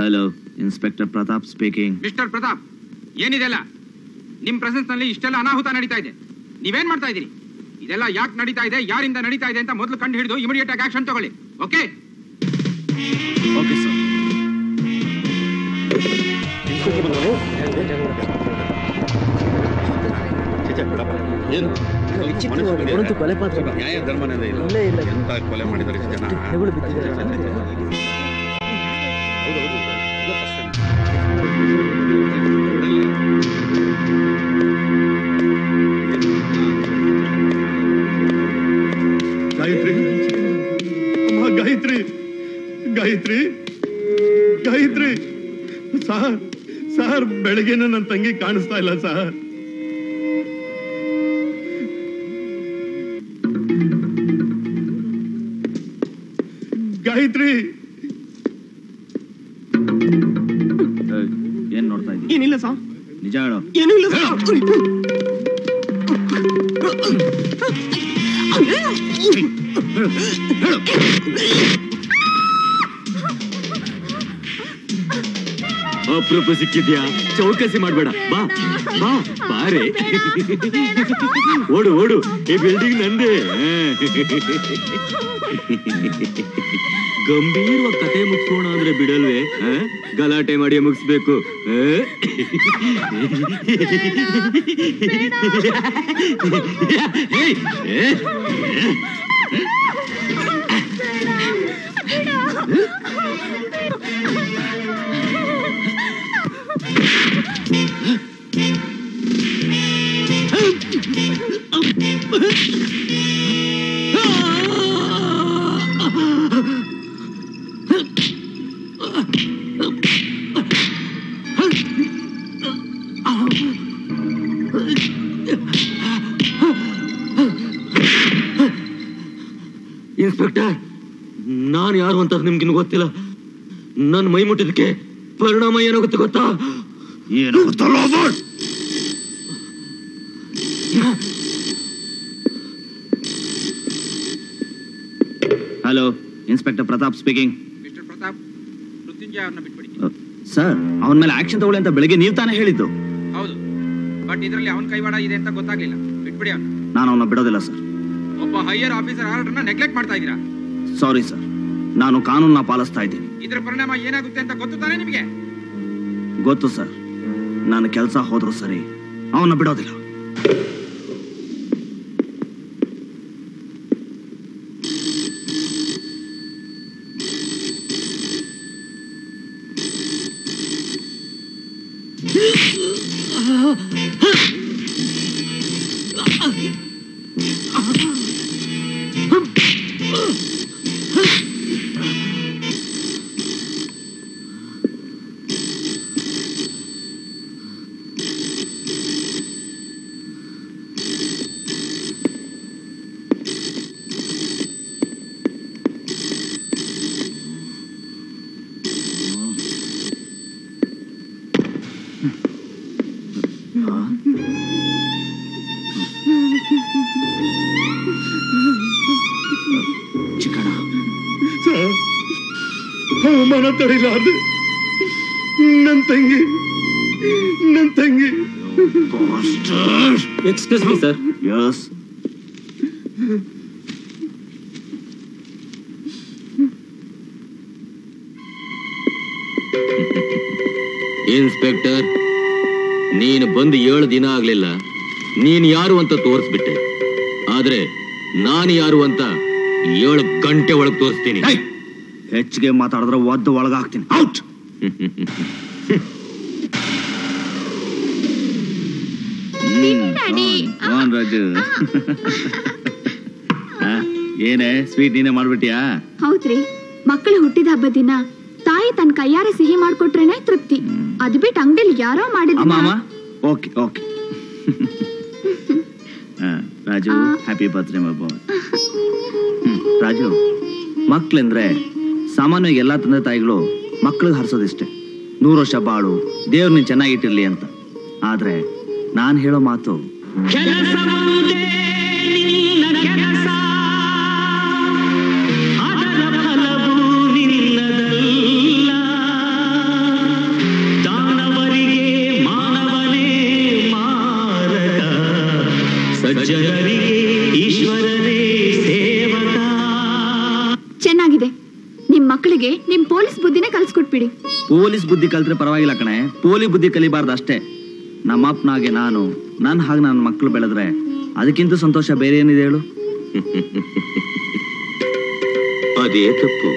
Hello inspector Pratap speaking mister Pratap ಏನಿದೆಲ್ಲ ನಿಮ್ presence ನಲ್ಲಿ ಇಷ್ಟೆಲ್ಲ ಅನಾಹುತ ನಡೀತಾ ಇದೆ ನೀವೇನ್ ಮಾಡ್ತಾ ಇದ್ದೀರಿ ಇದೆಲ್ಲ ಯಾಕೆ ನಡೀತಾ ಇದೆ ಯಾರಿಂದ ನಡೀತಾ ಇದೆ ಅಂತ ಮೊದಲು ಕಂಡು ಹಿಡಿದು ಇಮಿಡಿಯೇಟ್ ಆಗಿ ಆಕ್ಷನ್ ತಗೊಳ್ಳಿ ಓಕೆ ಓಕೆ ಸರ್ ನ್ಯಾಯ ಧರ್ಮನೇ ಇಲ್ಲ ಎಂತ ಕೊಲೆ ಮಾಡಿದ್ದಾರೆ ಇಷ್ಟು ಜನ ಹೌದು, ಹೌದು. ಇಲ್ಲ, first time. ಗಾಯತ್ರಿ ಅಮ್ಮ ಗಾಯತ್ರಿ ಗಾಯತ್ರಿ ಗಾಯತ್ರಿ ಸಾರ್ ಸಾರ್ ಬೆಳಗ್ಗೆನ ನನ್ನ ತಂಗಿ ಕಾಣಿಸ್ತಾ ಇಲ್ಲ ಸಾರ್ ಗಾಯತ್ರಿ ಏನ್ ನೋಡ್ತಾ ಇದ್ದೀನಿ ಏನಿಲ್ಲ ಸರ್ ನಿಜ ಹೇಳು ಏನೂ ಇಲ್ಲ ಸರ್ ಅಪರೂಪ ಸಿಕ್ಕಿದ್ಯಾ ಚೌಕಸಿ ಮಾಡ್ಬೇಡ ಬಾ ಬಾ ಬಾರೆ ಓಡು ಓಡು ಈ ಬಿಲ್ಡಿಂಗ್ ನಂದೇ ಗಂಭೀರವಾಗಿ ಕತೆ ಮುಗಿಸೋಣ ಅಂದ್ರೆ ಬಿಡಲ್ವೇ ಆ? ಗಲಾಟೆ ಮಾಡಿ ಮುಗಿಸ್ಬೇಕು ಆ? ಏಯ್, ಏ? ಇನ್ಸ್ಪೆಕ್ಟರ್ ನಾನು ಯಾರು ಅಂತ ನಿಮ್ಗಿನ್ನು ಗೊತ್ತಿಲ್ಲ ನನ್ನ ಮೈ ಮುಟ್ಟಿದಕ್ಕೆ ಪರಿಣಾಮ ಏನಾಗುತ್ತೆ ಗೊತ್ತಾ ಏನು ಗೊತ್ತಲ್ಲ hello inspector Pratap speaking mister Pratap Mrityunjaya ಅವ್ರನ್ನ ಬಿಟ್ಬಿಡಿ ಸರ್ ಅವನ ಮೇಲೆ ಆಕ್ಷನ್ ತಗೊಳ್ಳಿ ಅಂತ ಬೆಳಗ್ಗೆ ನೀವು ತಾನೇ ಹೇಳಿದ್ದು ಹೌದು ಬಟ್ ಇದರಲ್ಲಿ ಅವನ ಕೈವಾಡ ಇದೆ ಅಂತ ಗೊತ್ತಾಗ್ಲಿಲ್ಲ ಬಿಟ್ಬಿಡಿ ಅವ್ನ ನಾನು ಅವನ್ನ ಬಿಡೋದಿಲ್ಲ ಸರ್ ಒಬ್ಬ ಹೈಯರ್ ಆಫೀಸರ್ ಆರ್ಡರ್ನ ನೆಗ್ಲೆಕ್ಟ್ ಮಾಡ್ತಾ ಇದ್ದೀರಾ ಸಾರಿ ಸರ್ ನಾನು ಕಾನೂನನ್ನ ಪಾಲಿಸ್ತಾ ಇದ್ದೀನಿ ಇದ್ರ ಪರಿಣಾಮ ಏನಾಗುತ್ತೆ ಅಂತ ಗೊತ್ತು ತಾನೇ ನಿಮಗೆ ಗೊತ್ತು ಸರ್ ನಾನು ಕೆಲಸ ಹೋದ್ರು ಸರಿ ಅವನ್ನ ಬಿಡೋದಿಲ್ಲ ಚಿಕ್ಕಣ ಸಾರ್ ಅವಮಾನ ತಡಿಲಾರ್ದೆ ನನ್ ತಂಗಿ ನನ್ ತಂಗಿ excuse me sir yes inspector ನೀನು ಬಂದು ಏಳು ದಿನ ಆಗ್ಲಿಲ್ಲ ನೀನ್ ಯಾರು ಅಂತ ತೋರಿಸ್ಬಿಟ್ಟೆ ಆದ್ರೆ ನಾನು ಯಾರು ಅಂತ ಏಳು ಗಂಟೆ ಒಳಗೆ ತೋರಿಸ್ತೀನಿ ಹೆಚ್ಚಿಗೆ ಮಾತಾಡಿದ್ರೆ ಒದ್ದು ಒಳಗಾಗ್ತೀನಿ ಔಟ್ ರಾಜು ಆ, ಏನೇ ಸ್ವೀಟ್ ನೀನೇ ಮಾಡ್ಬಿಟ್ಟಿಯಾ ಹೌದ್ರಿ ಮಕ್ಕಳ ಹುಟ್ಟಿದ ಹಬ್ಬದ ದಿನ ತಾಯಿ ತನ್ನ ಕೈಯಾರೆ ಸಿಹಿ ಮಾಡ್ಕೊಟ್ರೇನೆ ತೃಪ್ತಿ ಅದ್ ಬಿಟ್ಟು ಅಂಗಡಿಲಿ ಯಾರೋ ಮಾಡಿದ ಅಮ್ಮ ಅಮ್ಮ ಓಕೆ ಓಕೆ ರಾಜು ಆ. Happy birthday my boy Raju ಮಕ್ಳೆಂದ್ರೆ ಸಾಮಾನ್ಯವಾಗಿ ಎಲ್ಲಾ ತಂದೆ ತಾಯಿಗಳು ಮಕ್ಳಿಗೆ ಹರಿಸೋದಿಷ್ಟೇ ನೂರು ವರ್ಷ ಬಾಳು ದೇವ್ರು ನೀನ್ ಚೆನ್ನಾಗಿಟ್ಟಿರ್ಲಿ ಅಂತ ಆದ್ರೆ ನಾನ್ ಹೇಳೋ ಮಾತು ಸಜ್ಜನರಿಗೆ ಈಶ್ವರನೇ ಸೇವಕ ಚೆನ್ನಾಗಿದೆ ನಿಮ್ ಮಕ್ಕಳಿಗೆ ನಿಮ್ ಪೊಲೀಸ್ ಬುದ್ಧಿನೇ ಕಲ್ಸ್ಕೊಟ್ಬಿಡಿ ಪೊಲೀಸ್ ಬುದ್ಧಿ ಕಲ್ತ್ರೆ ಪರವಾಗಿಲ್ಲ ಕಣೆ ಪೋಲಿ ಬುದ್ಧಿ ಕಲಿಬಾರ್ದು ಅಷ್ಟೇ ನಮ್ಮ ಅಪ್ಪನಾಗೆ ನಾನು ನನ್ನ ಹಾಗೆ ನನ್ನ ಮಕ್ಕಳು ಬೆಳೆದ್ರೆ ಅದಕ್ಕಿಂತ ಸಂತೋಷ ಬೇರೆ ಏನಿದೆ ಹೇಳು ಅದೇ ತಪ್ಪು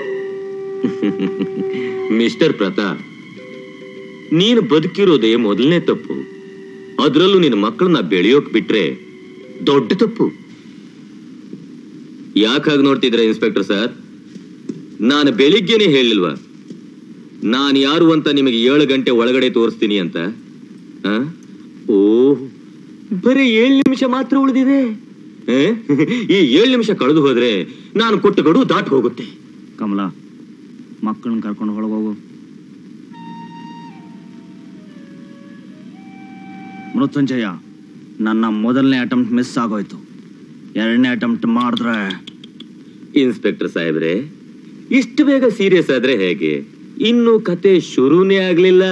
ಮಿಸ್ಟರ್ ಪ್ರತಾಪ್ ನೀನು ಬದುಕಿರೋದೇ ಮೊದಲನೇ ತಪ್ಪು ಅದರಲ್ಲೂ ನಿನ್ನ ಮಕ್ಕಳನ್ನ ಬೆಳೆಯೋಕ್ ಬಿಟ್ರೆ ದೊಡ್ಡ ತಪ್ಪು ಯಾಕಾಗಿ ನೋಡ್ತಿದ್ರ ಇನ್ಸ್ಪೆಕ್ಟರ್ ಸರ್ ನಾನು ಬೆಳಿಗ್ಗೆನೆ ಹೇಳಿಲ್ವಾ ನಾನು ಯಾರು ಅಂತ ನಿಮಗೆ ಏಳು ಗಂಟೆ ಒಳಗಡೆ ತೋರಿಸ್ತೀನಿ ಅಂತ ಆ? ಓ ಬರೀ ಏಳು ನಿಮಿಷ ಮಾತ್ರ ಉಳಿದಿದೆ ಆ? ಈ ಏಳು ನಿಮಿಷ ಕಳೆದು ಹೋದ್ರೆ ನಾನು ಕೊಟ್ಟ ಗಡುವು ದಾಟ್ ಹೋಗುತ್ತೆ ಕಮಲ ಮಕ್ಕಳನ್ನ ಕರ್ಕೊಂಡು ಒಳಗೋಗು ಮೃತ್ಯುಂಜಯ ನನ್ನ ಮೊದಲನೇ ಅಟೆಂಪ್ಟ್ ಮಿಸ್ ಆಗೋಯ್ತು ಎರಡನೇ ಅಟೆಂಪ್ಟ್ ಮಾಡಿದ್ರೆ ಇನ್ಸ್ಪೆಕ್ಟರ್ ಸಾಹೇಬ್ರೆ ಇಷ್ಟು ಬೇಗ ಸೀರಿಯಸ್ ಆದ್ರೆ ಹೇಗೆ ಇನ್ನು ಕತೆ ಶುರುನೇ ಆಗ್ಲಿಲ್ಲ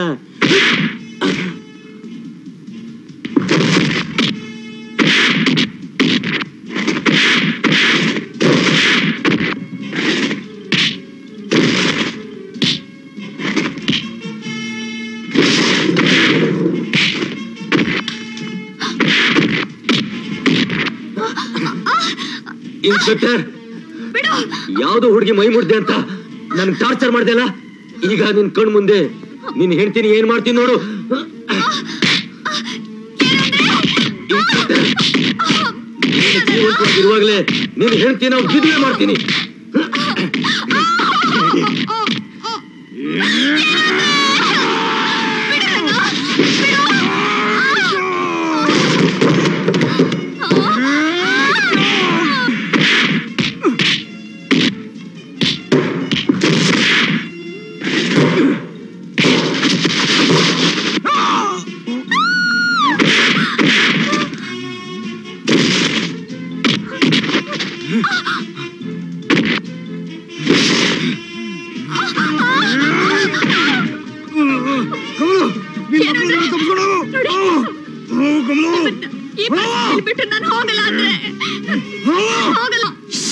ಇನ್ಸ್ಪೆಕ್ಟರ್ ಯಾವ್ದೋ ಹುಡುಗಿ ಮೈ ಮುಡ್ದೆ ಅಂತ ನನ್ ಟಾರ್ಚರ್ ಮಾಡ್ದಲ್ಲ ಈಗ ನಿನ್ ಕಣ್ ಮುಂದೆ ನಿನ್ ಹೆಂಡ್ತೀನಿ ಏನ್ ಮಾಡ್ತೀನಿ ನೋಡು ಇನ್ಸ್ಪೆಕ್ಟರ್, ನೀನು ಜೀವಂತವಾಗಿರುವಾಗ್ಲೇ ನಿನ್ ಹೆಂಡ್ತಿ ನಾವು ಬಿಡುವೆ ಮಾಡ್ತೀನಿ ಈ ಪರಿಸ್ಥಿತಿಲಿ ಬಿಟ್ಟು ನಾನು ಹೋಗಲ್ಲ ಅಂದ್ರೆ ಹೋಗಲ್ಲ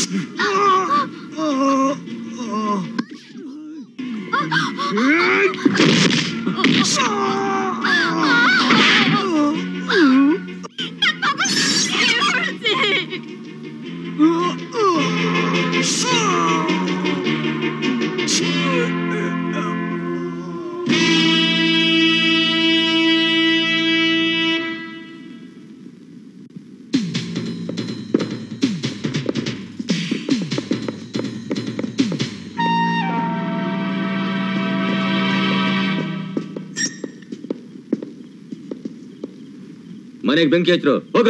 ಮನೆಗೆ ಬೆಂಕಿ ಹಚ್ರು ಹೋಗ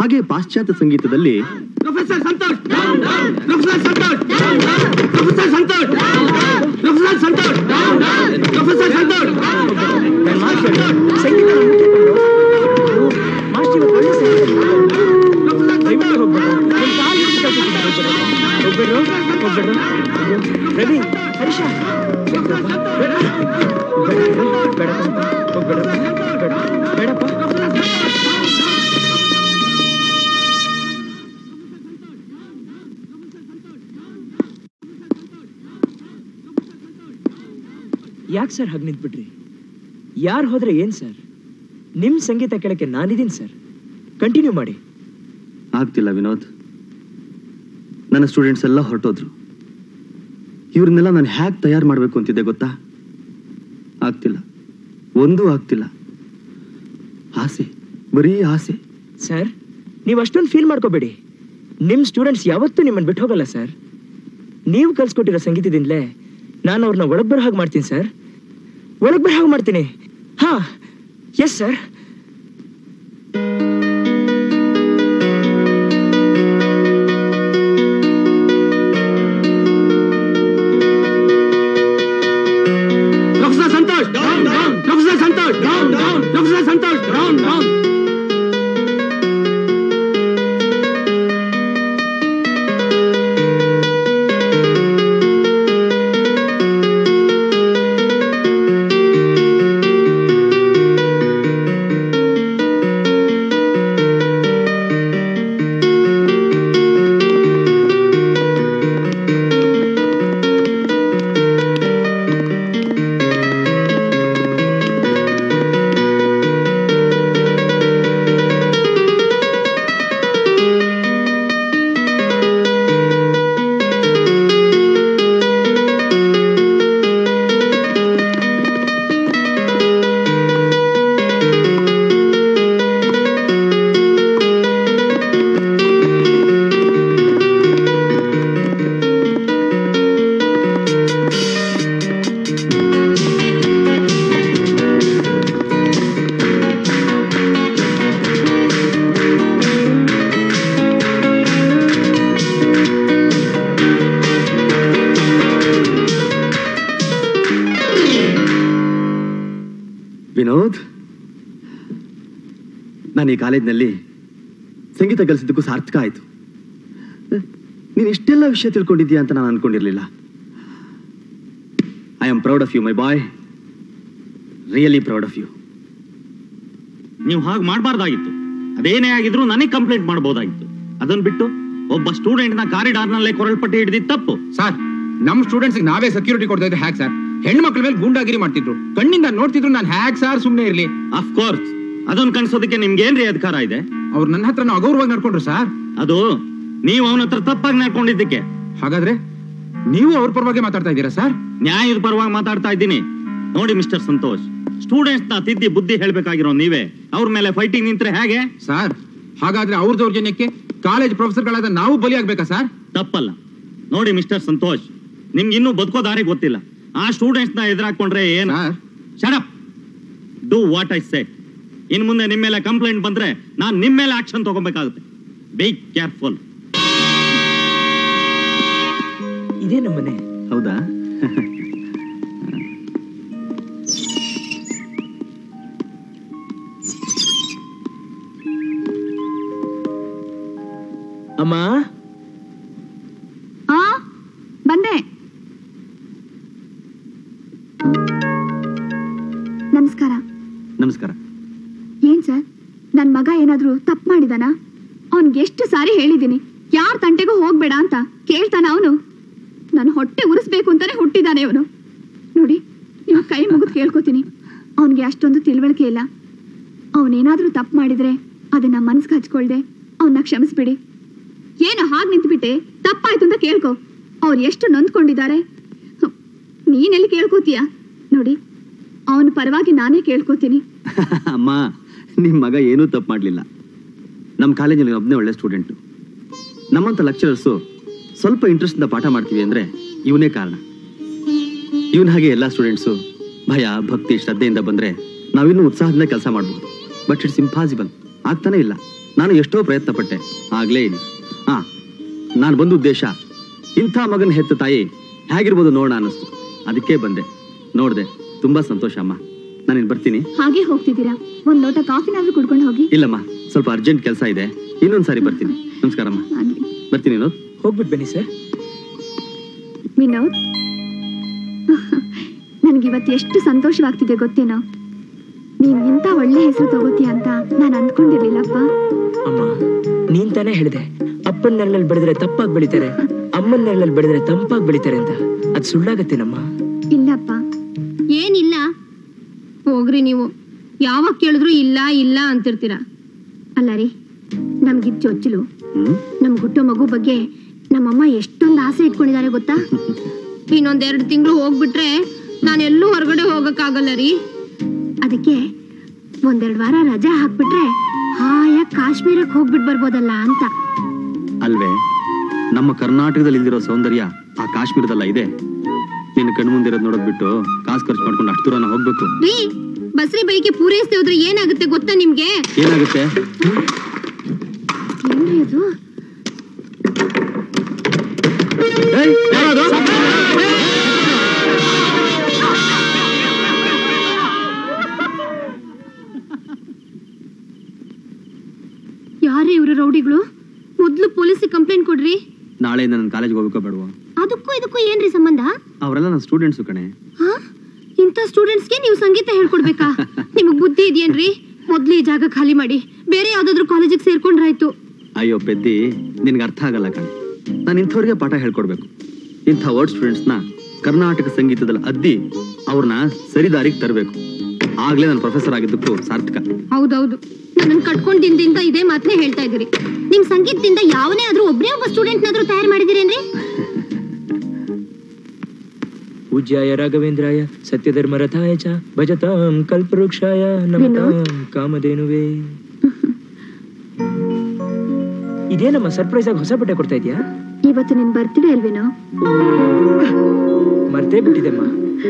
ಹಾಗೆ ಪಾಶ್ಚಾತ್ಯ ಸಂಗೀತದಲ್ಲಿ professor Santosh professor Santosh professor Santosh professor Santosh professor Santosh ನನ್ ಮಾತು ಕೇಳು. ಸಂಗೀತ ನನ್ ಮುಖ್ಯ ಕಣೋ. ಮಾಸ್ಟರ್ ಇವತ್ತು ಒಳ್ಳೆ ಸಂಗೀತ ದಯವಿಟ್ಟು ಹೋಗ್ಬೇಡ. ನಿನ್ ಕಾಲ್ ಹಿಡ್ದು ಕಳ್ಸ್ಕೊತೀನಿ, ಹೋಗ್ಬೇಡ. ಹೋಗ್ಬೇಡ, ಹೋಗ್ಬೇಡ. ರವಿ ಹರೀಶ ಬೇಡಪ್ಪ. ಬೇಡ. ಬೇಡಪ್ಪ. ಹೋಗ್ಬೇಡ. ಬೇಡ. ಬೇಡಪ್ಪ. ಯಾಕೆ ಸರ್ ಹಾಗೆ ನಿಂತ್ಬಿಟ್ರಿ ಯಾರು ಹೋದ್ರೆ ಏನ್ ಸರ್ ನಿಮ್ ಸಂಗೀತ ಕೇಳಕ್ಕೆ ನಾನಿದ್ದೀನಿ ಸರ್ ಕಂಟಿನ್ಯೂ ಮಾಡಿ ಆಗ್ತಿಲ್ಲ ವಿನೋದ್ ನನ್ನ ಸ್ಟೂಡೆಂಟ್ಸ್ ಎಲ್ಲ ಹೊರಟೋದ್ರು ಇವ್ರನ್ನೆಲ್ಲ ನಾನು ಹ್ಯಾಕ್ ತಯಾರು ಮಾಡಬೇಕು ಅಂತಿದ್ದೆ ಗೊತ್ತಾ ಆಗ್ತಿಲ್ಲ ಒಂದೂ ಆಗ್ತಿಲ್ಲ ಆಸೆ ಬರೀ ಆಸೆ ಸರ್ ನೀವು ಅಷ್ಟೊಂದು ಫೀಲ್ ಮಾಡ್ಕೋಬೇಡಿ ನಿಮ್ ಸ್ಟೂಡೆಂಟ್ಸ್ ಯಾವತ್ತೂ ನಿಮ್ಮನ್ನು ಬಿಟ್ಟು ಹೋಗಲ್ಲ ಸರ್ ನೀವು ಕಲ್ಸ್ಕೊಟ್ಟಿರೋ ಸಂಗೀತದಿಂದಲೇ ನಾನು ಅವ್ರನ್ನ ಒಳಗ್ ಬರೋ ಹಾಗೆ ಮಾಡ್ತೀನಿ ಸರ್ ಒಳಗ್ ಬರೋ ಹಾಗೆ ಮಾಡ್ತೀನಿ ಹಾ yes sir professor Santosh professor Santosh professor Santosh Vinod ನಾನು ಈ ಕಾಲೇಜ್ನಲ್ಲಿ ಸಂಗೀತ ಕಲಿಸಿದ್ದಕ್ಕೂ ಸಾರ್ಥಕ ಆಯಿತು ನೀನು ಇಷ್ಟೆಲ್ಲ ವಿಷಯ ತಿಳ್ಕೊಂಡಿದ್ದೀಯ ಅಂತ ನಾನು ಅನ್ಕೊಂಡಿರ್ಲಿಲ್ಲ I am proud of you my boy really proud of you ನೀವು ಹಾಗೆ ಮಾಡಬಾರ್ದಾಗಿತ್ತು ಅದೇನೇ ಆಗಿದ್ರು ನನಗೆ ಕಂಪ್ಲೇಂಟ್ ಮಾಡಬಹುದಾಗಿತ್ತು ಅದನ್ನ ಬಿಟ್ಟು ಒಬ್ಬ ಸ್ಟೂಡೆಂಟ್ ನ ಕಾರಿಡಾರ್ನಲ್ಲೇ ಕೊರಳ್ಪಟ್ಟಿ ಹಿಡಿದಿದ್ದು ತಪ್ಪು ಸರ್ ನಮ್ ಸ್ಟೂಡೆಂಟ್ಸ್ ನಾವೇ ಸೆಕ್ಯೂರಿಟಿ ಕೊಡ್ತಾ ಇದ್ದೆ ಹ್ಯಾಕ್ ಸರ್ ಹೆಣ್ಮಕ್ಳ ಮೇಲೆ ಗೂಂಡಾಗಿರಿ ಮಾಡ್ತಿದ್ರು ಕಣ್ಣಿಂದ ನೋಡ್ತಿದ್ರು ನಾನು ಹ್ಯಾಕ್ ಸರ್ ಸುಮ್ನೆ ಇರ್ಲಿ ಅಫ್ ಕೋರ್ಸ್ ಅದನ್ನ ಕನ್ಸೋದಕ್ಕೆ ನಿಮ್ಗೆ ಏನ್ರಿ ಅಧಿಕಾರ ಇದೆ ಅವ್ರು ನನ್ನ ಹತ್ರ ಅಗೌರವಾಗಿ ನಡ್ಕೊಂಡ್ರು ಸರ್ ಅದು ನೀವು ಅವನ ಹತ್ರ ತಪ್ಪಾಗಿ ನಡ್ಕೊಂಡಿದ್ದಕ್ಕೆ ಹಾಗಾದ್ರೆ ನೀವು ಅವ್ರ ಪರವಾಗಿ ಮಾತಾಡ್ತಾ ಇದ್ದೀರಾ ಸರ್ ನ್ಯಾಯದ ಪರವಾಗಿ ಮಾತಾಡ್ತಾ ಇದ್ದೀನಿ ನೋಡಿ ಮಿಸ್ಟರ್ ಸಂತೋಷ್ ಸ್ಟೂಡೆಂಟ್ಸ್ ನ ತಿದ್ದಿ ಬುದ್ಧಿ ಹೇಳ್ಬೇಕಾಗಿರೋ ನೀವೇ ಅವ್ರ ಮೇಲೆ ಫೈಟಿಂಗ್ ನಿಂತ್ರೆ ಹೇಗೆ ಸರ್ ಹಾಗಾದ್ರೆ ಅವ್ರ ದೌರ್ಜನ್ಯಕ್ಕೆ ಕಾಲೇಜ್ ಪ್ರೊಫೆಸರ್ಗಳಾದ ನಾವು ಬಲಿಯಾಗ್ಬೇಕಾ ಸರ್ ತಪ್ಪಲ್ಲ ನೋಡಿ ಮಿಸ್ಟರ್ ಸಂತೋಷ್ ನಿಮ್ಗೆ ಇನ್ನೂ ಬದುಕೋ ದಾರಿ ಗೊತ್ತಿಲ್ಲ ಆ ಸ್ಟೂಡೆಂಟ್ಸ್ ನ ಎದುರಾಕೊಂಡ್ರೆ ಏನ್ sir shut up do what I say ಇನ್ ಮುಂದೆ ನಿಮ್ಮ ಮೇಲೆ ಕಂಪ್ಲೇಂಟ್ ಬಂದ್ರೆ ನಾನು ನಿಮ್ಮ ಮೇಲೆ ಆಕ್ಷನ್ ತಗೋಬೇಕಾಗುತ್ತೆ ಬಿ ಕೇರ್ಫುಲ್ ಇದೇ ನಮ್ಮನೆ ಹೌದಾ ಅಮ್ಮ ಆ ಬಂದೆ ನಮಸ್ಕಾರ ನಮಸ್ಕಾರ ಏನ್ ಸರ್ ನನ್ ಮಗ ಏನಾದ್ರೂ ತಪ್ಪು ಮಾಡಿದಾನ ಅವ್ನ್ಗೆ ಎಷ್ಟು ಸಾರಿ ಹೇಳಿದೀನಿ ಯಾರ ತಂಟೆಗೂ ಹೋಗ್ಬೇಡ ಅಂತ ಕೇಳ್ತಾನ ಅವನು ನನ್ನ ಹೊಟ್ಟೆ ಉರಿಸ್ಬೇಕು ಅಂತಾನೆ ಹುಟ್ಟಿದಾನೆ ಅವನು ನೋಡಿ ನೀವು ಕೈ ಮುಗಿದು ಕೇಳ್ಕೊತೀನಿ ಅವನಿಗೆ ಅಷ್ಟೊಂದು ತಿಳುವಳಿಕೆ ಇಲ್ಲ ಅವನೇನಾದ್ರೂ ತಪ್ಪು ಮಾಡಿದ್ರೆ ಅದನ್ನ ಮನ್ಸ್ಗೆ ಹಚ್ಕೊಳ್ದೆ ಅವನ್ನ ಕ್ಷಮಿಸ್ಬಿಡಿ ಏನು ಹಾಗೆ ನಿಂತ್ಬಿಟ್ಟೆ ತಪ್ಪಾಯ್ತು ಅಂತ ಕೇಳ್ಕೊ ಅವ್ರು ಎಷ್ಟು ನೊಂದ್ಕೊಂಡಿದ್ದಾರೆ ಹ್ಮ್, ನೀನೆಲ್ಲಿ ಕೇಳ್ಕೊತೀಯ ನೋಡಿ ಅವನ ಪರವಾಗಿ ನಾನೇ ಕೇಳ್ಕೊತೀನಿ ಅಮ್ಮ ನಿಮ್ಮ ಮಗ ಏನೂ ತಪ್ಪು ಮಾಡಲಿಲ್ಲ ನಮ್ಮ ಕಾಲೇಜಲ್ಲಿ ಒಬ್ಬನೇ ಒಳ್ಳೆ ಸ್ಟೂಡೆಂಟು ನಮ್ಮಂಥ ಲೆಕ್ಚರರ್ಸು ಸ್ವಲ್ಪ ಇಂಟ್ರೆಸ್ಟಿಂದ ಪಾಠ ಮಾಡ್ತೀವಿ ಅಂದರೆ ಇವನೇ ಕಾರಣ ಇವನ ಹಾಗೆ ಎಲ್ಲ ಸ್ಟೂಡೆಂಟ್ಸು ಭಯ ಭಕ್ತಿ ಶ್ರದ್ಧೆಯಿಂದ ಬಂದರೆ ನಾವಿನ್ನೂ ಉತ್ಸಾಹದಿಂದ ಕೆಲಸ ಮಾಡ್ಬೋದು ಬಟ್ ಇಟ್ಸ್ ಇಂಪಾಸಿಬಲ್ ಆಗ್ತಾನೆ ಇಲ್ಲ ನಾನು ಎಷ್ಟೋ ಪ್ರಯತ್ನ ಪಟ್ಟೆ ಆಗ್ಲೇ ಇಲ್ಲ ಹಾ ನಾನು ಬಂದ ಉದ್ದೇಶ ಇಂಥ ಮಗನ ಹೆತ್ತ ತಾಯಿ ಹೇಗಿರ್ಬೋದು ನೋಡೋಣ ಅನ್ನಿಸ್ತು ಅದಕ್ಕೆ ಬಂದೆ ನೋಡ್ದೆ ತುಂಬಾ ಸಂತೋಷ ಅಮ್ಮ ನಾನಿನ್ ಬರ್ತೀನಿ ಹಾಗೆ ಹೋಗ್ತಿದ್ದೀರಾ ಒಂದ್ ಲೋಟ ಕಾಫಿನಾದ್ರೂ ಕುಡ್ಕೊಂಡು ಹೋಗಿ ಇಲ್ಲಮ್ಮ ಸ್ವಲ್ಪ ಅರ್ಜೆಂಟ್ ಕೆಲಸ ಇದೆ ಇನ್ನೊಂದ್ ಸಾರಿ ಬರ್ತೀನಿ ನಮಸ್ಕಾರಮ್ಮ ಆಗ್ಲಿ ಬರ್ತೀನಿ ವಿನೋದ್ ಹೋಗ್ಬಿಟ್ಟು ಬನ್ನಿ ಸರ್ ವಿನೋದ್ ನನ್ಗಿವತ್ತು ಎಷ್ಟು ಸಂತೋಷವಾಗ್ತಿದೆ ಗೊತ್ತೇನೋ ನೀನ್ ಇಂಥ ಒಳ್ಳೆ ಹೆಸರು ತಗೋತೀಯ ಅಂತ ನಾನು ಅಂದ್ಕೊಂಡಿರ್ಲಿಲ್ಲಪ್ಪ ಅಮ್ಮ ನೀನ್ ತಾನೇ ಹೇಳಿದೆ ಅಪ್ಪನ ನೆರಳಲ್ಲಿ ಬೆಳೆದ್ರೆ ತಪ್ಪಾಗಿ ಬೆಳಿತಾರೆ ಅಮ್ಮನ ನೆರಳಲ್ಲಿ ಬೆಳೆದ್ರೆ ತಂಪಾಗಿ ಬೆಳಿತಾರೆ ಅಂತ ಅದ್ ಸುಳ್ಳಾಗತ್ತೇನಮ್ಮ ಇಲ್ಲಪ್ಪ ಏನಿಲ್ಲ ಹೋಗ್ರಿ ನೀವು ಯಾವಾಗ ಕೇಳಿದ್ರು ಇಲ್ಲ ಇಲ್ಲ ಅಂತಿರ್ತೀರ ಅಲ್ಲ ರೀ ನಮ್ಗಿದ್ ಚೊಚ್ಚಲು ಹ್ಮ್ ನಮ್ ಹುಟ್ಟೋ ಮಗು ಬಗ್ಗೆ ನಮ್ಮಮ್ಮ ಎಷ್ಟೊಂದು ಆಸೆ ಇಟ್ಕೊಂಡಿದ್ದಾರೆ ಗೊತ್ತಾ ಇನ್ನೊಂದೆರಡು ತಿಂಗಳು ಹೋಗ್ಬಿಟ್ರೆ ನಾನೆಲ್ಲೂ ಹೊರಗಡೆ ಹೋಗಕ್ಕಾಗಲ್ಲ ರೀ ಅದಕ್ಕೆ ಒಂದೆರಡು ವಾರ ರಜೆ ಹಾಕ್ಬಿಟ್ರೆ ಹಾಯಾಗಿ ಕಾಶ್ಮೀರಕ್ಕೆ ಹೋಗ್ಬಿಟ್ ಬರ್ಬೋದಲ್ಲ ಅಂತ ಅಲ್ವೇ ನಮ್ಮ ಕರ್ನಾಟಕದಲ್ಲಿ ಇಲ್ದಿರೋ ಸೌಂದರ್ಯ ಆ ಕಾಶ್ಮೀರದಲ್ಲ ಇದೆ ನಿನ್ನ ಕಣ್ಣು ಮುಂದಿರೋದ್ ನೋಡೋದ್ ಬಿಟ್ಟು ಕಾಸು ಖರ್ಚು ಮಾಡ್ಕೊಂಡು ಅಷ್ಟು ದೂರನ ಹೋಗ್ಬೇಕು ರೀ ಬಸ್ರಿ ಬೈಕೆ ಪೂರೈಸದೆ ಹೋದ್ರೆ ಏನಾಗುತ್ತೆ ಗೊತ್ತಾ ನಿಮ್ಗೆ ಏನಾಗುತ್ತೆ ಏನ್ರಿ ಅದು ಏಯ್, ಯಾರದು? ಯಾರೇ ಇವ್ರು ರೌಡಿಗಳು ಮೊದ್ಲು ಪೊಲೀಸಿಗೆ ಕಂಪ್ಲೇಂಟ್ ಕೊಡ್ರಿ ನಾಳೆಯಿಂದ ನನ್ನ ಕಾಲೇಜ್ಗೆ ಹೋಗ್ಬೇಕೋ ಬೇಡವಾ ಅದಕ್ಕೂ ಇದಕ್ಕೂ ಏನ್ರಿ ಸಂಬಂಧ ಅವರೆಲ್ಲ ನನ್ನ ಸ್ಟೂಡೆಂಟ್ಸು ಕಣೆ ಹಾ ಇಂಥ ಸ್ಟೂಡೆಂಟ್ಸ್ಗೆ ನೀವು ಸಂಗೀತ ಹೇಳ್ಕೊಡ್ಬೇಕಾ ನಿಮಗ್ ಬುದ್ಧಿ ಇದೆಯೇನ್ರಿ ಮೊದ್ಲು ಈ ಜಾಗ ಖಾಲಿ ಮಾಡಿ ಬೇರೆ ಯಾವ್ದಾದ್ರು ಕಾಲೇಜಿಗೆ ಸೇರ್ಕೊಂಡ್ರಾಯ್ತು ಅಯ್ಯೋ ಪೆದ್ದಿ ನಿನ್ಗೆ ಅರ್ಥ ಆಗಲ್ಲ ಕಣೆ ನಾನು ಇಂಥವ್ರಿಗೆ ಪಾಠ ಹೇಳ್ಕೊಡ್ಬೇಕು ಇಂಥ ವರ್ಡ್ ಸ್ಟೂಡೆಂಟ್ಸ್ನ ಕರ್ನಾಟಕ ಸಂಗೀತದಲ್ಲಿ ಅದ್ದಿ ಅವ್ರನ್ನ ಸರಿದಾರಿಗೆ ತರಬೇಕು ಆಗ್ಲೇ ನಾನು ಪ್ರೊಫೆಸರ್ ಆಗಿದ್ದಕ್ಕೂ ಸಾರ್ಥಕ ಹೌದೌದು ನನ್ನನ್ನು ಕಟ್ಕೊಂಡ್ ದಿನದಿಂದ ಇದೇ ಮಾತನ್ನೇ ಹೇಳ್ತಾ ಇದ್ದೀರಿ ನಿಮ್ ಸಂಗೀತದಿಂದ ಯಾವನೇ ಆದ್ರೂ ಒಬ್ಬನೇ ಒಬ್ಬ ಸ್ಟೂಡೆಂಟ್ನಾದ್ರೂ ತಯಾರು ಮಾಡಿದಿರೇನ್ರಿ ಪೂಜ್ಯಾಯ ರಾಘವೇಂದ್ರಾಯ ಸತ್ಯಧರ್ಮ ರಥಾಯ ಚ ಭಜತಾಂ ಕಲ್ಪವೃಕ್ಷಾಯ ನಮತಾಂ ಕಾಮಧೇನುವೆ ಇದೇನಮ್ಮ ಸರ್ಪ್ರೈಸ್ ಆಗಿ ಹೊಸ ಬಟ್ಟೆ ಕೊಡ್ತಾ ಇದೀಯಾ ಇವತ್ತು ನಿನ್ ಬರ್ತ್ಡೇ ಅಲ್ವೇನೋ ಮರ್ತೇ ಬಿಟ್ಟಿದೆಮ್ಮ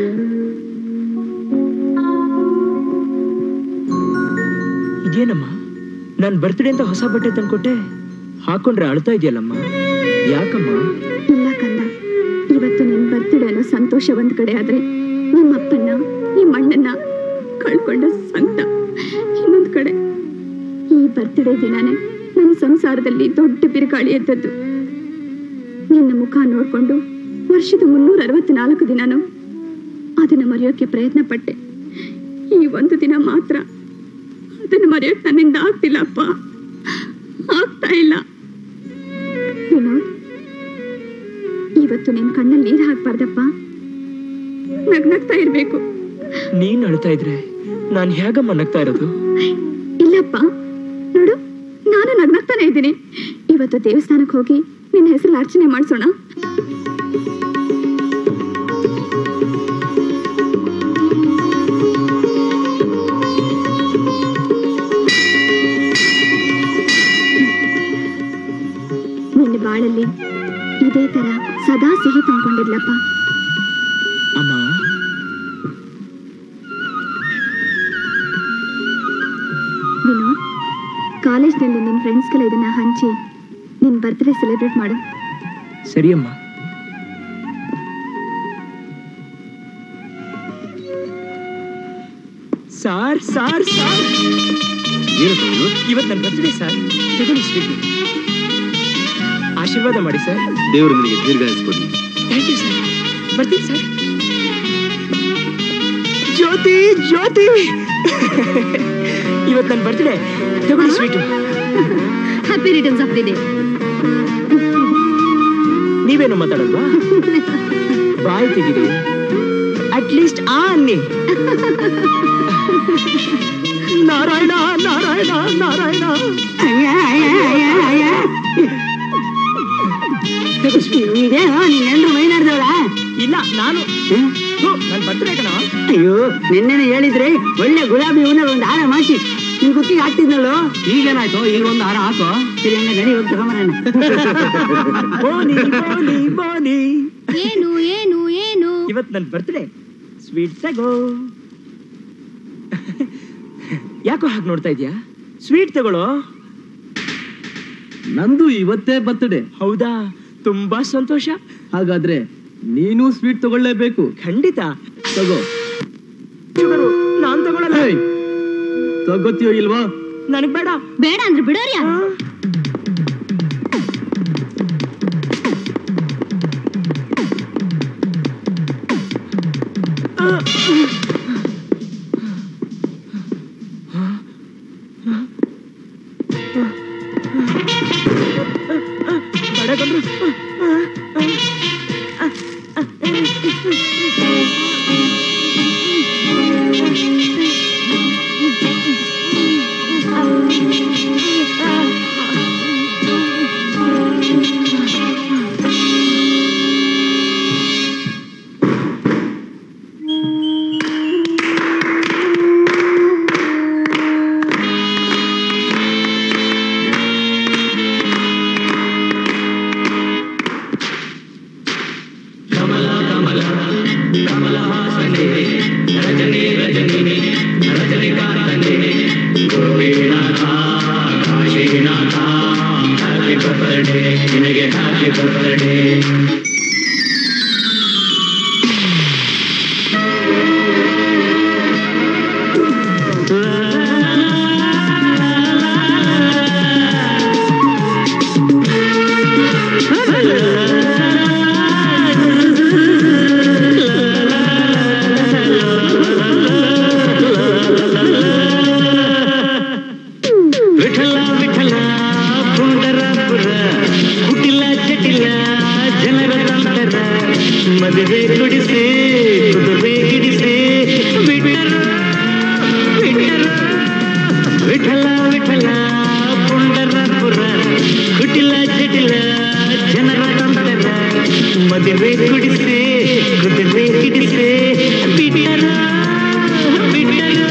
ಇದೇನಮ್ಮ ನಾನ್ ಬರ್ತ್ಡೇ ಅಂತ ಹೊಸ ಬಟ್ಟೆ ತಂದ್ಕೊಟ್ಟೆ ಹಾಕೊಂಡ್ರೆ ಅಳ್ತಾ ಇದೆಯಲ್ಲಮ್ಮ ಯಾಕಮ್ಮ ಇಲ್ಲ ಕಂದ ಇವತ್ತು ನಿನ್ ಬರ್ತ್ಡೇ ಅನ್ನೋ ಸಂತೋಷ ಒಂದ್ ಕಡೆ ಆದ್ರೆ ನಿಮ್ಮ ಅಪ್ಪನ್ನ ನಿಮ್ಮ ಅಣ್ಣನ್ನ ಕಳ್ಕೊಂಡ ಸಂತ ಇನ್ನೊಂದ್ ಕಡೆ ಈ ಬರ್ತ್ಡೇ ದಿನಾನೇ ನನ್ನ ಸಂಸಾರದಲ್ಲಿ ದೊಡ್ಡ ಬಿರುಗಾಳಿ ಎದ್ದದ್ದು ನಿನ್ನ ಮುಖ ನೋಡ್ಕೊಂಡು ವರ್ಷದ ಮುನ್ನೂರ ಅರವತ್ನಾಲ್ಕು ದಿನಾನು ಅದನ್ನ ಮರೆಯೋಕೆ ಪ್ರಯತ್ನ ಪಟ್ಟೆ ಈ ಒಂದು ದಿನ ಮಾತ್ರ ಅದನ್ನ ಮರೆಯೋಕೆ ನನ್ನಿಂದ ಆಗ್ತಿಲ್ಲ ಅಪ್ಪ ಆಗ್ತಾ ಇಲ್ಲ ವಿನೋದ್ ಇವತ್ತು ನಿನ್ ಕಣ್ಣಲ್ಲಿ ನೀರ್ ಹಾಕ್ಬಾರ್ದಪ್ಪ ನಗ್ನಗ್ತಾ ಇರ್ಬೇಕು ನೀನ್ ಅಳ್ತಾ ಇದ್ರೆ ನಾನ್ ಹೇಗಮ್ಮ ನಗ್ತಾ ಇರೋದು ಇಲ್ಲಪ್ಪ ನೋಡು ನಾನು ನಗ್ನಗ್ತಾನೆ ಇದ್ದೀನಿ ಇವತ್ತು ದೇವಸ್ಥಾನಕ್ಕೆ ಹೋಗಿ ನಿನ್ನ ಹೆಸರು ಅರ್ಚನೆ ಮಾಡಿಸೋಣ ನಿನ್ನ ಬಾಳಲ್ಲಿ ಇದೇ ತರ ಸದಾ ಸಿಹಿ ತುಂಬಿಕೊಂಡಿರ್ಲಪ್ಪ ಅಮ್ಮ ವಿನೋದ್ ಕಾಲೇಜ್ನಲ್ಲಿ ನಿನ್ನ ಫ್ರೆಂಡ್ಸ್ಗೆಲ್ಲ ಇದನ್ನ ಹಂಚಿ ನಿನ್ನ ಬರ್ತ್ಡೇ ಸೆಲೆಬ್ರೇಟ್ ಮಾಡು ಸರಿಯಮ್ಮ ಸಾರ್ ಸಾರ್ ಸಾರ್ ಏನಪ್ಪ ವಿನೋದ್ ಇವತ್ತು ನನ್ನ ಬರ್ತ್ಡೇ ಸರ್ ತಗೊಳ್ಳಿ ಸ್ವೀಟ್ ಆಶೀರ್ವಾದ ಮಾಡಿ ಸರ್ ದೇವರು ನಿನಗೆ ದೀರ್ಘಾಯಿಸ್ಕೊಡ್ಲಿ ಥ್ಯಾಂಕ್ ಯು ಸರ್ ಬರ್ತೀನಿ ಸರ್ ಜ್ಯೋತಿ ಜ್ಯೋತಿ ಇವತ್ತು ನನ್ನ ಬರ್ತ್ಡೇ ತಗೊಳ್ಳಿ sweet happy returns of the day ನೀವೇನು ಮಾತಾಡಲ್ವಾ ಬಾಯ್ ತೆಗಿರಿ ಅಟ್ಲೀಸ್ಟ್ ಆ ಅನ್ನಿ ನಾರಾಯಣ ನಾರಾಯಣ ನಾರಾಯಣ ಇಲ್ಲ ನಾನು ನನ್ನ ಬರ್ತ್ಡೇ ಕಣ ಅಯ್ಯೋ ನಿನ್ನೆ ಹೇಳಿದ್ರೆ ಒಳ್ಳೆ ಗುಲಾಬಿ ಹೂವಿನ ಒಂದು ಹಾರ ಮಾಡಿಸಿ ನಿನ್ ಕುತ್ತಿಗೆ ಹಾಕ್ತಿದ್ನಲ್ಲೋ ಈಗೇನಾಯ್ತು ಈಗ ಒಂದು ಹಾರ ಹಾಕೋ ಸರಿ ಹಂಗ ನಡಿ ಹೋಗಿ ತಗೊಂಬರೋಣ ಬೋನಿ ಬೋನಿ ಬೋನಿ ಏನು ಏನು ಏನು ಇವತ್ತು ನನ್ನ ಬರ್ತ್ಡೇ ಸ್ವೀಟ್ ತಗೋ ಯಾಕೋ ಹಾಗೆ ನೋಡ್ತಾ ಇದೀಯಾ ಸ್ವೀಟ್ ತಗೊಳ್ಳೋ ನಂದು ಇವತ್ತೇ ಬರ್ತಡೆ ಹೌದಾ ತುಂಬಾ ಸಂತೋಷ ಹಾಗಾದ್ರೆ ನೀನು ಸ್ವೀಟ್ ತಗೊಳ್ಳೇಬೇಕು ಖಂಡಿತ ತಗೋ ಶುಗರು ನಾನ್ ತಗೊಳಲ್ಲ ಏಯ್, ತಗೋತೀಯೋ ಇಲ್ವಾ ನನಗ್ ಬೇಡ ಬೇಡ ಅಂದ್ರೆ ಬಿಡೋರಿ ಬೇಡ ಕಣ್ರು. ವಿಠಲ ವಿಠಲ ಪುಂಡರಾಪುರ ಕುಟಿಲ ಜಟಿಲ ಜನರ ತಂತರ ಮದುವೆ ಕುಡಿಸಿ ಕುದುರೆ ಹಿಡಿಸಿ ಬಿಟ್ಟರು ಬಿಟ್ಟರು ವಿಠಲ ವಿಠಲ ಪುಂಡರಾಪುರ ಕುಟಿಲ ಜಟಿಲ ಜನರ ತಂತರ ಮದುವೆ ಕುಡಿಸಿ ಕುದುರೆ ಹಿಡಿಸಿ ಬಿಟ್ಟರು ಬಿಟ್ಟರು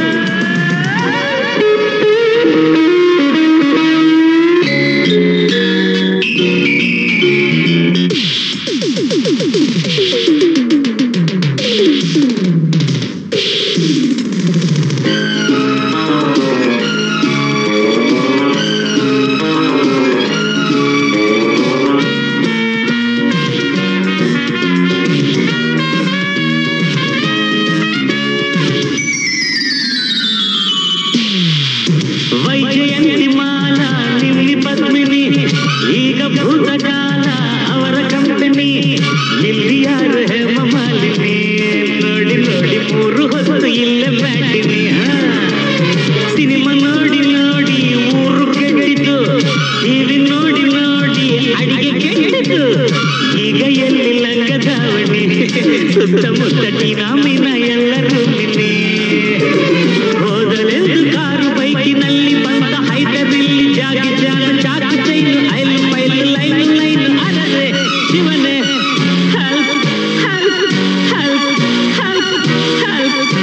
ವೈಜಯಂತಿ ಮಾಲ ನಿಲ್ಲಿ ಪದ್ಮಿನಿ ಈಗ ಭೂತಕಾಲ ಅವರ ಕಂಪನಿ ಇಲ್ಲಿ ಯಾರು ಹೇಮ ಮಾಲಿನಿ ನೋಡಿ ನೋಡಿ ಮೂರು ಹೊತ್ತು ಇಲ್ಲ ಬ್ಯಾಟಿನಿ ಸಿನಿಮಾ ನೋಡಿ ನೋಡಿ ಊರು ಕೆಟ್ಟಿತು ಟಿವಿ ನೋಡಿ ನೋಡಿ ಅಡಿಗೆ ಕೆಟ್ಟಿತು ಈಗ ಎಲ್ಲಿ ಲಂಗದಾವಣಿ ಸುತ್ತಮುತ್ತ ಟಿನಾಮಿನ ಎಲ್ಲರೂ ಮಿನಿ ಹೋದಲೆಂದು ಕಾರು ಬೈಕಿನಲ್ಲಿ ಬಂದ ಹೈದರಿಲ್ಲಿ ಜಾಗಿ ಜಾಗ ಚಾಕು ಚೈನು ಐಲು ಪೈಲು ಲೈನು ಲೈನು ಅರರೆ ಶಿವನೇ help help help help help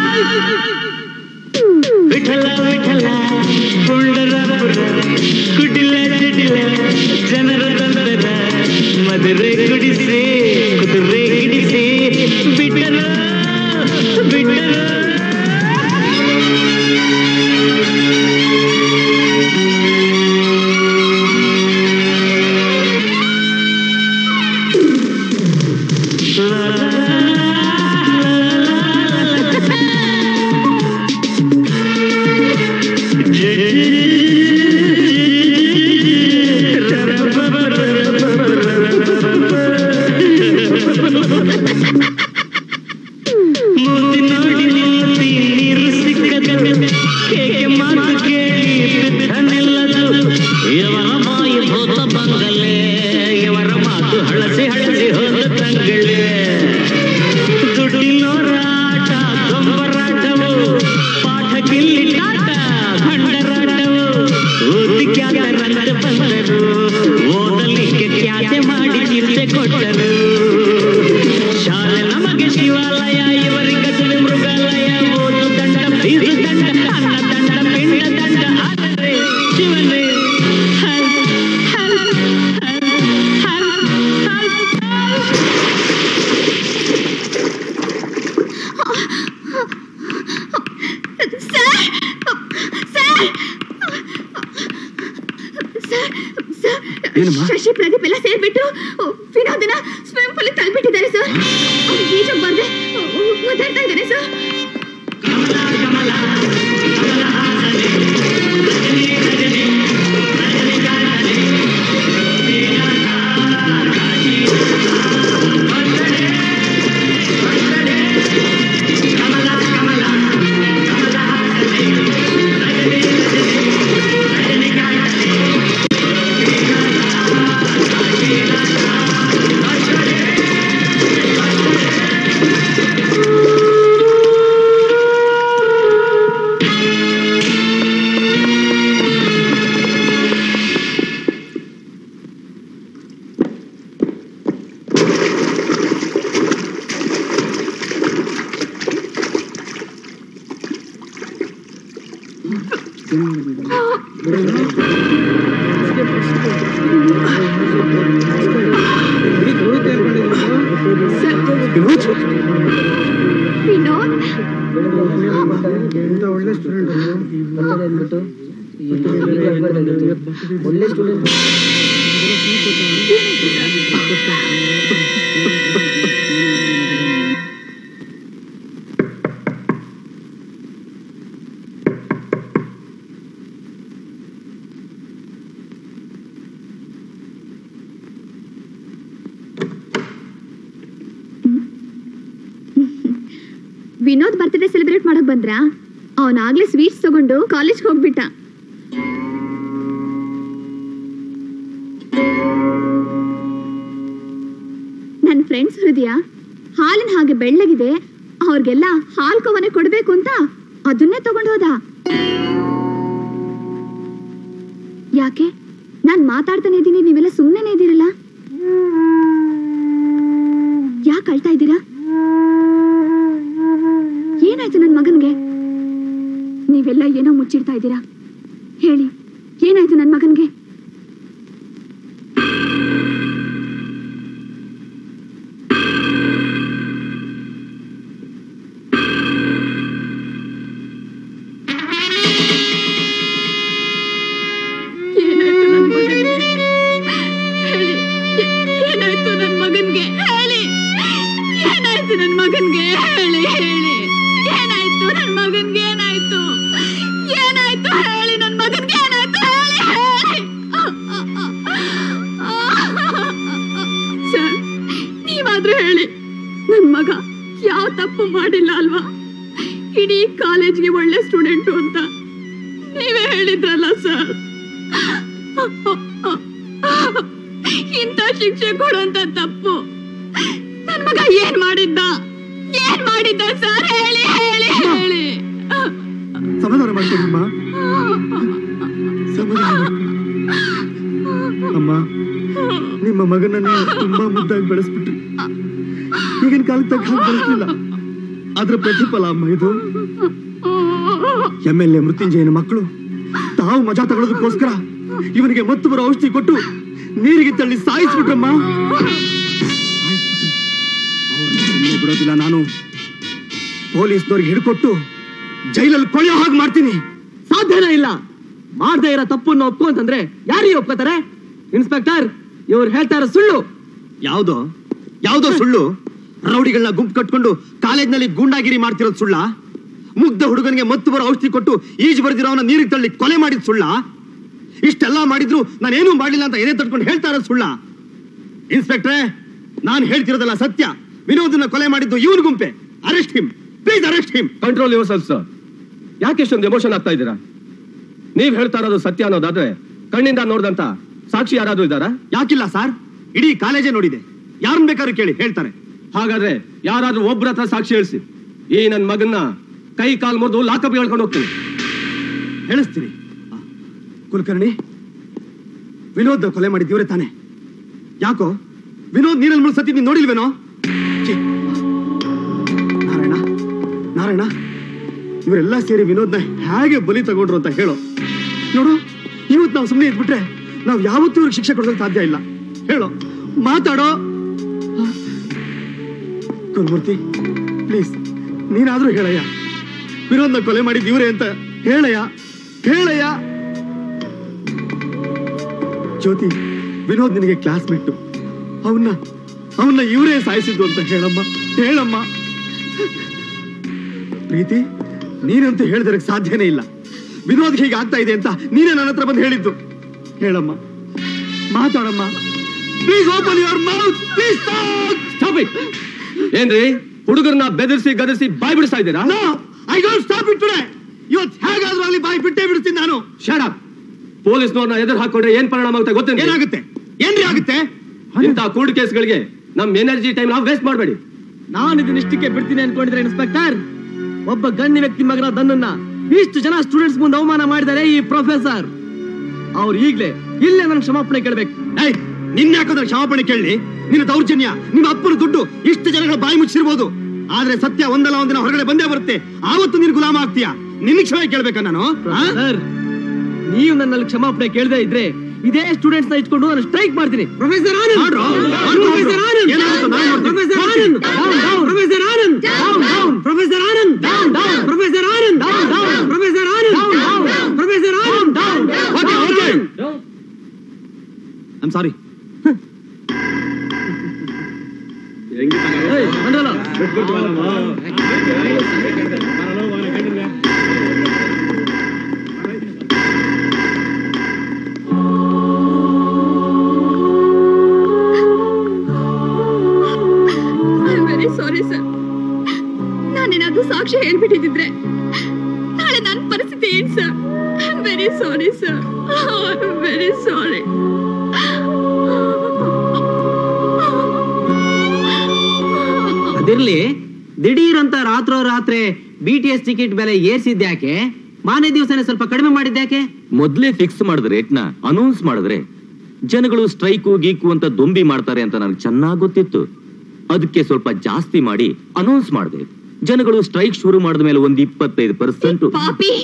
Vitthala Vitthala ಪುಂಡರಾಪುರ ಕುಟಿಲ ಜಟಿಲ ಜನರ ತಂದರ ಮದುವೆ ಕುಡಿಸಿ ಕುದುರೆ ಹಿಡಿಸಿ ಬಿಟ್ಟರ ಬಿಟ್ಟರ ಮೂತಿ ನೋಡಿ ನಿಂತಿ ನೀರು ಸಿಕ್ಕದು ಕೇಕೆ ಮಾತು ಕೇಳಿ ಬಿದ್ದನೆಲ್ಲದು ಇವರ ಬಾಯಿ ಭೂತ ಬಂಗಲೆ ಇವರ ಮಾತು ಹಳಸಿ ಹಳಸಿ ಹೋದ ತಂಗಳೇ ದುಡ್ಡಿನೋರಾಟ ದೊಂಬರಾಟವು ಪಾಠ ಕಿಲ್ಲಿ ಟಾಟ ಭಂಡರಾಟವು ಓದಿ ಖ್ಯಾತ ರಂಗ ಬಂದರು ಓದಲಿಕ್ಕೆ ಖ್ಯಾತೆ ಮಾಡಿ ಚಿಂತೆ ಕೊಟ್ಟರು ಶಾಲೆ ನಮಗೆ ಶಿವಾಲಯ ಇವರಿಗದು ಮೃಗಾಲಯ ಓದು ದಂಡ ಬೀಸು ದಂಡ ಅನ್ನ ದಂಡ ಪಿಂಡ ದಂಡ ಆದರೆ ಶಿವನೇ help help help help help sir sir sir ಏನಮ್ಮ ಶಶಿ ಪ್ರದೀಪ್ ಎಲ್ಲ ಸೇರ್ಬಿಟ್ಟು ಓ, ವಿನೋದನ ಸ್ವಿಮ್ಮಿಂಗ್ ಪೂಲ್ ತಳ್ಬಿಟ್ಟಿದ್ದಾರೆ ಸರ್ ಅವ್ನಿಗೆ ಈಜಕ್ ಬರ್ದೆ ಮಾತಾಡ್ತಾ ಇದ್ದಾನೆ sir Vinod Vinod birthday celebrate ಮಾಡಕ್ ಬಂದ್ರಾ ಅವನಾಗ್ಲೇ ಸ್ವೀಟ್ಸ್ ತಗೊಂಡು ಕಾಲೇಜ್ಗೆ ಹೋಗ್ಬಿಟ್ಟ ನನ್ನ ಫ್ರೆಂಡ್ಸ್ ಹೃದಯ ಹಾಲಿನ ಹಾಗೆ ಬೆಳ್ಳಗಿದೆ ಅವ್ರಿಗೆಲ್ಲ ಹಾಲ್ ಕವನೆ ಕೊಡ್ಬೇಕು ಅಂತ ಅದನ್ನೇ ತಗೊಂಡು ಹೋದ ಯಾಕೆ ನಾನ್ ಮಾತಾಡ್ತಾನೆ ಇದ್ದೀನಿ ನೀವೆಲ್ಲ ಸುಮ್ಮನೆ ಇದ್ದೀರಲ್ಲ ಯಾಕೆ ಅಳ್ತಾ ಇದ್ದೀರಾ ಏನಾಯ್ತು ನನ್ನ ಮಗನ್ಗೆ ನೀವೆಲ್ಲ ಏನೋ ಮುಚ್ಚಿಡ್ತಾ ಇದ್ದೀರಾ ಹೇಳಿ ಏನಾಯ್ತು ನನ್ನ ಮಗನ್ಗೆ ಏನಾಯ್ತು ನನ್ ಮಗನ್ಗೆ? ಹೇಳಿ. ಏ- ಏನಾಯ್ತು ನನ್ ಮಗನ್ಗೆ ಹೇಳಿ ಏನಾಯ್ತು ನನ್ ಮಗನ್ಗೆ ಹೇಳಿ ಹೇಳಿ ಏನಾಯ್ತು ನನ್ ಮಗನ್ಗೆ ಏನಾಯ್ತು ಏನಾಯ್ತು ಹೇಳಿ ನನ್ ಮಗನ್ಗೆ ಏನಾಯ್ತು ಹೇಳಿ ಹೇಳಿ ಸರ್ ನೀವಾದ್ರೂ ಹೇಳಿ ನನ್ ಮಗ ಯಾವ ತಪ್ಪು ಮಾಡಿಲ್ಲ ಅಲ್ವಾ ಇಡೀ ಕಾಲೇಜ್ಗೆ ಒಳ್ಳೆ ಸ್ಟೂಡೆಂಟು ಅಂತ ನೀವೇ ಹೇಳಿದ್ರಲ್ಲ ಸರ್ ಇಂಥ ಶಿಕ್ಷೆ ಕೊಡುವಂತ ತಪ್ಪು ನನ್ ಮಗ ಏನ್ ಮಾಡಿದ್ದ ಏನ್ ಮಾಡಿದ್ದ ಸರ್ ಹೇಳಿ ಹೇಳಿ ಹೇಳಿ ಸಮಾಧಾನ ಮಾಡ್ಕೊಳ್ಳಿಮ್ಮ ಸಮಾಧಾನ ಅಮ್ಮ ನಿಮ್ಮ ಮಗನನ್ನ ತುಂಬಾ ಮುದ್ದಾಗಿ ಬೆಳೆಸ್ಬಿಟ್ರಿ ಈಗಿನ ಕಾಲಕ್ಕೆ ತಕ್ಕ ಹಾಗೆ ಬೆಳೆಸ್ಲಿಲ್ಲ ಅದ್ರ ಪ್ರತಿಫಲ ಅಮ್ಮ ಇದು ಎಂ ಎಲ್ ಎ ಮೃತ್ಯುಂಜಯನ ಮಕ್ಕಳು ತಾವು ಮಜಾ ತಗೊಳ್ಳೋದಕ್ಕೋಸ್ಕರ ಇವನಿಗೆ ಮತ್ತು ಬರೋ ಔಷಧಿ ಕೊಟ್ಟು ನೀರಿಗೆ ತಳ್ಳಿ ಸಾಯಿಸ್ಬಿಟ್ರಮ್ಮ ಅವ್ರನ್ನ ಸುಮ್ನೆ ಬಿಡೋದಿಲ್ಲ ನಾನು ಪೊಲೀಸ್ನವ್ರಿಗೆ ಹಿಡ್ಕೊಟ್ಟು ಜೈಲಲ್ಲಿ ಕೊಳೆಯೋ ಹಾಗೆ ಮಾಡ್ತೀನಿ ಸಾಧ್ಯನೇ ಇಲ್ಲ ಮಾಡದೇ ಇರೋ ತಪ್ಪನ್ನು ಒಪ್ಪು ಅಂತಂದ್ರೆ ಯಾರಿಗೆ ಒಪ್ಕೋತಾರೆ ಇನ್ಸ್ಪೆಕ್ಟರ್ ಇವ್ರು ಹೇಳ್ತಾ ಇರೋ ಸುಳ್ಳು ಯಾವ್ದೋ ಯಾವ್ದೋ ಸುಳ್ಳು ರೌಡಿಗಳನ್ನ ಗುಂಪು ಕಟ್ಕೊಂಡು ಕಾಲೇಜ್ನಲ್ಲಿ ಗೂಂಡಾಗಿರಿ ಮಾಡ್ತಿರೋದು ಸುಳ್ಳ ಮುಗ್ಧ ಹುಡುಗನಿಗೆ ಮತ್ತು ಬರೋ ಔಷಧಿ ಕೊಟ್ಟು ಈಜು ಬರ್ದಿರೋವನ್ನ ನೀರಿಗೆ ತಳ್ಳಿ ಕೊಲೆ ಮಾಡಿದ ಸುಳ್ಳ ಇಷ್ಟೆಲ್ಲ ಮಾಡಿದ್ರು ನಾನೇನು ಮಾಡಲಿಲ್ಲ ಅಂತ ಏನೇ ತಟ್ಕೊಂಡು ಹೇಳ್ತಾ ಇರೋದು ಸುಳ್ಳ ಇನ್ಸ್ಪೆಕ್ಟ್ರೆ ನಾನು ಹೇಳ್ತಿರೋದಲ್ಲ ಸತ್ಯ ವಿನೋದನ್ನ ಕೊಲೆ ಮಾಡಿದ್ದು ಇವನ್ ಗುಂಪೆ arrest him please arrest him control yourself sir ಯಾಕೆ ಇಷ್ಟೊಂದು ಎಮೋಷನ್ ಆಗ್ತಾ ಇದ್ದೀರಾ ನೀವ್ ಹೇಳ್ತಾ ಇರೋದು ಸತ್ಯ ಅನ್ನೋದಾದ್ರೆ ಕಣ್ಣಿಂದ ನೋಡ್ದಂತ ಸಾಕ್ಷಿ ಯಾರಾದ್ರೂ ಇದ್ದಾರಾ ಯಾಕಿಲ್ಲ ಸರ್ ಇಡೀ ಕಾಲೇಜೇ ನೋಡಿದೆ ಯಾರನ್ನ ಬೇಕಾದ್ರೂ ಕೇಳಿ ಹೇಳ್ತಾರೆ ಹಾಗಾದ್ರೆ ಯಾರಾದ್ರೂ ಒಬ್ರ ಹತ್ರ ಸಾಕ್ಷಿ ಹೇಳಿಸಿ ಈ ನನ್ ಮಗನ್ನ ಕೈ ಕಾಲ್ ಮುರಿದು ಲಾಕಪ್ ಹೇಳ್ಕೊಂಡು ಹೋಗ್ತೀನಿ ಹೇಳಿಸ್ತೀನಿ ಆ, ಕುಲಕರ್ಣಿ ವಿನೋದ್ ಕೊಲೆ ಮಾಡಿದ್ ಇವರೇ ತಾನೆ ಯಾಕೋ ವಿನೋದ್ ನೀರಲ್ಲಿ ಮುಳ್ಸತಿ ನೀನ್ ನೋಡಿಲ್ವೇನೋ ಛೀ. ನಾರಾಯಣ ನಾರಾಯಣ ಇವರೆಲ್ಲ ಸೇರಿ ವಿನೋದ್ನ ಹೇಗೆ ಬಲಿ ತಗೊಂಡ್ರು ಅಂತ ಹೇಳು ನೋಡು ಇವತ್ತು ನಾವು ಸುಮ್ಮನೆ ಇದ್ಬಿಟ್ರೆ ನಾವು ಯಾವತ್ತೂ ಇವ್ರಿಗೆ ಶಿಕ್ಷೆ ಕೊಡೋದಕ್ಕೆ ಸಾಧ್ಯ ಇಲ್ಲ ಹೇಳು ಮಾತಾಡೋ ಕುಲ್ಮೂರ್ತಿ ಪ್ಲೀಸ್ ನೀನಾದ್ರೂ ಹೇಳಯ್ಯ ವಿನೋದ್ನ ಕೊಲೆ ಮಾಡಿದ್ ಇವರೇ ಅಂತ ಹೇಳಯ್ಯ ಹೇಳಯ್ಯ ಜ್ಯೋತಿ ವಿನೋದ್ ನಿನಗೆ ಕ್ಲಾಸ್ ಬಿಟ್ಟು ಅವನ್ನ ಅವನ್ನ ಇವರೇ ಸಾಯಿಸಿದ್ದು ಅಂತ ಹೇಳಮ್ಮ ಹೇಳಮ್ಮ ಪ್ರೀತಿ ನೀನಂತೂ ಹೇಳಿದ್ರೆ ಸಾಧ್ಯನೇ ಇಲ್ಲ ವಿನೋದ್ ಹೀಗೆ ಆಗ್ತಾ ಇದೆ ಅಂತ ನೀನೇ ನನ್ನ ಹತ್ರ ಬಂದು ಹೇಳಿದ್ದು ಹೇಳಮ್ಮ ಮಾತಾಡಮ್ಮ please open your mouth please stop it ಏನ್ರಿ ಹುಡುಗರನ್ನ ಬೆದರಿಸಿ ಗದರಿಸಿ ಬಾಯ್ ಬಿಡಿಸ್ತಾ ಇದ್ದೀರಾ I don't stop it today ಇವತ್ತು ಹೇಗಾದ್ರೂ ಅಲ್ಲಿ ಬಾಯಿ ಬಿಟ್ಟೇ ಬಿಡ್ತೀನಿ ನಾನು ಶಟ್ ಅಪ್ ಪೊಲೀಸ್ನವ್ರನ್ನ ಎದುರು ಹಾಕೊಂಡ್ರೆ ಏನ್ ಪರಿಣಾಮ ಆಗುತ್ತೆ ಗೊತ್ತೇನು ಏನಾಗುತ್ತೆ ಏನ್ರಿ ಆಗುತ್ತೆ ಇಂಥ ಕೂಡ್ ಕೇಸ್ಗಳಿಗೆ ನಮ್ ಎನರ್ಜಿ ಟೈಮ್ ನಾವು ವೇಸ್ಟ್ ಮಾಡಬೇಡಿ ನಾನು ಇದನ್ನ ಇಷ್ಟಕ್ಕೆ ಬಿಡ್ತೀನಿ ಅನ್ಕೊಂಡಿದ್ರೆ ಇನ್ಸ್ಪೆಕ್ಟರ್ ಒಬ್ಬ ಗಣ್ಯ ವ್ಯಕ್ತಿ ಮಗನ ದನ್ನನ್ನ ಇಷ್ಟು ಜನ ಸ್ಟೂಡೆಂಟ್ಸ್ ಮುಂದೆ ಅವಮಾನ ಮಾಡಿದ್ದಾರೆ ಈ ಪ್ರೊಫೆಸರ್ ಅವ್ರು ಈಗ್ಲೇ ಇಲ್ಲೇ ನನ್ನ ಕ್ಷಮಾಪಣೆ ಕೇಳ್ಬೇಕು ಏಯ್ ನಿನ್ನ ಯಾಕಂದ್ರೆ ಕ್ಷಮಾಪಣೆ ಕೇಳಿ ನಿನ್ನ ದೌರ್ಜನ್ಯ ನಿಮ್ಮ ಅಪ್ಪನ ದುಡ್ಡು ಇಷ್ಟು ಜನಗಳ ಬಾಯಿ ಮುಚ್ಚಿರ್ಬೋದು ಆದ್ರೆ ಸತ್ಯ ಒಂದಲ್ಲ ಒಂದಿನ ಹೊರಗಡೆ ಬಂದೇ ಬರುತ್ತೆ ಆವತ್ತು ನೀನು ಗುಲಾಮ ಆಗ್ತೀಯಾ ನಿನ್ನ ಕ್ಷಮೆ ಕೇಳ್ಬೇಕಾ ನಾನು ಆ? ಸರ್ ನೀವು ನನ್ನಲ್ಲಿ ಕ್ಷಮಾಪಣೆ ಕೇಳದೆ ಇದ್ರೆ ಇದೇ ಸ್ಟೂಡೆಂಟ್ಸ್ ನ ಇಟ್ಕೊಂಡು ನಾನು ಸ್ಟ್ರೈಕ್ ಮಾಡ್ತೀನಿ ಪ್ರೊಫೆಸರ್ ಆನಂದ್ ಮಾಡ್ರೋ? ಮಾಡ್ರೋ? ಪ್ರೊಫೆಸರ್ ಆನಂದ್ ಏನಾಗುತ್ತೋ ನಾನು ನೋಡ್ತೀನಿ. Professor Anand down down professor Anand down down professor Anand down down professor Anand down down professor Anand down down professor Anand down okay okay I'm sorry ಏಯ್ ಬಂದ್ರಲ್ಲ ವೆರಿ ಸಾರಿ ಸರ್ ನಾನೇನಾದ್ರೂ ಸಾಕ್ಷಿ ಹೇಳ್ಬಿಟ್ಟಿದ್ರೆ ನಾಳೆ ನನ್ನ ಪರಿಸ್ಥಿತಿ ಏನ್ sir I am very sorry sir I am very sorry ಅದಿರ್ಲಿ ದಿಢೀರ್ ಅಂತ ರಾತ್ರೋ ರಾತ್ರಿ ಬಿ ಟಿ ಎಸ್ ಟಿಕೆಟ್ ಬೆಲೆ ಏರ್ಸಿದ್ಯಾಕೆ ಮಾನೇ ದಿವಸನೇ ಸ್ವಲ್ಪ ಕಡಿಮೆ ಮಾಡಿದ್ಯಾಕೆ ಮೊದ್ಲೇ ಫಿಕ್ಸ್ ಮಾಡಿದ ರೇಟ್ನ ಅನೌನ್ಸ್ ಮಾಡಿದ್ರೆ ಜನಗಳು ಸ್ಟ್ರೈಕು ಗೀಕು ಅಂತ ದೊಂಬಿ ಮಾಡ್ತಾರೆ ಅಂತ ನನಗೆ ಚೆನ್ನಾಗಿ ಗೊತ್ತಿತ್ತು ಅದಕ್ಕೆ ಸ್ವಲ್ಪ ಜಾಸ್ತಿ ಮಾಡಿ ಅನೌನ್ಸ್ ಮಾಡಿದೆ ಜನಗಳು ಸ್ಟ್ರೈಕ್ ಶುರು ಮಾಡಿದ ಮೇಲೆ ಒಂದ್ ಇಪ್ಪತ್ತೈದು ಪರ್ಸೆಂಟ್ ಪಾಪಿ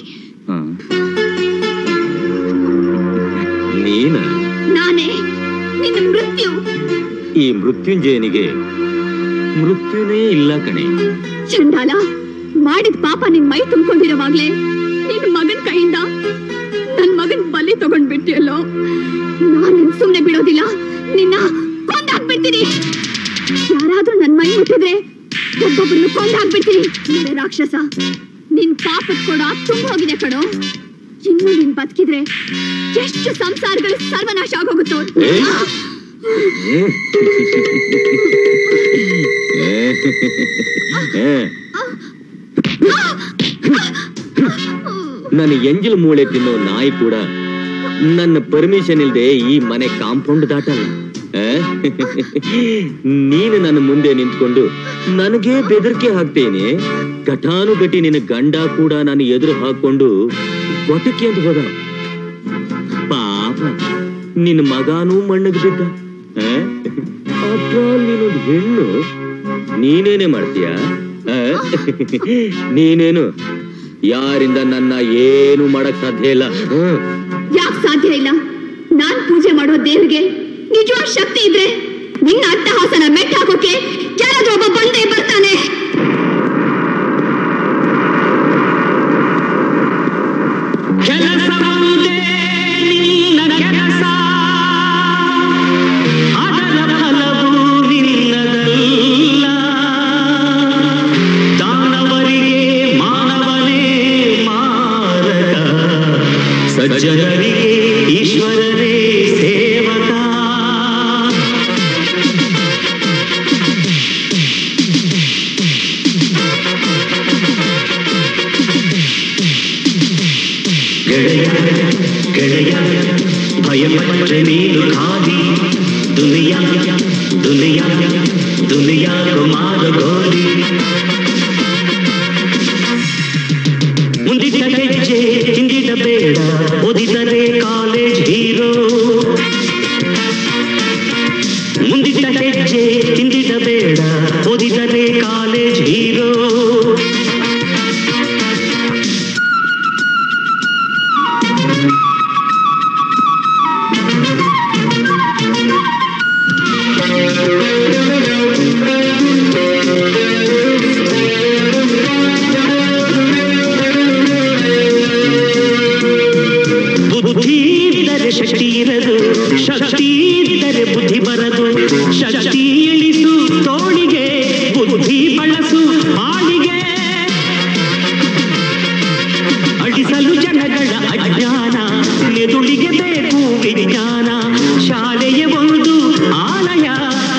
ನೀನ ನಾನೇ ನಿನ್ನ ಮೃತ್ಯು ಈ ಮೃತ್ಯುಂಜಯನಿಗೆ ಮೃತ್ಯುನೇ ಇಲ್ಲ ಕಣೆ ಚಂಡಾಲ ಮಾಡಿದ ಪಾಪ ನಿನ್ ಮೈ ತುಂಬಿಕೊಂಡಿರೋವಾಗ್ಲೇ ನಿನ್ ಮಗನ್ ಕೈಯಿಂದ ನನ್ ಮಗನ್ ಬಲಿ ತಗೊಂಡ್ಬಿಟ್ಟಿಯಲ್ಲೋ ನಾನ್ ನಿನ್ ಸುಮ್ನೆ ಬಿಡೋದಿಲ್ಲ ನಿನ್ನ ಕೊಂದಾಕ್ಬಿಡ್ತೀನಿ ಯಾರಾದ್ರೂ ನನ್ ಮೈ ಮುಟ್ಟಿದ್ರೆ ಒಬ್ಬೊಬ್ಬರನ್ನು ಕೊಂದಾಕ್ಬಿಡ್ತೀನಿ ನೋಡೆ ರಾಕ್ಷಸ ನಿನ್ ಪಾಪದ ಕೊಡ ತುಂಬ ಹೋಗಿದೆ ಕಣೋ ಇನ್ನು ನೀನ್ ಬದುಕಿದ್ರೆ ಎಷ್ಟು ಸಂಸಾರಗಳು ಸರ್ವನಾಶ ಆಗೋಗುತ್ತೋ ಏ? ಏ. ನನ್ನ ಎಂಜಲ್ ಮೂಳೆ ತಿನ್ನೋ ನಾಯಿ ಕೂಡ ನನ್ನ ಪರ್ಮಿಷನ್ ಇಲ್ಲದೆ ಈ ಮನೆ ಕಾಂಪೌಂಡ್ ದಾಟಲ್ಲ ಆ? ನೀನು ನನ್ನ ಮುಂದೆ ನಿಂತ್ಕೊಂಡು ನನಗೆ ಬೆದರಿಕೆ ಹಾಕ್ತೇನೆ ಘಟಾನುಘಟಿ ನಿನ್ನ ಗಂಡ ಕೂಡ ನಾನು ಎದುರು ಹಾಕೊಂಡು ಗೊಟಕ್ಕೆ ಅಂತ ಹೋದ ಪಾಪ ನಿನ್ನ ಮಗಾನೂ ಮಣ್ಣಗೆ ಬಿದ್ದ ಆಫ್ಟರ್ ಆಲ್ ನೀನೊಂದು ಹೆಣ್ಣು ನೀನೇನೆ ಮಾಡ್ತೀಯ ಆ? ನೀನೇನು ಯಾರಿಂದ ನನ್ನ ಏನು ಮಾಡಕ್ ಸಾಧ್ಯ ಇಲ್ಲ ಹ್ಮ್. ಯಾಕೆ ಸಾಧ್ಯ ಇಲ್ಲ ನಾನ್ ಪೂಜೆ ಮಾಡೋ ದೇವ್ರಿಗೆ ನಿಜವಾದ ಶಕ್ತಿ ಇದ್ರೆ ನಿನ್ನ ಅಟ್ಟಹಾಸನ ಮೆಟ್ಟ ಹಾಕೋಕೆ ಯಾರಾದ್ರೂ ಒಬ್ಬ ಬಂದೇ ಬರ್ತಾನೆ ಕೆಲಸ ಮುಂದೆ ನಿನ್ನ ಕೆಲಸ ಅದರ ಫಲವು ನಿನ್ನದಲ್ಲ ದಾನವರಿಗೆ ಮಾನವನೇ ಮಾರಕ ಸಜ್ಜನರಿಗೆ ಈಶ್ವರನೇ ಸೇವಕ ಗೆಳೆಯ ಗೆಳೆಯ ಭಯಪಟ್ಟರೆ ನೀನು ಖಾಲಿ ದುನಿಯಾ ದುನಿಯಾ ದುನಿಯಾ ಮಾರ ಗೋಲಿ ಮುಂದಿನ ಹೆಜ್ಜೆ ಹಿಂದಿನ ಬೇಡ ಓದಿದರೆ ಕಾಲೇಜ್ ಹೀರೋ ಮುಂದಿನ ಹೆಜ್ಜೆ ಹಿಂದಿನ ಬೇಡ ಓದಿದರೆ ಕಾಲೇಜ್ ಹೀರೋ ಬುದ್ಧಿ ಇದ್ದರೆ ಶಕ್ತಿ ಇರದು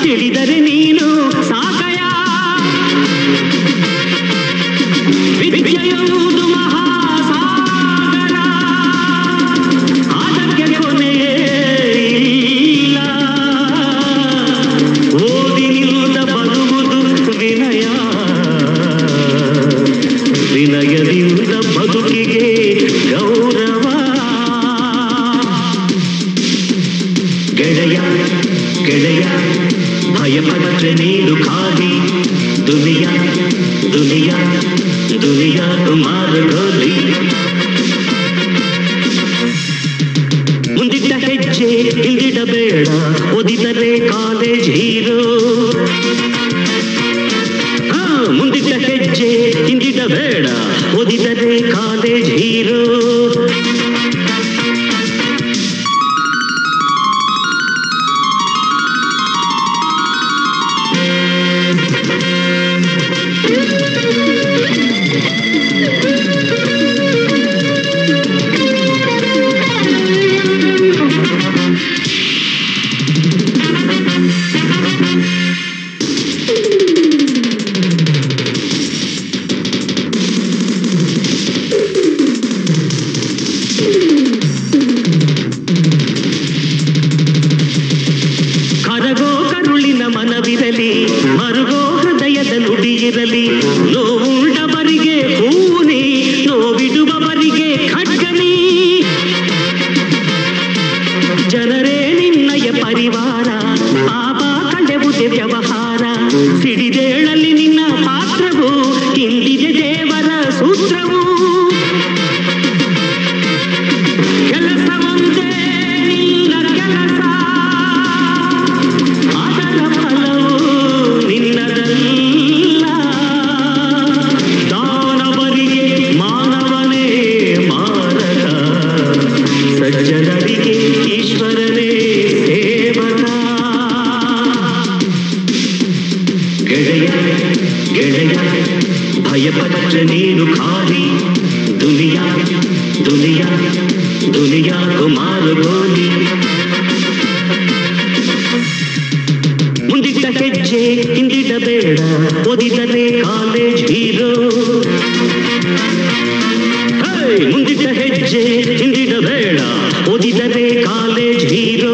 ತಿಳಿದರೆ ನೀನು ಸಾಕಯ ವಿದ್ಯೆಯುವುದು ಮಹಾಸಾಗರ ಅದಕ್ಕೆ ಕೊನೆಯೇ ಇಲ್ಲ ಓದಿನಿಂದ ಬರುವುದು ವಿನಯ ವಿನಯದಿಂದ ಬದುಕಿಗೆ ಗೌರವ ಗೆಳೆಯ ಗೆಳೆಯ ಭಯಪಟ್ಟರೆ ನೀನು ಖಾಲಿ ದುನಿಯಾ ದುನಿಯಾ ದುನಿಯಾ ತುಮಾರ ಗೋಲಿ ಮುಂದಿಟ್ಟ ಹೆಜ್ಜೆ ಹಿಂದಿಡಬೇಡ ಓದಿದರೆ ಕಾಲೇಜ್ ಹೀರೋ ಹಾ ಮುಂದಿಟ್ಟ ಹೆಜ್ಜೆ ಹಿಂದಿಡಬೇಡ ಓದಿದರೆ ಕಾಲೇಜ್ ಹೀರೋ ಕರಗೋ ಕರುಳಿನ ಮನವಿರಲಿ ಮರುಗೋ ಹೃದಯದ ನುಡಿಯಿರಲಿ ನೋವುಂಡವರಿಗೆ ಹೂನಿ ನೋವಿಡುವವರಿಗೆ ಖಡ್ಗನಿ ಜನರೇ ನಿನ್ನಯ ಪರಿವಾರ ಪಾಪ ಕಳೆವುದೇ ವ್ಯವಹಾರ ಸಿಡಿದೇಳಲಿ ನಿನ್ನ ಪಾತ್ರವು ಇಂದಿದೆ ದೇವರ ಸೂತ್ರವು ಕೆಲಸ ಒಂದೇ ನಿನ್ನ ಕೆಲಸ ಅದರ ಫಲವು ನಿನ್ನದಲ್ಲ ದಾನವರಿಗೆ ಮಾನವನೇ ಮಾರಕ ಸಜ್ಜನರಿಗೆ ಈಶ್ವರನೇ ಸೇವಕ ಗೆಳೆಯ ಗೆಳೆಯ ಭಯಪಟ್ಟ ನೀನು ಖಾಲಿ ದುನಿಯಾ ದುನಿಯಾ ದುನಿಯಾ ಕುಮಾರ ಗೋಲಿ ಮುಂದಿಟ್ಟ ಹೆಜ್ಜೆ ಹಿಂದಿಡಬೇಡ ಓದಿದರೆ ಕಾಲೇಜ್ ಹೀರೋ ಹೇ, ಮುಂದಿಟ್ಟ ಹೆಜ್ಜೆ ಹಿಂದಿಡಬೇಡ ಓದಿದರೆ ಕಾಲೇಜ್ ಹೀರೋ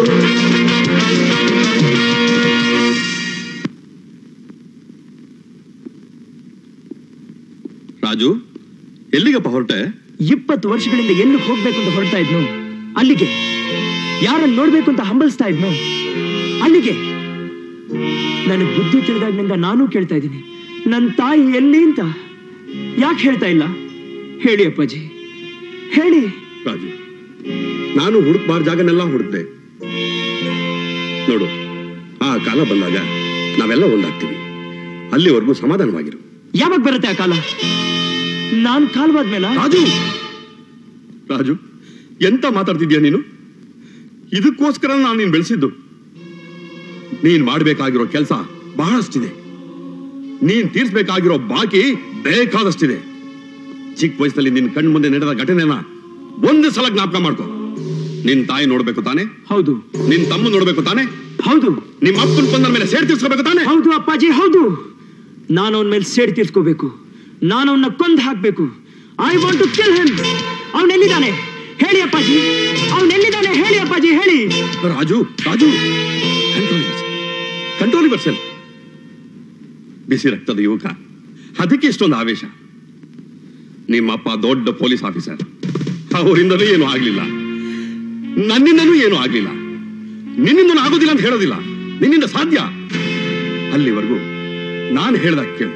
ರಾಜು ಎಲ್ಲಿಗಪ್ಪ ಹೊರಟೆ ಇಪ್ಪತ್ತು ವರ್ಷಗಳಿಂದ ಎಲ್ಲಿ ಹೋಗ್ಬೇಕು ಅಂತ ಹೊರಡ್ತಾ ಇದ್ನು ಅಲ್ಲಿಗೆ ಯಾರನ್ನ ನೋಡ್ಬೇಕು ಅಂತ ಹಂಬಲಿಸ್ತಾ ಇದ್ನು ಅಲ್ಲಿಗೆ ನನಗೆ ಬುದ್ಧಿ ತಿಳಿದಾಗಿನಿಂದ ನಾನು ಕೇಳ್ತಾ ಇದ್ದೀನಿ ನನ್ನ ತಾಯಿ ಎಲ್ಲಿ ಅಂತ ಯಾಕೆ ಹೇಳ್ತಾ ಇಲ್ಲ ಹೇಳಿ ಅಪ್ಪಾಜಿ ಹೇಳಿ ರಾಜು ನಾನು ಹುಡುಕ್ಬಾರ ಜಾಗನೆಲ್ಲ ಹುಡುಕ್ದೆ ನೋಡು ಆ ಕಾಲ ಬಂದಾಗ ನಾವೆಲ್ಲ ಒಂದಾಗ್ತೀವಿ ಅಲ್ಲಿವರೆಗೂ ಸಮಾಧಾನವಾಗಿರು ಯಾವಾಗ ಬರುತ್ತೆ ಆ ಕಾಲ ನಾನ್ ಕಾಲ್ವಾದ್ಮೇಲ ರಾಜು ರಾಜು ಎಂತ ಮಾತಾಡ್ತಿದ್ಯಾ ನೀನು ಇದಕ್ಕೋಸ್ಕರ ನಾನು ನೀನ್ ಬೆಳೆಸಿದ್ದು ನೀನ್ ಮಾಡ್ಬೇಕಾಗಿರೋ ಕೆಲಸ ಬಹಳಷ್ಟಿದೆ ನೀನ್ ತೀರ್ಸ್ಬೇಕಾಗಿರೋ ಬಾಕಿ ಬೇಕಾದಷ್ಟಿದೆ ಚಿಕ್ಕ ವಯಸ್ಸಲ್ಲಿ ನಿನ್ ಕಣ್ ಮುಂದೆ ನಡೆದ ಘಟನೆನ ಒಂದು ಸಲ ಜ್ಞಾಪಕ ಮಾಡ್ಕೋ ನಿನ್ ತಾಯಿ ನೋಡ್ಬೇಕು ತಾನೆ ಹೌದು ನಿನ್ ತಮ್ಮ ನೋಡ್ಬೇಕು ತಾನೆ ಹೌದು ನಿಮ್ಮ ಅಪ್ಪನ ಬಂದ ಮೇಲೆ ಸೇರ್ ತೀರ್ಸ್ಕೋಬೇಕು ತಾನೆ ಹೌದು ಅಪ್ಪಾಜಿ ಹೌದು ನಾನು ಅವನ ಮೇಲೆ ಸೇಡ್ ತೀರ್ಸ್ಕೋಬೇಕು ನಾನು ಅವನ್ನ ಕೊಂದು ಹಾಕ್ಬೇಕು I want to kill him ಅವನೆಲ್ಲಿದ್ದಾನೆ ಹೇಳಿ ಅಪ್ಪಾಜಿ ಅವನೆಲ್ಲಿದ್ದಾನೆ ಹೇಳಿ ಅಪ್ಪಾಜಿ ಹೇಳಿ ರಾಜು ರಾಜು ಕಂಟ್ರೋಲ್ ಬರ್ಸಲ್ ಬಿಸಿ ರಕ್ತದ ಯುವಕ ಅದಕ್ಕೆ ಇಷ್ಟೊಂದು ಆವೇಶ ನಿಮ್ಮಪ್ಪ ದೊಡ್ಡ ಪೊಲೀಸ್ ಆಫೀಸರ್ ಅವರಿಂದಲೂ ಏನು ಆಗ್ಲಿಲ್ಲ ನನ್ನಿಂದಲೂ ಏನು ಆಗ್ಲಿಲ್ಲ ನಿನ್ನಿಂದಲೂ ಆಗೋದಿಲ್ಲ ಅಂತ ಹೇಳೋದಿಲ್ಲ ನಿನ್ನಿಂದ ಸಾಧ್ಯ ಅಲ್ಲಿವರೆಗೂ ನಾನು ಹೇಳ್ದಾಗ ಕೇಳು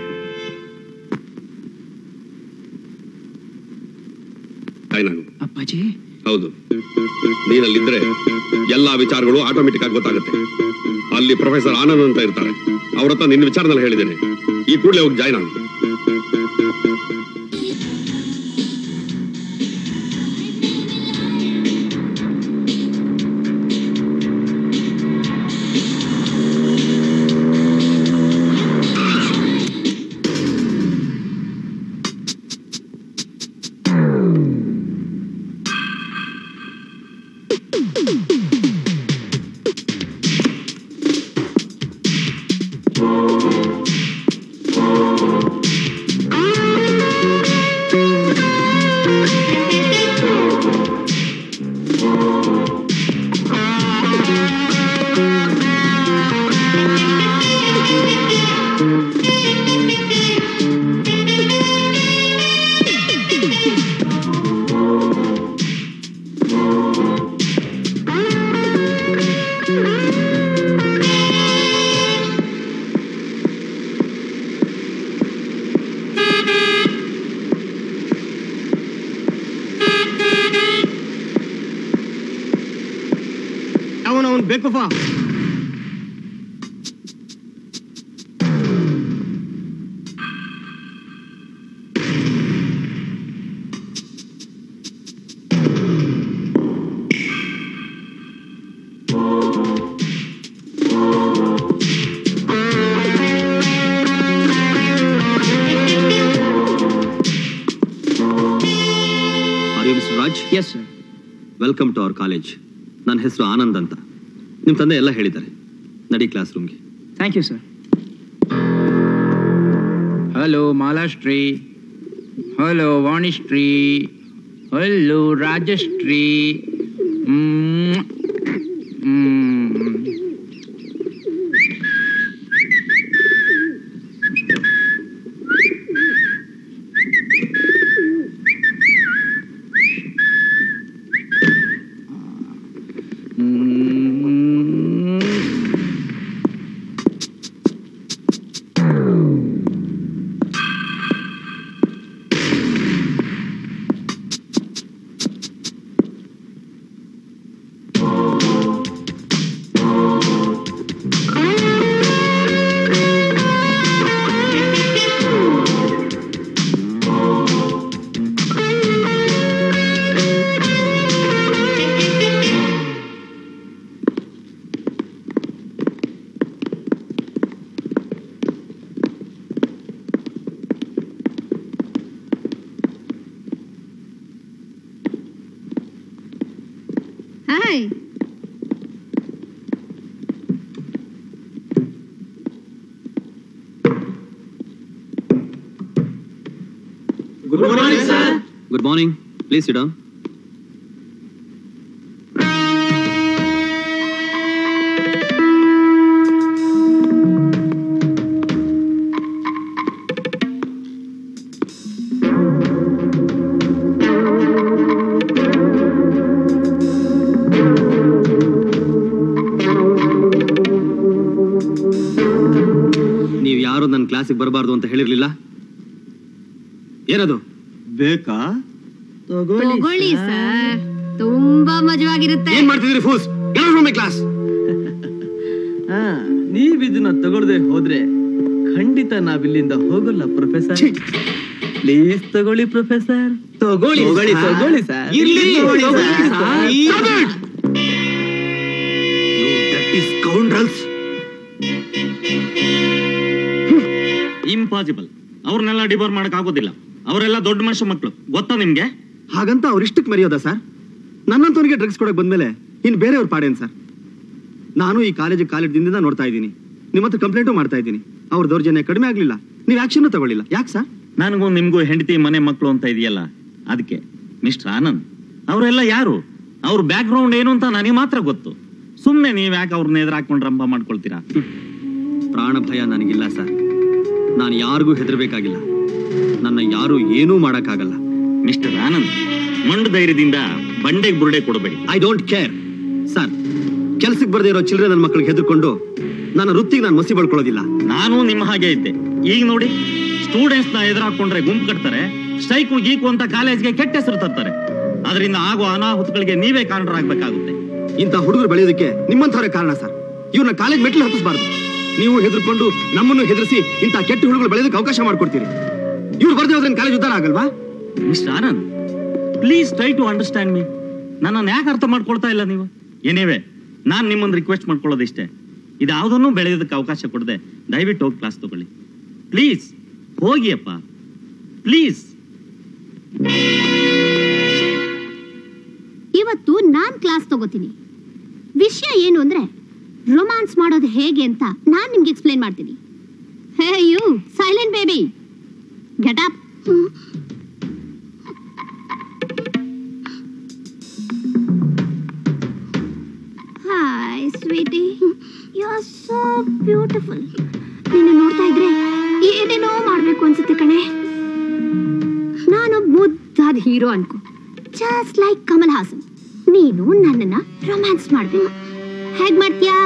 ತಾಯ್ನಾಗು ಅಪ್ಪಾಜಿ ಹೌದು ನೀನಲ್ಲಿದ್ರೆ ಎಲ್ಲಾ ವಿಚಾರಗಳು ಆಟೋಮೆಟಿಕ್ ಆಗಿ ಗೊತ್ತಾಗುತ್ತೆ ಅಲ್ಲಿ ಪ್ರೊಫೆಸರ್ ಆನಂದ್ ಅಂತ ಇರ್ತಾರೆ ಅವ್ರ ಹತ್ರ ನಿನ್ನ ವಿಚಾರದಲ್ಲಿ ಹೇಳಿದ್ದೇನೆ ಈ ಕೂಡಲೇ ಹೋಗಿ ಜಾಯ್ನ್ ಆಗಿ ದಫಾ are you mister Raj yes sir welcome to our college ನನ್ನ ಹೆಸರು ಆನಂದ್ ಅಂತ ನಿಮ್ಮ ತಂದೆ ಎಲ್ಲ ಹೇಳಿದ್ದಾರೆ ನಡಿ ಕ್ಲಾಸ್ ರೂಮ್ಗೆ thank you sir hello Malashree hello Vanishree hello Rajashree hmm. Hmm. Hi good morning sir good morning please ಇಡಮ್ ನೀವು ಯಾರು ನನ್ನ ಕ್ಲಾಸಿಗೆ ಬರಬಾರ್ದು ಅಂತ ಹೇಳಿರ್ಲಿಲ್ಲ ಏನದು ಬೇಕಾ ತಗೊಳ್ಳಿ ಸರ್ ತುಂಬಾ ಮಜವಾಗಿರುತ್ತೆ ಏನ್ ಮಾಡ್ತಿದ್ರಿ ಫೂಸ್ ಕ್ಲಾಸ್ ಹಾ ನೀವ್ ಇದನ್ನ ತಗೊಳ್ದೆ ಹೋದ್ರೆ ಖಂಡಿತ ನಾವಿಲ್ಲಿಂದ ಹೋಗಲ್ಲ ಪ್ರೊಫೆಸರ್ ಪ್ಲೀಸ್ ತಗೊಳ್ಳಿ ಪ್ರೊಫೆಸರ್ ತಗೊಳ್ಳಿ ತಗೊಳ್ಳಿ ತಗೊಳ್ಳಿ ಸರ್ ಇರ್ಲಿ, ತಗೊಳ್ಳಿ ತಗೊಳ್ಳಿ ಸರ್. sir. ಸ್ಕೌಂಡ್ರಲ್ಸ್ ಇಂಪಾಸಿಬಲ್ ಅವ್ರನ್ನೆಲ್ಲ ಡಿಬೋರ್ ಮಾಡಕ್ ಆಗೋದಿಲ್ಲ ಅವರೆಲ್ಲ ದೊಡ್ಡ ಮನುಷ್ಯ ಮಕ್ಕಳು ಗೊತ್ತಾ ನಿಮ್ಗೆ ಹಾಗಂತ ಅವ್ರ ಇಷ್ಟಕ್ಕೆ ಮರೆಯೋದಾ ಸರ್ ನನ್ನಂತವನಿಗೆ ಡ್ರಗ್ಸ್ ಕೊಡಕ್ ಬಂದ್ಮೇಲೆ ಇನ್ನು ಬೇರೆಯವ್ರ ಪಾಡೇನ್ ಸರ್ ನಾನು ಈ ಕಾಲೇಜ್ ಕಾಲೇಜ್ದಿಂದ ನೋಡ್ತಾ ಇದ್ದೀನಿ ನಿಮ್ಮ ಹತ್ರ ಕಂಪ್ಲೇಂಟು ಮಾಡ್ತಾ ಇದ್ದೀನಿ ಅವ್ರ ದೌರ್ಜನ್ಯ ಕಡಿಮೆ ಆಗ್ಲಿಲ್ಲ ನೀವು ಆಕ್ಷನ್ ತಗೊಳ್ಳಿಲ್ಲ ಯಾಕೆ ಸರ್ ನನಗೂ ನಿಮ್ಗೂ ಹೆಂಡತಿ ಮನೆ ಮಕ್ಕಳು ಅಂತ ಇದೆಯಲ್ಲ ಅದಕ್ಕೆ ಮಿಸ್ಟರ್ ಆನಂದ್ ಅವರೆಲ್ಲ ಯಾರು ಅವ್ರ ಬ್ಯಾಕ್ ಗ್ರೌಂಡ್ ಏನು ಅಂತ ನನಗೆ ಮಾತ್ರ ಗೊತ್ತು ಸುಮ್ಮನೆ ನೀವ್ ಯಾಕೆ ಅವ್ರನ್ನ ಎದುರಾಕೊಂಡು ರಂಪ ಮಾಡ್ಕೊಳ್ತೀರಾ ಪ್ರಾಣ ಭಯ ನನಗಿಲ್ಲ ಸರ್ ನಾನು ಯಾರಿಗೂ ಹೆದರ್ಬೇಕಾಗಿಲ್ಲ ನನ್ನ ಯಾರು ಏನೂ ಮಾಡಕ್ಕಾಗಲ್ಲ ಮಿಸ್ಟರ್ ಆನಂದ್ ಮಂಡು ಧೈರ್ಯದಿಂದ ಬಂಡೆಗೆ ಬುರುಡೆ ಕೊಡಬೇಡಿ ಐ ಡೋಂಟ್ ಕೇರ್ ಸರ್ ಕೆಲ್ಸಕ್ಕೆ ಬರದೇ ಇರೋ ಚಿಲ್ಡ್ರೆ ನನ್ನ ಮಕ್ಕಳಿಗೆ ಹೆದರ್ಕೊಂಡು ನನ್ನ ವೃತ್ತಿಗೆ ನಾನು ಮಸಿ ಬಳ್ಕೊಳ್ಳೋದಿಲ್ಲ ನಾನು ನಿಮ್ಮ ಹಾಗೆ ಇದ್ದೆ ಈಗ ನೋಡಿ ಸ್ಟೂಡೆಂಟ್ಸ್ ನ ಎದುರಾಕೊಂಡ್ರೆ ಗುಂಪು ಕಟ್ತಾರೆ ಸ್ಟ್ರೈಕು ಗೀಕು ಅಂತ ಕಾಲೇಜ್ಗೆ ಕೆಟ್ಟ ಹೆಸರು ತರ್ತಾರೆ ಅದರಿಂದ ಆಗುವ ಅನಾಹುತಗಳಿಗೆ ನೀವೇ ಕಾರಣರಾಗಬೇಕಾಗುತ್ತೆ ಇಂಥ ಹುಡುಗರು ಬೆಳೆಯೋದಕ್ಕೆ ನಿಮ್ಮಂಥವರೇ ಕಾರಣ ಸರ್ ಇವ್ರನ್ನ ಕಾಲೇಜ್ ಮೆಟ್ಲು ಹತ್ತಿಸಬಾರ್ದು ನೀವು ಹೆದರ್ಕೊಂಡು ನಮ್ಮನ್ನು ಹೆದರಿಸಿ ಇಂಥ ಕೆಟ್ಟ ಹುಡುಗರು ಬೆಳೆಯೋದಕ್ಕೆ ಅವಕಾಶ ಮಾಡ್ಕೊಡ್ತೀರಿ ಇವ್ರು ಬರ್ದೇ ಹೋದ್ರೆ ಕಾಲೇಜ್ ಉದ್ದಾರ ಆಗಲ್ವಾ mister Anand please try to understand me ನನ್ನನ್ನು ಯಾಕೆ ಅರ್ಥ ಮಾಡ್ಕೊಳ್ತಾ ಇಲ್ಲ ನೀವು ಏನೇವೆ ನಾನು ನಿಮ್ಮೊಂದು ರಿಕ್ವೆಸ್ಟ್ ಮಾಡ್ಕೊಳ್ಳೋದಿಷ್ಟೇ ಇದ್ಯಾವುದನ್ನು ಬೆಳೆಯೋದಕ್ಕೆ ಅವಕಾಶ ಕೊಡದೆ ದಯವಿಟ್ಟು ಹೋಗಿ ಕ್ಲಾಸ್ ತಗೊಳ್ಳಿ ಪ್ಲೀಸ್ ಹೋಗಿ ಅಪ್ಪ ಪ್ಲೀಸ್ ಇವತ್ತು ನಾನ್ ಕ್ಲಾಸ್ ತಗೋತೀನಿ ವಿಷಯ ಏನು ಅಂದ್ರೆ ರೊಮ್ಯಾನ್ಸ್ ಮಾಡೋದು ಹೇಗೆ ಅಂತ ನಾನ್ ನಿಮ್ಗೆ ಎಕ್ಸ್ಪ್ಲೈನ್ ಮಾಡ್ತೀನಿ hey you silent baby get up hi sweety you are so beautiful ನಿನ್ನ ನೋಡ್ತಾ ಇದ್ರೆ ಏನೇನೋ ಮಾಡ್ಬೇಕು ಅನ್ಸುತ್ತೆ ಕಣೆ ನಾನು ಮುದ್ದಾದ ಹೀರೋ ಅನ್ಕೋ ಜಸ್ಟ್ ಲೈಕ್ ಕಮಲ್ ಹಾಸನ್ ನೀನು ನನ್ನನ್ನ ರೊಮ್ಯಾನ್ಸ್ ಮಾಡ್ಬೇಕು ಹೇಗ್ ಮಾಡ್ತೀಯಾ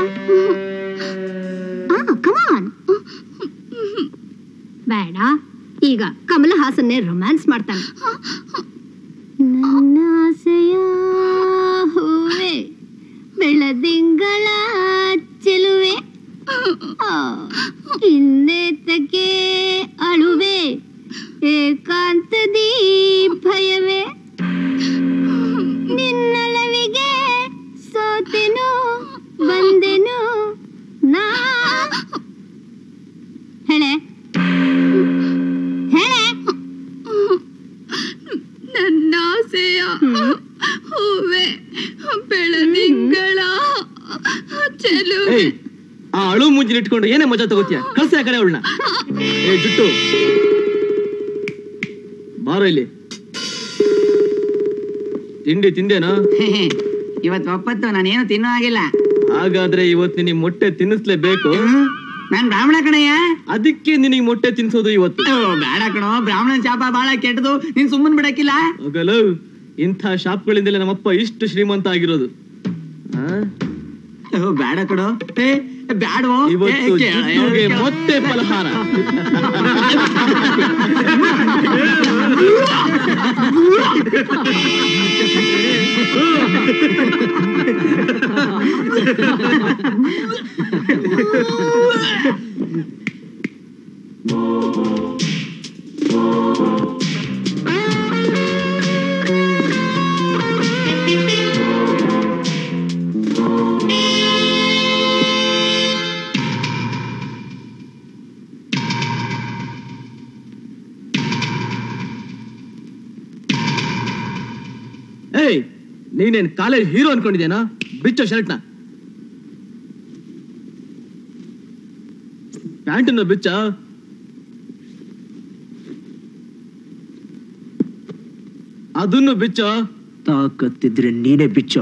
ಕಮಾನ್ ಬೇಡ ಈಗ ಕಮಲ ಹಾಸನ್ನೇ ರೊಮ್ಯಾನ್ಸ್ ಮಾಡ್ತಾನೆ ನನ್ನ ಆಸೆಯ ಹೂವೆ ಬೆಳದಿಂಗಳ ಇನ್ನೇತಕ್ಕೆ ಅಳುವೆ ಏಕಾಂತದಿ ಭಯವೇ ನಿನ್ನಳವಿಗೆ ಸೋತೆನು ಬಂದೆನು ನಾ ಹೇಳೆ ಹೇಳೆ ನನ್ನ ಆಸೆಯ ಹೂವೆ ಬೆಳದಿಂಗಳ ಚೆಲುವೆ ಏಯ್ ಆ ಅಳು ಮುಂಜಿನ ಇಟ್ಕೊಂಡು ಏನೇ ಮಜಾ ತಗೋತೀಯ ಕಳ್ಸಿ ಆ ಕಡೆ ಅವಳನ್ನ ಏ ಜುಟ್ಟು ಬಾರೋ ಇಲ್ಲಿ ತಿಂಡಿ ತಿಂದೇನಾ ಇವತ್ತು ಒಪ್ಪತ್ತು ನಾನೇನು ತಿನ್ನೋ ಆಗಿಲ್ಲ ಹಾಗಾದ್ರೆ ಇವತ್ತು ನಿನಗೆ ಮೊಟ್ಟೆ ತಿನ್ನಿಸ್ಲೇಬೇಕು ನಾನ್ ಬ್ರಾಹ್ಮಣ ಕಣಯ್ಯ ಅದಕ್ಕೆ ನಿನಗೆ ಮೊಟ್ಟೆ ತಿನ್ಸೋದು ಇವತ್ತು ಓ, ಬೇಡ ಕಣೋ ಬ್ರಾಹ್ಮಣನ್ ಶಾಪ ಬಹಳ ಕೆಟ್ಟದು ನೀನ್ ಸುಮ್ಮನ್ ಬಿಡಕ್ಕಿಲ್ಲ ಹೋಗಲು ಇಂಥ ಶಾಪ್ಗಳಿಂದಲೇ ನಮ್ಮಪ್ಪ ಇಷ್ಟು ಶ್ರೀಮಂತ ಆಗಿರೋದು ಆ? ಓ, ಬೇಡ ಕಣೋ ಏ ಬ್ಯಾಡವೋ ಇವತ್ತು ಜಿಡ್ಡುಗೆ ಮೊಟ್ಟೆ ಫಲಹಾರ ಏಯ್ ನೀನೇನ್ ಕಾಲೇಜ್ ಹೀರೋ ಅನ್ಕೊಂಡಿದ್ಯಾನಾ ಬಿಚ್ಚೋ ಶರ್ಟ್ನ ಪ್ಯಾಂಟನ್ನು ಬಿಚ್ಚ ಅದನ್ನು ಬಿಚ್ಚ ತಾಕತ್ತಿದ್ರೆ ನೀನೇ ಬಿಚ್ಚು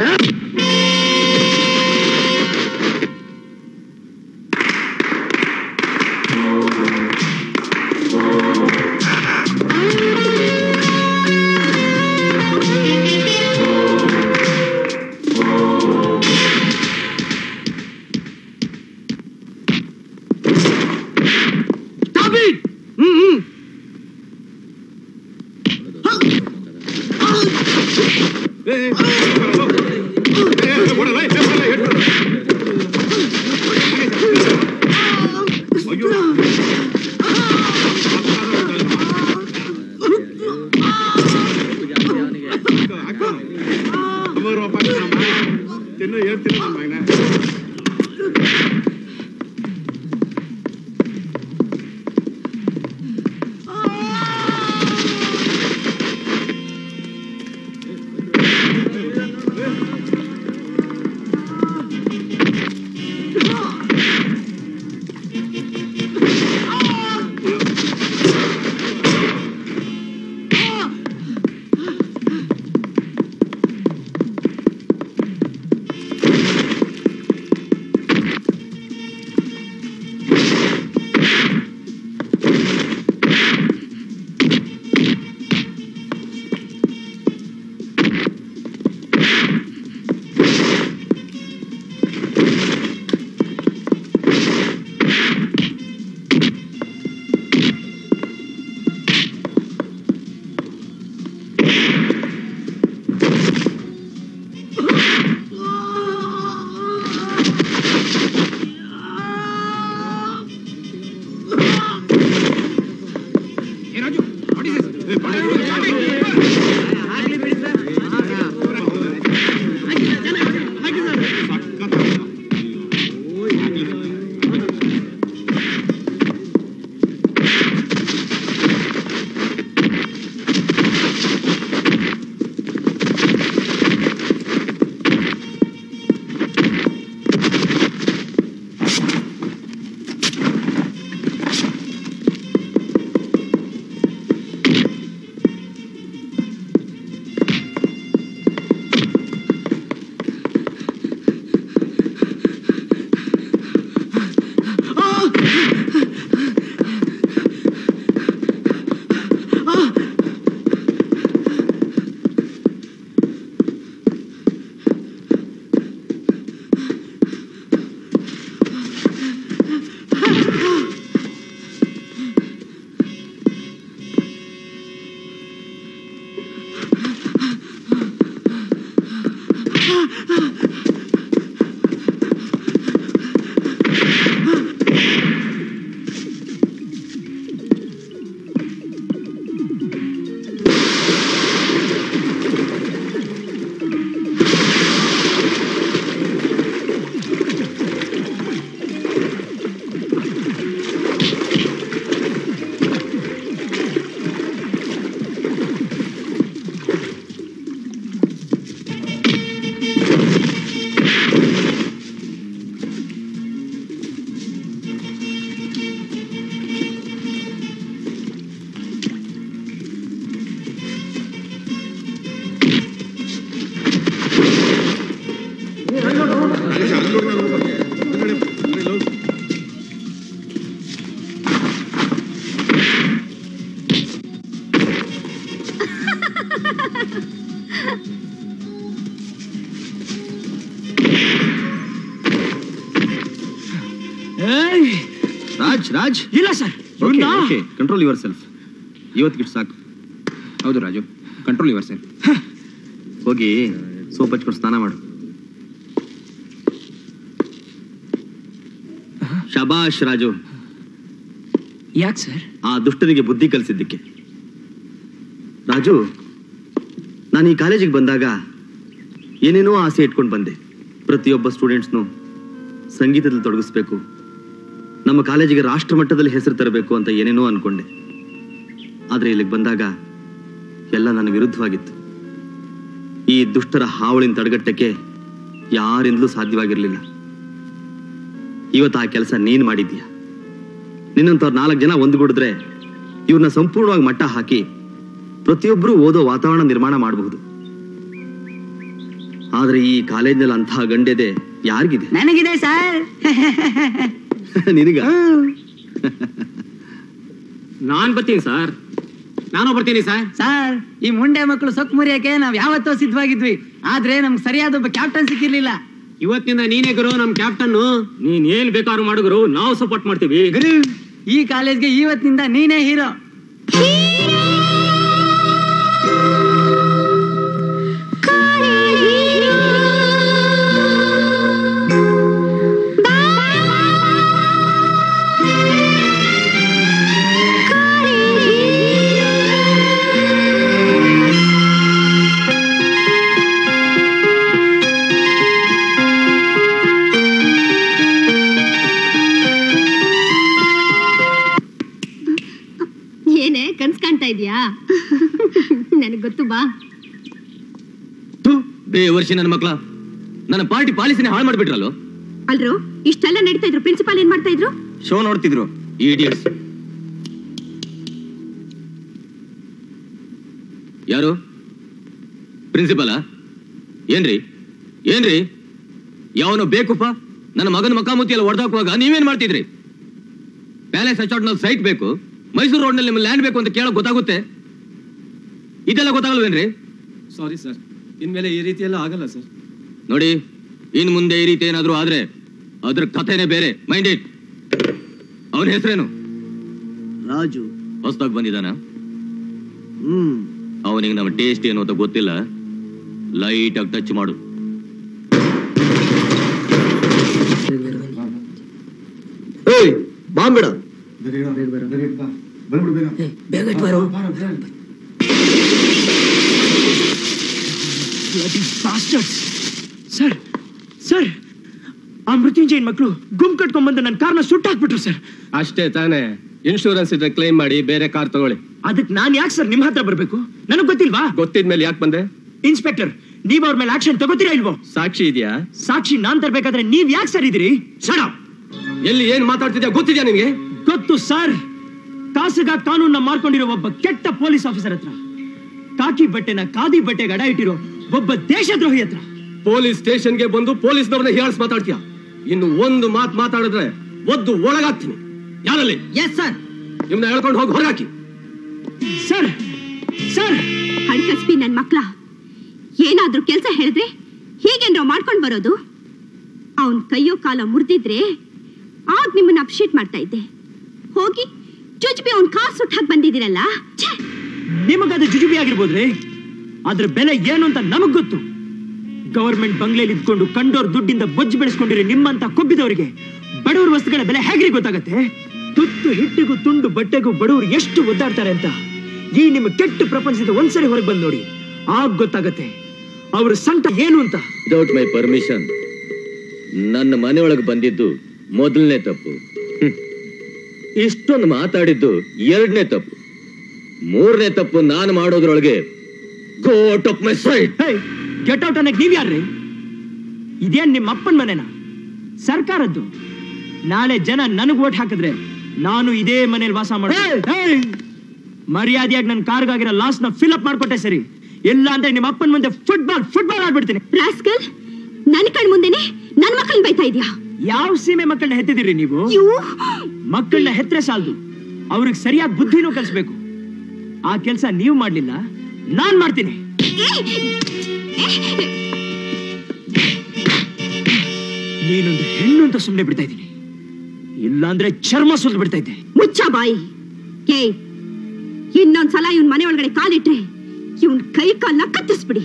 ಹ್ಮ್ ಹ್ಮ್ ರಾಜ್ ರಾಜ್ ಇಲ್ಲ ಸರ್ ಕಂಟ್ರೋಲ್ ಯುವರ್ ಸೆಲ್ಫ್ ಇವತ್ತಿಗೆ ಸಾಕು ಹೌದು ರಾಜು ಕಂಟ್ರೋಲ್ ಯುವರ್ ಸೆಲ್ಫ್ ಹೋಗಿ ಸೋಪ್ ಹಚ್ಕೊಂಡು ಸ್ನಾನ ಮಾಡು ಶಬಾಷ್ ರಾಜು ಯಾಕೆ ಸರ್ ಆ ದುಷ್ಟನಿಗೆ ಬುದ್ಧಿ ಕಲಿಸಿದ್ದಕ್ಕೆ ರಾಜು ನಾನು ಈ ಕಾಲೇಜಿಗೆ ಬಂದಾಗ ಏನೇನೋ ಆಸೆ ಇಟ್ಕೊಂಡು ಬಂದೆ ಪ್ರತಿಯೊಬ್ಬ ಸ್ಟೂಡೆಂಟ್ಸ್ನು ಸಂಗೀತದಲ್ಲಿ ತೊಡಗಿಸ್ಬೇಕು ನಮ್ಮ ಕಾಲೇಜಿಗೆ ರಾಷ್ಟ್ರ ಮಟ್ಟದಲ್ಲಿ ಹೆಸರು ತರಬೇಕು ಅಂತ ಏನೇನೋ ಅನ್ಕೊಂಡೆ ಆದರೆ ಇಲ್ಲಿಗೆ ಬಂದಾಗ ಎಲ್ಲ ನನ್ನ ವಿರುದ್ಧವಾಗಿತ್ತು ಈ ದುಷ್ಟರ ಹಾವಳಿನ ತಡೆಗಟ್ಟಕ್ಕೆ ಯಾರಿಂದಲೂ ಸಾಧ್ಯವಾಗಿರಲಿಲ್ಲ ಇವತ್ತು ಆ ಕೆಲಸ ನೀನ್ ಮಾಡಿದ್ಯಾ ನಿನ್ನಂಥವ್ರು ನಾಲ್ಕು ಜನ ಒಂದುಗೂಡಿದ್ರೆ ಇವ್ರನ್ನ ಸಂಪೂರ್ಣವಾಗಿ ಮಟ್ಟ ಹಾಕಿ ಪ್ರತಿಯೊಬ್ಬರು ಓದೋ ವಾತಾವರಣ ನಿರ್ಮಾಣ ಮಾಡಬಹುದು ಆದ್ರೆ ಈ ಕಾಲೇಜ್ನಲ್ಲಿ ಅಂತಹ ಗಂಡೆದೆ ಯಾರಿಗಿದೆ ನನಗಿದೆ ಸರ್ ನಿನಗ ನಾನ್ ಬರ್ತೀನಿ ಸರ್ ನಾನು ಬರ್ತೀನಿ ಸರ್ ಸರ್ ಈ ಮುಂಡೆ ಮಕ್ಕಳು ಸೊಕ್ ಮುರಿಯಕ್ಕೆ ನಾವ್ ಯಾವತ್ತೋ ಸಿದ್ಧವಾಗಿದ್ವಿ ಆದ್ರೆ ನಮ್ಗೆ ಸರಿಯಾದ ಒಬ್ಬ ಕ್ಯಾಪ್ಟನ್ ಸಿಕ್ಕಿರ್ಲಿಲ್ಲ ಇವತ್ತಿನಿಂದ ನೀನೇ ಗುರು ನಮ್ ಕ್ಯಾಪ್ಟನ್ ನೀನ್ ಏನ್ ಬೇಕಾದ್ರೂ ಮಾಡುಗರು ನಾವು ಸಪೋರ್ಟ್ ಮಾಡ್ತೀವಿ ಗುರು ಈ ಕಾಲೇಜ್ಗೆ ಇವತ್ತಿನಿಂದ ನೀನೇ ಹೀರೋ ಏನೇ ಕನ್ಸ್ ಕಾಣ್ತಾ ಇದೀಯಾ ನನಗ್ ಗೊತ್ತು ಬಾ ಬೇ ವರ್ಷ ನನ್ನ ಮಕ್ಳ ನನ್ನ ಪಾರ್ಟಿ ಪಾಲಿಸಿನೇ ಹಾಳು ಮಾಡ್ಬಿಟ್ರಲ್ಲೋ ಅಲ್ರು ಇಷ್ಟೆಲ್ಲ ನಡೀತಾ ಇದ್ರು ಪ್ರಿನ್ಸಿಪಾಲ್ ಏನ್ ಮಾಡ್ತಾ ಇದ್ರು ಶೋ ನೋಡ್ತಿದ್ರು ಇಡಿಯಟ್ಸ್ ಯಾರು ಪ್ರಿನ್ಸಿಪಲ ಏನ್ರಿ ಏನ್ರಿ ಯಾವನೋ ಬೇಕುಪ್ಪ ನನ್ನ ಮಗನ ಮಕಾಮುತಿ ಎಲ್ಲ ಹೊಡೆದಾಕುವಾಗ ನೀವೇನ್ ಮಾಡ್ತಿದ್ರಿ ಪ್ಯಾಲೇಸ್ ನಲ್ಲಿ ಸೈಟ್ ಬೇಕು ಮೈಸೂರು ರೋಡ್ನಲ್ಲಿ ನಿಮ್ಮ ಲ್ಯಾಂಡ್ ಬೇಕು ಅಂತ ಕೇಳೋಕ್ ಗೊತ್ತಾಗುತ್ತೆ ಇದೆಲ್ಲ ಗೊತ್ತಾಗಲ್ವೇನ್ರಿ ಸಾರಿ ಸರ್ ಇನ್ಮೇಲೆ ಈ ರೀತಿ ಎಲ್ಲ ಆಗಲ್ಲ ಸರ್ ನೋಡಿ ಇನ್ ಮುಂದೆ ಈ ರೀತಿ ಏನಾದ್ರೂ ಆದ್ರೆ ಅದ್ರ ಕಥೆನೇ ಬೇರೆ ಮೈಂಡ್ ಇಟ್ ಅವನ ಹೆಸರೇನು ರಾಜು ಹೊಸದಾಗಿ ಬಂದಿದಾನ ಹ್ಮ್ ಅವನಿಗೆ ನಮ್ಮ ಟೇಸ್ಟ್ ಏನು ಅಂತ ಗೊತ್ತಿಲ್ಲ ಲೈಟ್ ಆಗಿ ಟಚ್ ಮಾಡು ಏಯ್ ಬಾಂಬಿಡ ಬೇಗ ಬರೋ ಸರ್ ಸರ್ ಆ ಮೃತ್ಯುಂಜಯನ್ ಮಕ್ಕಳು ಗುಮ್ ಕಟ್ಕೊಂಡ್ಬಂದು ನನ್ನ ಕಾರ್ನ ಸುಟ್ಟಾಕ್ಬಿಟ್ರು ಸರ್ ಅಷ್ಟೇ ತಾನೇ ಇನ್ಶೂರೆನ್ಸ್ ಇದ್ರೆ ಕ್ಲೈಮ್ ಮಾಡಿ ಬೇರೆ ಕಾರ್ ತಗೊಳ್ಳಿ ಅದಕ್ಕೆ ನಾನ್ ಯಾಕೆ ಸರ್ ನಿಮ್ ಹತ್ರ ಬರ್ಬೇಕು ನನಗ್ ಗೊತ್ತಿಲ್ವಾ ಗೊತ್ತಿದ್ಮೇಲೆ ಯಾಕೆ ಬಂದೆ ಇನ್ಸ್ಪೆಕ್ಟರ್ ನೀವ್ ಅವ್ರ ಮೇಲೆ ಆಕ್ಷನ್ ತಗೋತೀರಾ ಇಲ್ವೋ ಸಾಕ್ಷಿ ಇದೆಯಾ ಸಾಕ್ಷಿ ನಾನ್ ತರ್ಬೇಕಾದ್ರೆ ನೀವ್ ಯಾಕೆ ಸರ್ ಇದ್ದೀರಿ ಸಡ ಎಲ್ಲಿ ಏನ್ ಮಾತಾಡ್ತಿದ್ಯಾ ಗೊತ್ತಿದ್ಯಾ ನಿನ್ಗೆ ಗೊತ್ತು ಸರ್ ಕಾಸಗ ಕಾನೂನ್ನ ಮಾರ್ಕೊಂಡಿರೋ ಒಬ್ಬ ಕೆಟ್ಟ ಪೊಲೀಸ್ ಆಫೀಸರ್ ಹತ್ರ ಕಾಕಿ ಬಟ್ಟೆನ ಖಾದಿ ಬಟ್ಟೆಗೆ ಅಡ ಇಟ್ಟಿರೋ ಒಬ್ಬ ದೇಶದ್ರೋಹಿ ಹತ್ರ ಪೊಲೀಸ್ ಸ್ಟೇಷನ್ಗೆ ಬಂದು ಪೊಲೀಸ್ನವ್ರನ್ನ ಹೀಯಾಳ್ಸ್ ಮಾತಾಡ್ತೀಯ ಇನ್ನು ಒಂದು ಮಾತ್ ಮಾತಾಡಿದ್ರೆ ಒದ್ದು ಒಳಗಾಗ್ತೀನಿ ಯಾರಲ್ಲಿ ಎಸ್ ಸರ್ ನಿಮ್ನ ಹೇಳ್ಕೊಂಡು ಹೋಗಿ ಹೊರಗಾಕಿ ಸರ್ ಸರ್ ಹಣ್ಕಸ್ಬಿ ನನ್ ಮಕ್ಳ ಏನಾದ್ರೂ ಕೆಲ್ಸ ಹೇಳಿದ್ರೆ ಹೀಗೇನ್ರ ಮಾಡ್ಕೊಂಡ್ ಬರೋದು ಅವನ್ ಕೈಯೋ ಕಾಲ ಮುರಿದಿದ್ರೆ ಆಗ ನಿಮ್ಮನ್ನ ಅಪ್ಶೇಟ್ ಮಾಡ್ತಾ ಇದ್ದೆ ಹೋಗಿ ಜುಜ್ಬಿ ಅವ್ನ್ ಕಾರ್ ಸುಟ್ಟ ಹಾಕಿ ಬಂದಿದ್ದೀರಲ್ಲ ಛೆ! ನಿಮಗದು ಜುಜುಬಿ ಆಗಿರ್ಬೋದ್ರಿ ಅದ್ರ ಬೆಲೆ ಏನು ಅಂತ ನಮಗ್ ಗೊತ್ತು ಗವರ್ಮೆಂಟ್ ಬಂಗ್ಲೆಲಿ ಇದ್ಕೊಂಡು ಕಂಡೋರ್ ದುಡ್ಡಿಂದ ಬೊಜ್ಜು ಬೆಳೆಸ್ಕೊಂಡಿರೋ ನಿಮ್ಮಂತ ಕೊಬ್ಬಿದವರಿಗೆ ಬಡವರ ವಸ್ತುಗಳ ಬೆಲೆ ಹೇಗ್ರಿ ಗೊತ್ತಾಗತ್ತೆ ತುತ್ತು ಹಿಟ್ಟಿಗೂ ತುಂಡು ಬಟ್ಟೆಗೂ ಬಡವರು ಎಷ್ಟು ಒದ್ದಾಡ್ತಾರೆ ಅಂತ ಈ ನಿಮ್ಮ ಕೆಟ್ಟ ಪ್ರಪಂಚದ ಒಂದ್ಸರಿ ಹೊರಗೆ ಬಂದ್ ನೋಡಿ ಆಗ ಗೊತ್ತಾಗತ್ತೆ ಅವ್ರ ಸಂಕಟ ಏನು ಅಂತ ವಿದೌಟ್ ಮೈ ಪರ್ಮಿಷನ್ ನನ್ನ ಮನೆಯೊಳಗೆ ಬಂದಿದ್ದು ಮೊದಲನೇ ತಪ್ಪು ಹ್ಮ್. ಇಷ್ಟೊಂದು ಮಾತಾಡಿದ್ದು ಎರಡನೇ ತಪ್ಪು ಮೂರನೇ ತಪ್ಪು ನಾನು ಮಾಡೋದ್ರೊಳಗೆ got off my side get out ಅನ್ನಕ್ ನೀವ್ ಯಾರ್ರಿ ಇದೇನ್ ನಿಮ್ಮ ಅಪ್ಪನ ಮನೆನ ಸರ್ಕಾರದ್ದು ನಾಳೆ ಜನ ನನಗ್ ಓಟ್ ಹಾಕಿದ್ರೆ ನಾನು ಇದೇ ಮನೇಲಿ ವಾಸ ಮಾಡ ಮರ್ಯಾದೆಯಾಗಿ ನನ್ನ ಕಾರ್ಗಾಗಿರೋ ಲಾಸ್ ನ ಫಿಲ್ ಅಪ್ ಮಾಡ್ಕೊಟ್ಟೆ ಸರಿ ಇಲ್ಲ ಅಂದ್ರೆ ನಿಮ್ಮ ಅಪ್ಪನ ಮುಂದೆ ಫುಟ್ಬಾಲ್ ಫುಟ್ಬಾಲ್ ಆಡ್ಬಿಡ್ತೀನಿ ರಾಸ್ಕಲ್ ನನ್ ಕಣ್ ಮುಂದೆನೆ ನನ್ ಮಕ್ಕಳನ್ನ ಬೈತಾ ಇದ್ಯಾ ಯಾವ ಸೀಮೆ ಮಕ್ಕಳನ್ನ ಹೆತ್ತಿದಿರಿ ನೀವು ಮಕ್ಕಳನ್ನ ಹೆತ್ರೆ ಸಾಲದು ಅವ್ರಿಗೆ ಸರಿಯಾಗಿ ಬುದ್ಧಿನೂ ಕಲಿಸ್ಬೇಕು ಆ ಕೆಲಸ ನೀವು ಮಾಡ್ಲಿಲ್ಲ ನಾನ್ ಮಾಡ್ತೀನಿ ನೀನೊಂದು ಹೆಣ್ಣು ಅಂತ ಸುಮ್ಮನೆ ಬಿಡ್ತಾ ಇದ್ದೀನಿ ಇಲ್ಲಾಂದ್ರೆ ಚರ್ಮ ಸುಲ್ದು ಬಿಡ್ತಾ ಇದ್ದೆ ಮುಚ್ಚ ಬಾಯಿ ಏ ಇನ್ನೊಂದ್ಸಲ ಇವನ್ ಮನೆ ಒಳಗಡೆ ಕಾಲಿಟ್ರೆ ಇವನ್ ಕೈ ಕಾಲ್ನ ಕತ್ತರಿಸ್ಬಿಡಿ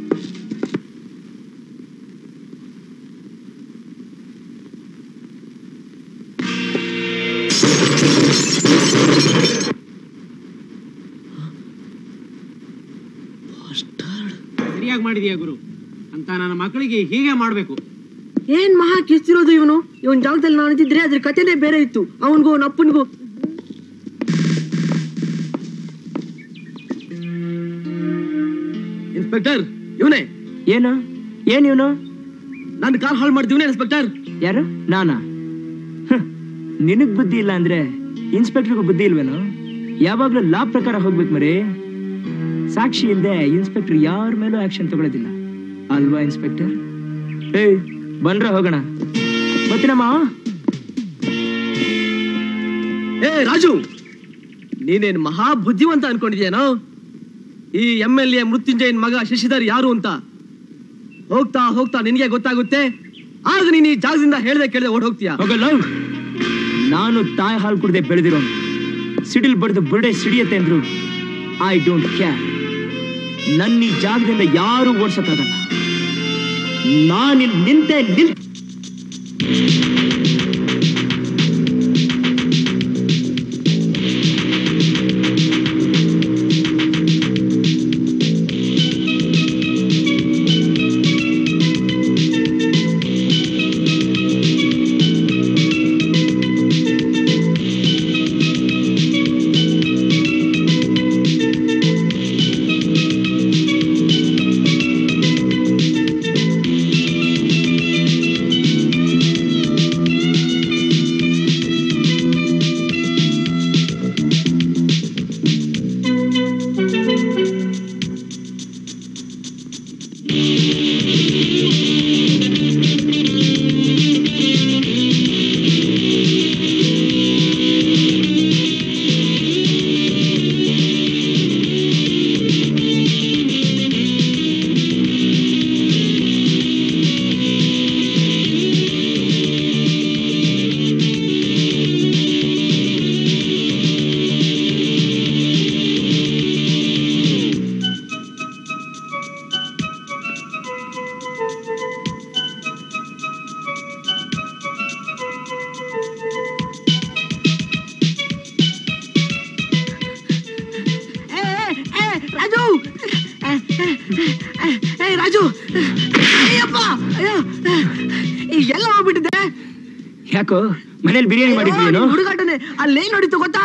ಸರಿಯಾಗಿ ಮಾಡಿದೀಯ ಗುರು ಅಂತ ನನ್ನ ಮಕ್ಕಳಿಗೆ ಹೀಗೆ ಮಾಡ್ಬೇಕು ಏನ್ ಮಹಾ ಕಿಸ್ತಿರೋದು ಇವನು ಇವನ್ ಜಾಗದಲ್ಲಿ ನಾನು ಇದ್ದಿದ್ರೆ ಅದ್ರ ಕಥೆನೇ ಬೇರೆ ಇತ್ತು ಅವನ್ಗೂ ಅವನ ಅಪ್ಪನಿಗೂ ಇನ್ಸ್ಪೆಕ್ಟರ್ ಇವನೇ ಏನು ಏನ್ ಇವನು ನನ್ನ ಕಾಲ್ ಹಾಳು ಮಾಡಿದೀವನೇ ಇನ್ಸ್ಪೆಕ್ಟರ್ ಯಾರು ನಾನಾ ಹ್ಮ್. ನಿನಗ್ ಬುದ್ಧಿ ಇಲ್ಲ ಅಂದ್ರೆ ಇನ್ಸ್ಪೆಕ್ಟರ್ಗೂ ಬುದ್ಧಿ ಇಲ್ವೇನೋ ಯಾವಾಗ್ಲೂ ಲಾ ಪ್ರಕಾರ ಹೋಗ್ಬೇಕು ಮರಿ ಸಾಕ್ಷಿ ಇಲ್ದೆ ಇನ್ಸ್ಪೆಕ್ಟರ್ ಯಾರ ಮೇಲೂ ಆಕ್ಷನ್ ತಗೊಳ್ಳೋದಿಲ್ಲ ಅಲ್ವಾ ಇನ್ಸ್ಪೆಕ್ಟರ್ ಏಯ್ ಬಂದ್ರ ಹೋಗೋಣ ಬರ್ತೀನಮ್ಮ ಏ ರಾಜು ನೀನೇನ್ ಮಹಾ ಬುದ್ಧಿವಂತ ಅನ್ಕೊಂಡಿದ್ಯಾನೋ ಈ ಎಂ ಎಲ್ ಎ ಮೃತ್ಯುಂಜಯನ್ ಮಗ ಶಶಿಧರ್ ಯಾರು ಅಂತ ಹೋಗ್ತಾ ಹೋಗ್ತಾ ನಿನಗೆ ಗೊತ್ತಾಗುತ್ತೆ ಆಗ ನೀನ್ ಈ ಜಾಗದಿಂದ ಹೇಳ್ದೆ ಕೇಳ್ದೆ ಓಡ್ ಹೋಗ್ತೀಯ ಹೋಗಲ್ಲ ನಾನು ತಾಯಿ ಹಾಲು ಕುಡ್ದೆ ಬೆಳೆದಿರೋ ಸಿಡಿಲ್ ಬಡ್ದು ಬುರ್ಡೆ ಸಿಡಿಯತ್ತೆ ಅಂದ್ರು ಐ ಡೋಂಟ್ ಕೇರ್ ನನ್ನ ಈ ಜಾಗದಿಂದ ಯಾರು ಓಡ್ಸಕ್ಕಾಗಲ್ಲ ನಾನಿಲ್ಲಿ ನಿಂತೆ ನಿಲ್ ರಾಜು ಏ ರಾಜು ಅಯ್ಯಪ್ಪ ಅಯ್ಯೋ ಈ ಎಲ್ಲ ಹೋಗ್ಬಿಟ್ಟಿದೆ ಯಾಕೋ ಮನೇಲಿ ಬಿರಿಯಾನಿ ಮಾಡಿದ್ವಿ ಹುಡುಗಾಟನೆ ಅಲ್ಲಿ ಏನ್ ನೋಡಿತ್ತು ಗೊತ್ತಾ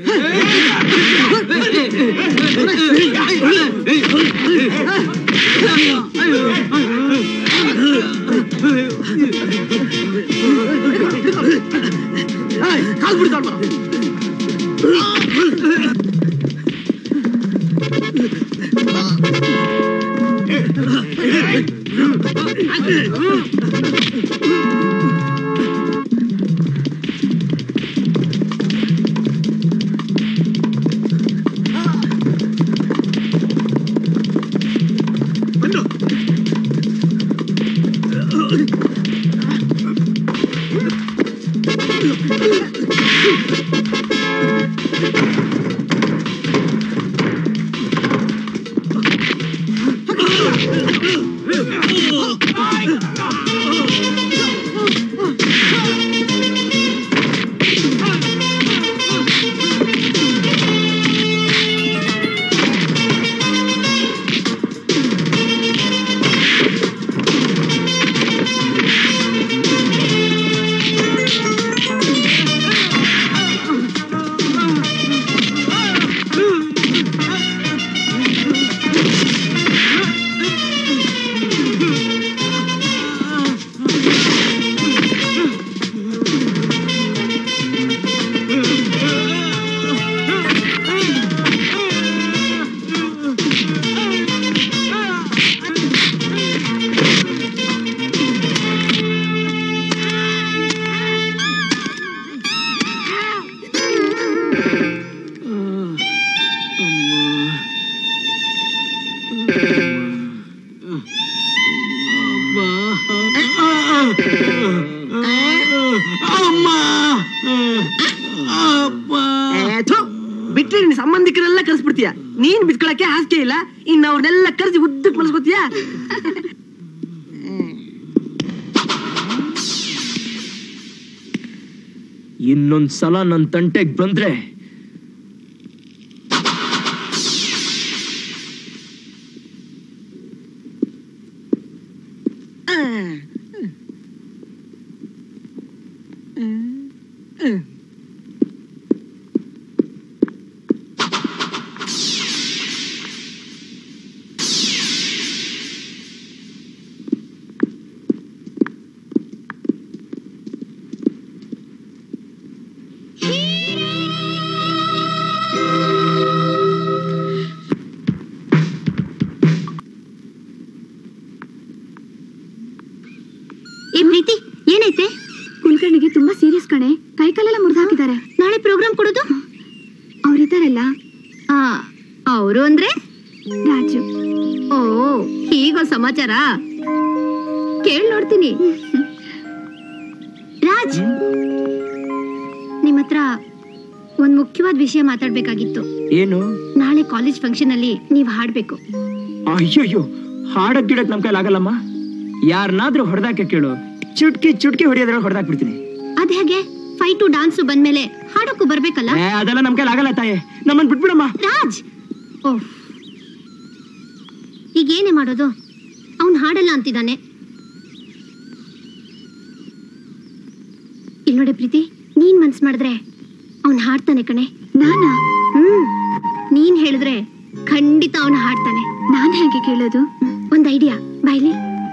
ಏಯ್, ಕಾಲ್ ಬಿಡ್ತಾಳ ಸೇರಿ ನಿನ್ ಸಂಬಂಧಿಕರೆಲ್ಲ ಕರ್ಸ್ಬಿಡ್ತೀಯ ನೀನ್ ಬಿಚ್ಕೊಳಕ್ಕೆ ಹಾಸಿಗೆ ಇಲ್ಲ ಇನ್ನು ಅವ್ರನ್ನೆಲ್ಲ ಕರ್ಸಿ ಉದ್ದಕ್ ಮಲ್ಸ್ಕೊತೀಯ ಇನ್ನೊಂದ್ ಸಲ ನನ್ ತಂಟೆಗ್ ಬಂದ್ರೆ ಏ ಪ್ರೀತಿ ಏನೈತೆ ಕುಲಕರ್ಣಿಗೆ ತುಂಬಾ ಸೀರಿಯಸ್ ಕಣೆ ಕೈ ಕಾಲೆಲ್ಲ ಮುರಿದು ಹಾಕಿದ್ದಾರೆ ನಾಳೆ ಪ್ರೋಗ್ರಾಮ್ ಕೊಡೋದು ಅವ್ರಿದ್ದಾರಲ್ಲ ಆ ಅವರು ಅಂದ್ರೆ ರಾಜು ಓ ಹೀಗೋ ಸಮಾಚಾರ ಕೇಳ್ ನೋಡ್ತೀನಿ ರಾಜ್ ನಿಮ್ ಹತ್ರ ಒಂದ್ ಮುಖ್ಯವಾದ ವಿಷಯ ಮಾತಾಡ್ಬೇಕಾಗಿತ್ತು ಏನು ನಾಳೆ ಕಾಲೇಜ್ ಫಂಕ್ಷನ್ ಅಲ್ಲಿ ನೀವ್ ಹಾಡ್ಬೇಕು ಅಯ್ಯಯ್ಯೋ ಹಾಡಕ್ ಗಿಡಕ್ ನಮ್ ಕೈಲಿ ಆಗಲ್ಲಮ್ಮ ಯಾರನ್ನಾದ್ರೂ ಹೊಡೆದಾಕ ಕೇಳು ಚುಟ್ಕಿ ಚುಟ್ಕಿ ಹೊಡೆಯೋದ್ರಲ್ಲಿ ಹೊಡೆದಾಕ್ ಬಿಡ್ತೀನಿ ಅದ್ ಹೇಗೆ ಫೈಟು ಡಾನ್ಸು ಬಂದ್ಮೇಲೆ ಹಾಡಕ್ಕೂ ಬರ್ಬೇಕಲ್ಲ ಏ, ಅದೆಲ್ಲ ನಮ್ ಕೈಲಿ ಆಗಲ್ಲ ತಾಯಿ ನಮ್ಮನ್ ಬಿಟ್ಬಿಡಮ್ಮ ರಾಜ್ ಓ ಈಗ ಏನೇ ಮಾಡೋದು ಅವ್ನ್ ಹಾಡಲ್ಲ ಅಂತಿದ್ದಾನೆ ಇಲ್ ನೋಡಿ ಪ್ರೀತಿ ನೀನ್ ಮನ್ಸ್ ಮಾಡಿದ್ರೆ ಅವ್ನ್ ಹಾಡ್ತಾನೆ ಕಣೆ ನಾನಾ ಹ್ಮ್ ನೀನ್ ಹೇಳಿದ್ರೆ ಖಂಡಿತ ಅವನು ಹಾಡ್ತಾನೆ ನಾನ್ ಹೇಗೆ ಕೇಳೋದು ಒಂದ್ ಐಡಿಯಾ ಬಾಯ್ಲಿ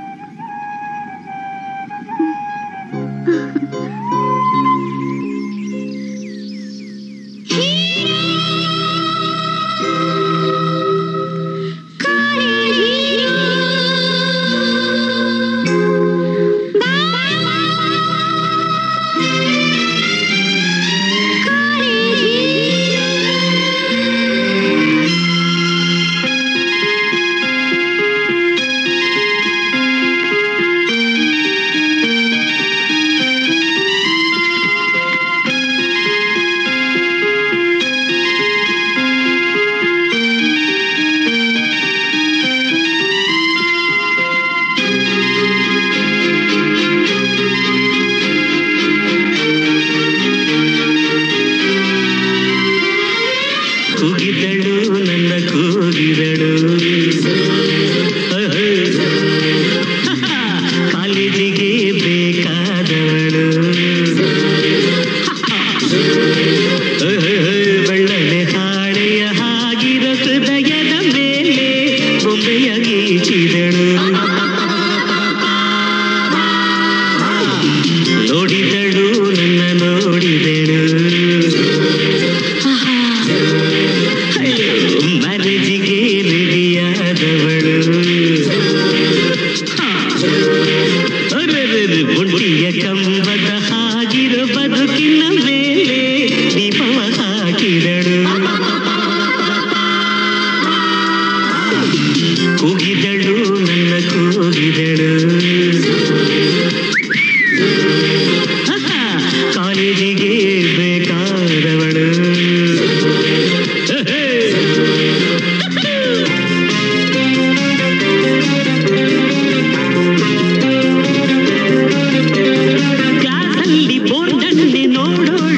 ಕೂಗಿದಳು ನನ್ನ ಕೂಗಿದಳು ಕಾಲೇಜಿಗೆ ಬೇಕಾದವಳು ಬಳ್ಳಲೆ ಹಾಳೆಯ ಹಾಗಿರ ಹೃದಯದ ಮೇಲೆ ಬೊಂಬೆಯ ಗೀಚಿದಳು ನೋಡಿದಳು ನನ್ನ ನೋಡಿದಳು ಮ್ಯಾರೇಜಿಗೆ ರೆಡಿಯಾದವಳು ಅರೆರೆರೆ, ಒಂಟಿಯ ಕಂಬದ ಹಾಗಿರೋ ಬದುಕಿನ ಮೇಲೆ ದೀಪವ ಹಾಕಿದಳು ಕೂಗಿದಳು ನನ್ನ ಕೂಗಿದಳು ಕಾಲೇಜಿಗೆ ಬೇಕಾದವಳು ಕ್ಲಾಸಲ್ಲಿ ಬೋರ್ಡನ್ನೇ ನೋಡೋಣ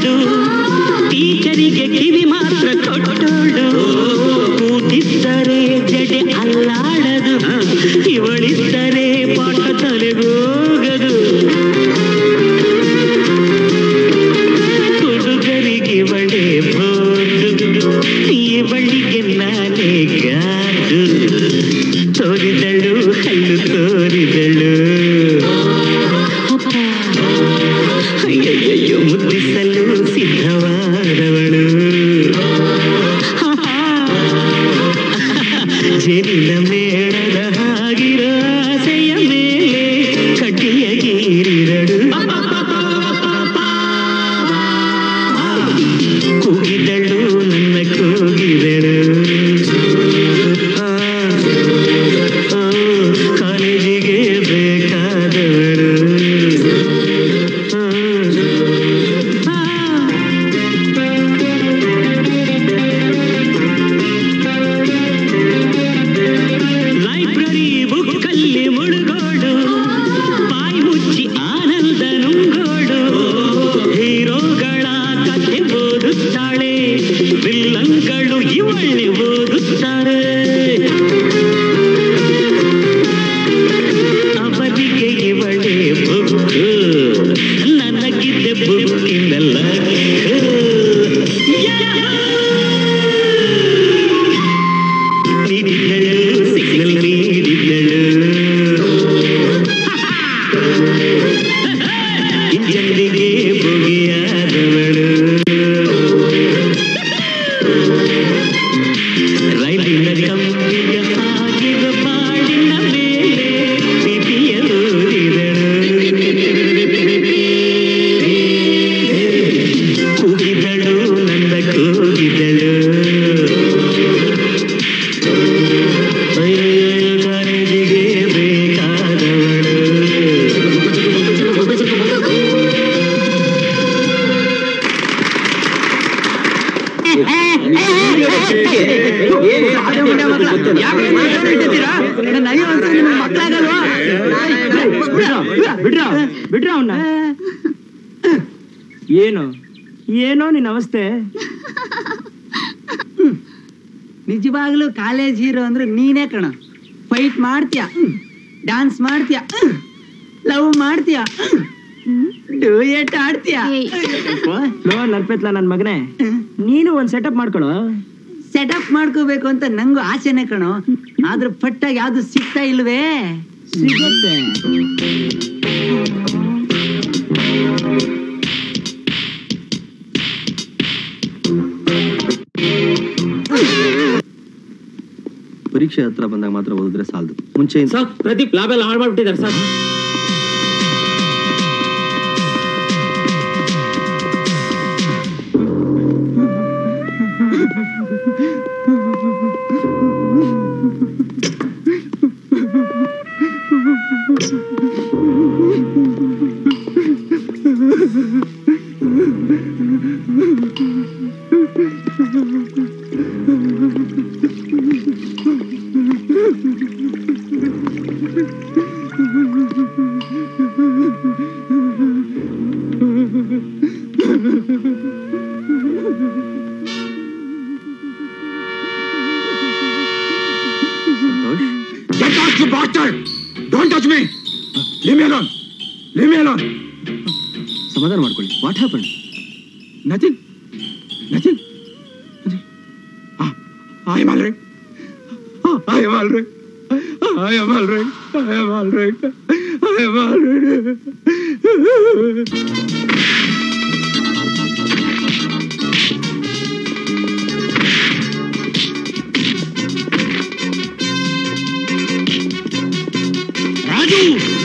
ಬಿಡ್ರ ಬಿಡ್ರ ಅವನ್ನ ಏನು ಏನೋ ನಿನ್ನ ಅವಸ್ಥೆ ನಿಜವಾಗ್ಲೂ ಕಾಲೇಜ್ ಹೀರೋ ಅಂದ್ರೆ ನೀನೇ ಕಣ ಫೈಟ್ ಮಾಡ್ತೀಯ ಡ್ಯಾನ್ಸ್ ಮಾಡ್ತೀಯ ಲವ್ ಮಾಡ್ತೀಯ ಡ್ಯೂಯೆಟ್ ಆಡ್ತೀಯ ಲೋ ನರ್ಪೆತ್ಲ ನನ್ ಮಗನೇ ನೀನು ಒಂದ್ ಸೆಟಪ್ ಮಾಡ್ಕೊಳು ಸೆಟಪ್ ಮಾಡ್ಕೋಬೇಕು ಅಂತ ನಂಗೂ ಆಸೆನೆ ಕಣೋ ಆದ್ರೆ ಪಟ್ಟಾಗಿ ಯಾವ್ದು ಸಿಗ್ತಾ ಇಲ್ವೇ ಸಿಗುತ್ತೆ ಪರೀಕ್ಷೆ ಹತ್ರ ಬಂದಾಗ ಮಾತ್ರ ಓದಿದ್ರೆ ಸಾಲದು ಮುಂಚೆ ಸರ್ ಪ್ರದೀಪ್ ಲ್ಯಾಬ್ ಎಲ್ಲ ಹಾಳು ಮಾಡ್ಬಿಟ್ಟಿದ್ದಾರೆ sir Get out, you bastard! Don't touch me! Leave me alone! Leave me alone! ಸಮಾಧಾನ ಮಾಡ್ಕೊಳ್ಳಿ what happen Nothing. Nothing. I am all right. I am all right. I am all right. I am all right. I am all right. Raju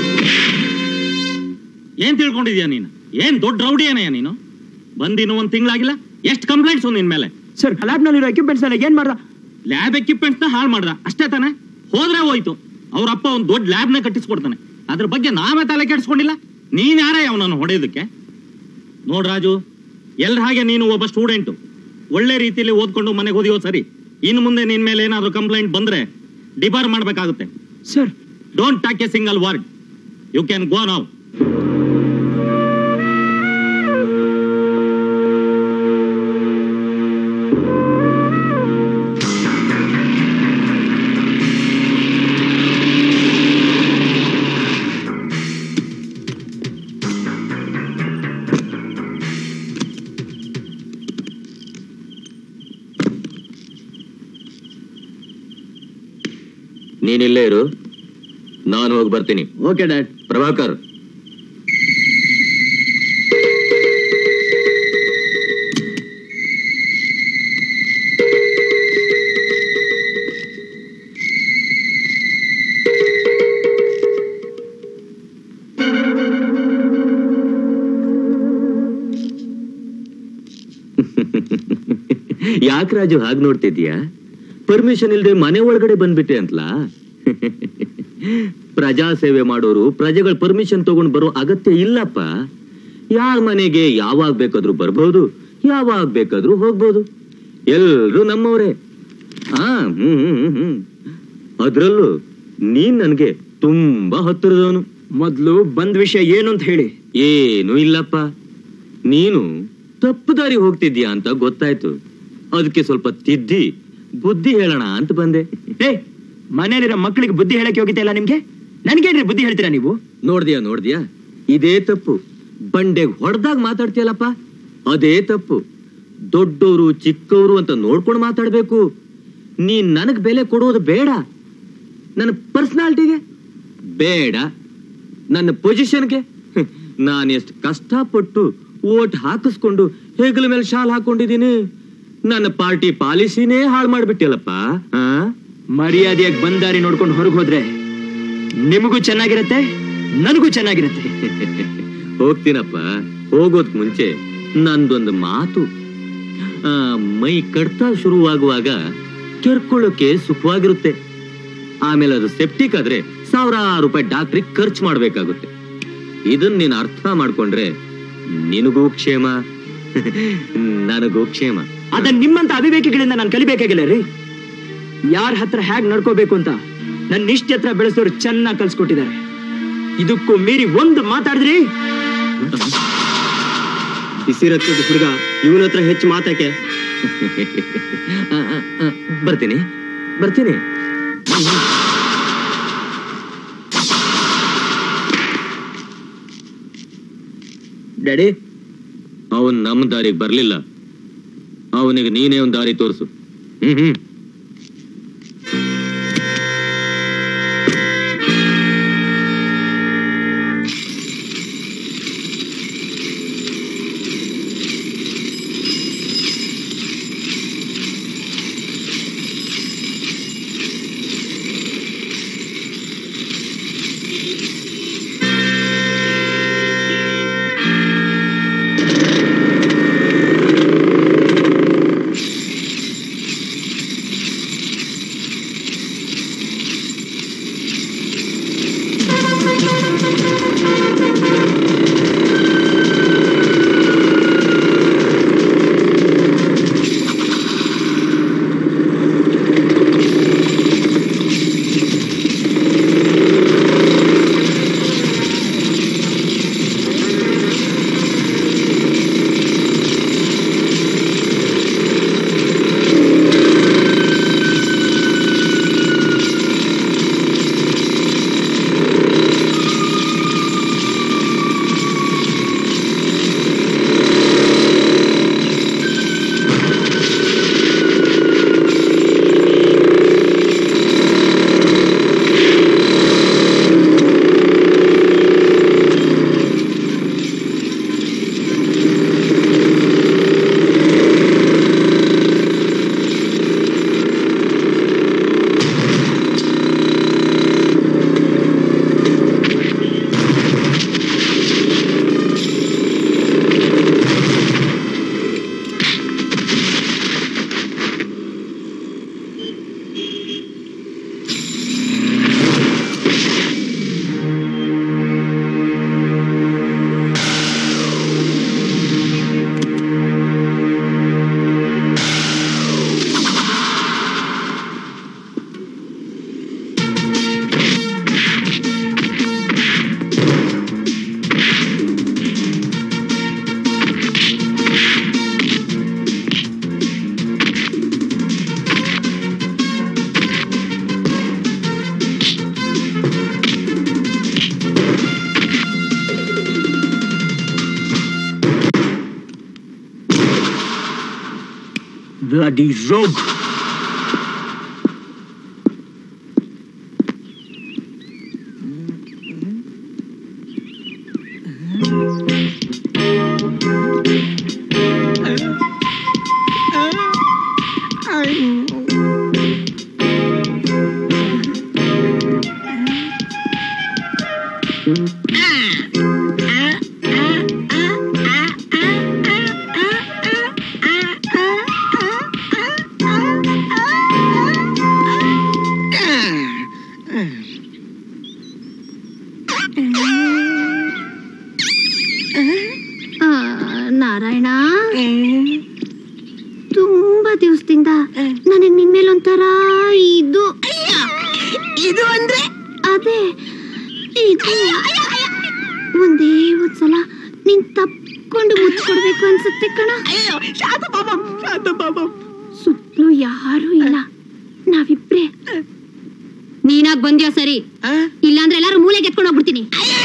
ಏನ್ ತಿಳ್ಕೊಂಡಿದ್ಯಾ ನೀನು ಏನ್ ದೊಡ್ಡ rowdy ಏನಯ್ಯ ನೀನು ಬಂದಿನ್ನು ಒಂದ್ ತಿಂಗಳಾಗಿಲ್ಲ ಎಷ್ಟು ಕಂಪ್ಲೇಂಟ್ಸ್ ನಿನ್ ಮೇಲೆ ಸರ್ ಲ್ಯಾಬ್ ನಲ್ಲಿರೋ ಎಕ್ವಿಪ್ಮೆಂಟ್ಸ್ ಎಲ್ಲ ಏನ್ ಮಾಡ್ದ ಲ್ಯಾಬ್ ಎಕ್ವಿಪ್ಮೆಂಟ್ಸ್ ನ ಹಾಳು ಮಾಡ್ದ ಅಷ್ಟೇ ತಾನೆ ಹೋದ್ರೆ ಹೋಯ್ತು ಅವ್ರ ಅಪ್ಪ ಒಂದ್ ದೊಡ್ಡ ಲ್ಯಾಬ್ ನ ಕಟ್ಟಿಸ್ಕೊಡ್ತಾನೆ ಅದ್ರ ಬಗ್ಗೆ ನಾವೇ ತಲೆ ಕೆಡಿಸ್ಕೊಂಡಿಲ್ಲ ನೀನ್ ಯಾರೇ ಅವನನ್ನು ಹೊಡೆಯೋದಕ್ಕೆ ನೋಡ್ ರಾಜು ಎಲ್ರ ಹಾಗೆ ನೀನು ಒಬ್ಬ ಸ್ಟೂಡೆಂಟು ಒಳ್ಳೆ ರೀತಿಯಲ್ಲಿ ಓದ್ಕೊಂಡು ಮನೆಗೆ ಓದಿಯೋ ಸರಿ ಇನ್ನು ಮುಂದೆ ನಿನ್ ಮೇಲೆ ಏನಾದ್ರು ಕಂಪ್ಲೇಂಟ್ ಬಂದ್ರೆ ಡಿಬಾರ್ ಮಾಡ್ಬೇಕಾಗುತ್ತೆ sir don't talk a single word you can go ನಾವ್ ನೀನಿಲ್ಲೇ ಇರು ನಾನು ಹೋಗಿ ಬರ್ತೀನಿ ಓಕೆ ಡ್ಯಾಡ್ ಪ್ರಭಾಕರ್ ಯಾಕೆ ರಾಜು ಹಾಗೆ ನೋಡ್ತಿದ್ಯಾ ಪರ್ಮಿಷನ್ ಇಲ್ದೆ ಮನೆ ಒಳಗಡೆ ಬಂದ್ಬಿಟ್ಟೆ ಅಂತಲಾ ಪ್ರಜಾ ಸೇವೆ ಮಾಡೋರು ಪ್ರಜೆಗಳ ಪರ್ಮಿಷನ್ ತಗೊಂಡ್ ಬರೋ ಅಗತ್ಯ ಇಲ್ಲಪ್ಪ ಯಾರ ಮನೆಗೆ ಯಾವಾಗ ಬೇಕಾದ್ರೂ ಬರ್ಬೋದು ಯಾವಾಗ ಬೇಕಾದ್ರೂ ಹೋಗ್ಬೋದು ಎಲ್ರು ನಮ್ಮವರೇ ಹಾ ಹ್ಮ್ ಹ್ಮ್, ಹ್ಮ್, ಹ್ಮ್. ಅದ್ರಲ್ಲೂ ನೀನ್ ನನ್ಗೆ ತುಂಬಾ ಹತ್ತಿರದವನು ಮೊದ್ಲು ಬಂದ್ ವಿಷಯ ಏನು ಅಂತ ಹೇಳಿ ಏನು ಇಲ್ಲಪ್ಪ ನೀನು ತಪ್ಪು ದಾರಿ ಹೋಗ್ತಿದ್ಯಾ ಅಂತ ಗೊತ್ತಾಯ್ತು ಅದಕ್ಕೆ ಸ್ವಲ್ಪ ತಿದ್ದಿ ಬುದ್ಧಿ ಹೇಳೋಣ ಅಂತ ಬಂದೆ ಏ ಮನೇಲಿರೋ ಮಕ್ಕಳಿಗೆ ಬುದ್ಧಿ ಹೇಳಕ್ಕೆ ಹೋಗಿತ್ತಾ ಇಲ್ಲ ನಿಮ್ಗೆ ನನ್ಗೇನ್ರಿ ಬುದ್ಧಿ ಹೇಳ್ತೀರಾ ನೀವು ನೋಡ್ದ್ಯಾ ನೋಡ್ದ್ಯಾ ಇದೇ ತಪ್ಪು ಬಂಡೆಗ್ ಹೊಡೆದಾಗ ಮಾತಾಡ್ತೀಯಲ್ಲಪ್ಪ ಅದೇ ತಪ್ಪು ದೊಡ್ಡವರು ಚಿಕ್ಕವರು ಅಂತ ನೋಡ್ಕೊಂಡು ಮಾತಾಡ್ಬೇಕು ನೀನ್ ನನಗ್ ಬೆಲೆ ಕೊಡೋದು ಬೇಡ ನನ್ನ ಪರ್ಸನಾಲಿಟಿಗೆ ಬೇಡ ನನ್ನ ಪೊಸಿಷನ್ಗೆ ನಾನು ಎಷ್ಟು ಕಷ್ಟಪಟ್ಟು ಓಟ್ ಹಾಕಿಸ್ಕೊಂಡು ಹೆಗಲ ಮೇಲೆ ಶಾಲ್ ಹಾಕೊಂಡಿದ್ದೀನಿ ನನ್ನ ಪಾರ್ಟಿ ಪಾಲಿಸಿನೇ ಹಾಳು ಮಾಡ್ಬಿಟ್ಟಿಯಲ್ಲಪ್ಪ ಆ ಮರ್ಯಾದೆಯಾಗಿ ಬಂದಾರಿ ನೋಡ್ಕೊಂಡು ಹೊರಗೆ ಹೋದ್ರೆ ನಿಮಗೂ ಚೆನ್ನಾಗಿರತ್ತೆ ನನಗೂ ಚೆನ್ನಾಗಿರತ್ತೆ ಹೋಗ್ತೀನಪ್ಪ ಹೋಗೋದ್ ಮುಂಚೆ ನಂದೊಂದು ಮಾತು ಆ, ಮೈ ಕಡ್ತಾ ಶುರುವಾಗುವಾಗ ಕೆರ್ಕೊಳ್ಳೋಕೆ ಸುಖವಾಗಿರುತ್ತೆ ಆಮೇಲೆ ಅದು ಸೆಪ್ಟಿಕ್ ಆದ್ರೆ ಸಾವಿರಾರು ರೂಪಾಯಿ ಡಾಕ್ಟ್ರಿಗೆ ಖರ್ಚು ಮಾಡ್ಬೇಕಾಗುತ್ತೆ ಇದನ್ನ ನೀನು ಅರ್ಥ ಮಾಡ್ಕೊಂಡ್ರೆ ನಿನಗೂ ಕ್ಷೇಮ ನನಗೂ ಕ್ಷೇಮ ಅದನ್ನ ನಿಮ್ಮಂತ ಅವಿವೇಕಿಗಳಿಂದ ನಾನು ಕಲಿಬೇಕಾಗಿಲ್ಲ ರೀ ಯಾರ ಹತ್ರ ಹೇಗ್ ನಡ್ಕೋಬೇಕು ಅಂತ ನನ್ನ ನಿಷ್ಠೆ ಹತ್ರ ಬೆಳೆಸೋರು ಚೆನ್ನಾಗಿ ಕಲ್ಸ್ಕೊಟ್ಟಿದ್ದಾರೆ ಇದಕ್ಕೂ ಮೀರಿ ಒಂದು ಮಾತಾಡಿದ್ರಿ ಬಿಸಿರತ್ತದ ಹುಡುಗ ಇವನ ಹತ್ರ ಹೆಚ್ಚು ಮಾತಾಕೆ ಬರ್ತೀನಿ ಬರ್ತೀನಿ ಡ್ಯಾಡಿ ಅವನ್ ನಮ್ಮ ದಾರಿಗೆ ಬರ್ಲಿಲ್ಲ ಅವನಿಗೆ ನೀನೇ ಒಂದ್ ದಾರಿ ತೋರಿಸು ಹ್ಮ್ ಹ್ಮ್ Bloody rogue! ಆ, ನಾರಾಯಣ ತುಂಬಾ ದಿವಸದಿಂದ ನನಗ್ ನಿನ್ ಮೇಲೆ ಒಂಥರ ಇದು ಇದು ಅಂದ್ರೆ ಅದೇ ಇದು ಒಂದೇ ಒಂದ್ಸಲ ನೀನ್ ತಪ್ಕೊಂಡು ಮುಚ್ಕೊಡ್ಬೇಕು ಅನ್ಸುತ್ತೆ ಕಣ ಸುತ್ತಲೂ ಯಾರು ಇಲ್ಲ ನಾವಿಬ್ರೇ ನೀನಾಗ್ ಬಂದ್ಯಾ ಸರಿ ಇಲ್ಲಾಂದ್ರೆ ಎಲ್ಲಾರು ಮೂಲೆಗೆ ಎತ್ಕೊಂಡು ಹೋಗ್ಬಿಡ್ತೀನಿ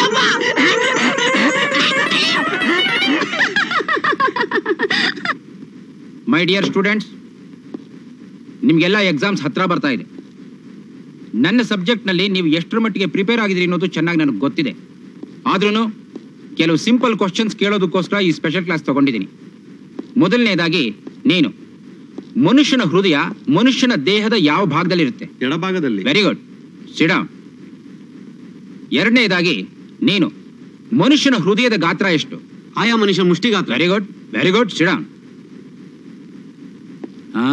ಮೈ ಡಿಯರ್ ಸ್ಟೂಡೆಂಟ್ಸ್ ನಿಮಗೆಲ್ಲ ಎಕ್ಸಾಮ್ಸ್ ಹತ್ರ ಬರ್ತಾ ಇದೆ ನನ್ನ ಸಬ್ಜೆಕ್ಟ್ನಲ್ಲಿ ನೀವು ಎಷ್ಟರ ಮಟ್ಟಿಗೆ ಪ್ರಿಪೇರ್ ಆಗಿದ್ರಿ ಅನ್ನೋದು ಚೆನ್ನಾಗಿ ನನಗೆ ಗೊತ್ತಿದೆ ಆದ್ರೂ ಕೆಲವು ಸಿಂಪಲ್ ಕ್ವಶನ್ಸ್ ಕೇಳೋದಕ್ಕೋಸ್ಕರ ಈ ಸ್ಪೆಷಲ್ ಕ್ಲಾಸ್ ತಗೊಂಡಿದ್ದೀನಿ ಮೊದಲನೇದಾಗಿ ನೀನು ಮನುಷ್ಯನ ಹೃದಯ ಮನುಷ್ಯನ ದೇಹದ ಯಾವ ಭಾಗದಲ್ಲಿರುತ್ತೆ ಎಡಭಾಗದಲ್ಲಿ ವೆರಿ ಗುಡ್ ಸಿಡೌನ್ ಎರಡನೇದಾಗಿ ನೀನು ಮನುಷ್ಯನ ಹೃದಯದ ಗಾತ್ರ ಎಷ್ಟು ಆಯಾ ಮನುಷ್ಯ ಮುಷ್ಟಿಗಾತ್ರ very good very good sit down ಹಾ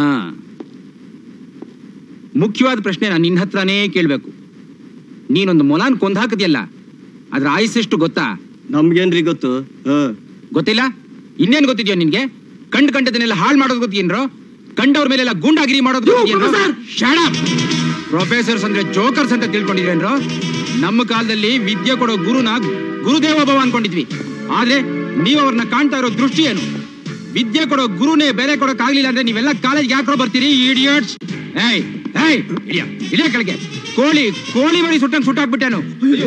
ಮುಖ್ಯವಾದ ಪ್ರಶ್ನೆ ನಾನು ನಿನ್ನ ಹತ್ರನೇ ಕೇಳಬೇಕು ನೀನೊಂದು ಮೊಲಾನ್ ಕೊಂದ್ ಹಾಕದಿಯಲ್ಲ ಅದ್ರ ಆಯುಸ್ಸೆಷ್ಟು ಗೊತ್ತಾ ನಮ್ಗೇನ್ರಿ ಗೊತ್ತು ಗೊತ್ತಿಲ್ಲ ಇನ್ನೇನು ಗೊತ್ತಿದ್ಯೋ ನಿನ್ಗೆ ಕಂಡ್ ಕಂಡದನ್ನೆಲ್ಲ ಹಾಳು ಮಾಡೋದು ಗೊತ್ತೇನ್ರೋ ಕಂಡವ್ರ ಮೇಲೆಲ್ಲ ಗೂಂಡಾಗಿರಿ ಮಾಡೋದು ಗೊತ್ತೇನ್ರೋ Shut up! ಪ್ರೊಫೆಸರ್ಸ್ ಅಂದ್ರೆ ಜೋಕರ್ಸ್ ಅಂತ ತಿಳ್ಕೊಂಡಿದ್ರೇನ್ರೋ ನಮ್ಮ ಕಾಲದಲ್ಲಿ ವಿದ್ಯೆ ಕೊಡೋ ಗುರುನ ಗುರುದೇವ ಭವ ಅನ್ಕೊಂಡಿದ್ವಿ ಆದ್ರೆ ನೀವು ಅವ್ರನ್ನ ಕಾಣ್ತಾ ಇರೋ ದೃಷ್ಟಿ ಏನು ವಿದ್ಯೆ ಕೊಡೋ ಗುರುನೇ ಬೆಲೆ ಕೊಡಕ್ ಆಗ್ಲಿಲ್ಲ ಅಂದ್ರೆ ನೀವೆಲ್ಲ ಕಾಲೇಜ್ ಯಾಕ್ರೋ ಬರ್ತೀರಿ ಇಡಿಯಟ್ಸ್ ಏಯ್ ಏಯ್ ಇಳಿಯ ಇಳಿಯ ಕೆಳಗೆ ಕೋಳಿ ಕೋಳಿ ಬಳಿ ಸುಟ್ಟಂಗ್ ಸುಟ್ಟಾಕ್ಬಿಟ್ಟೇನು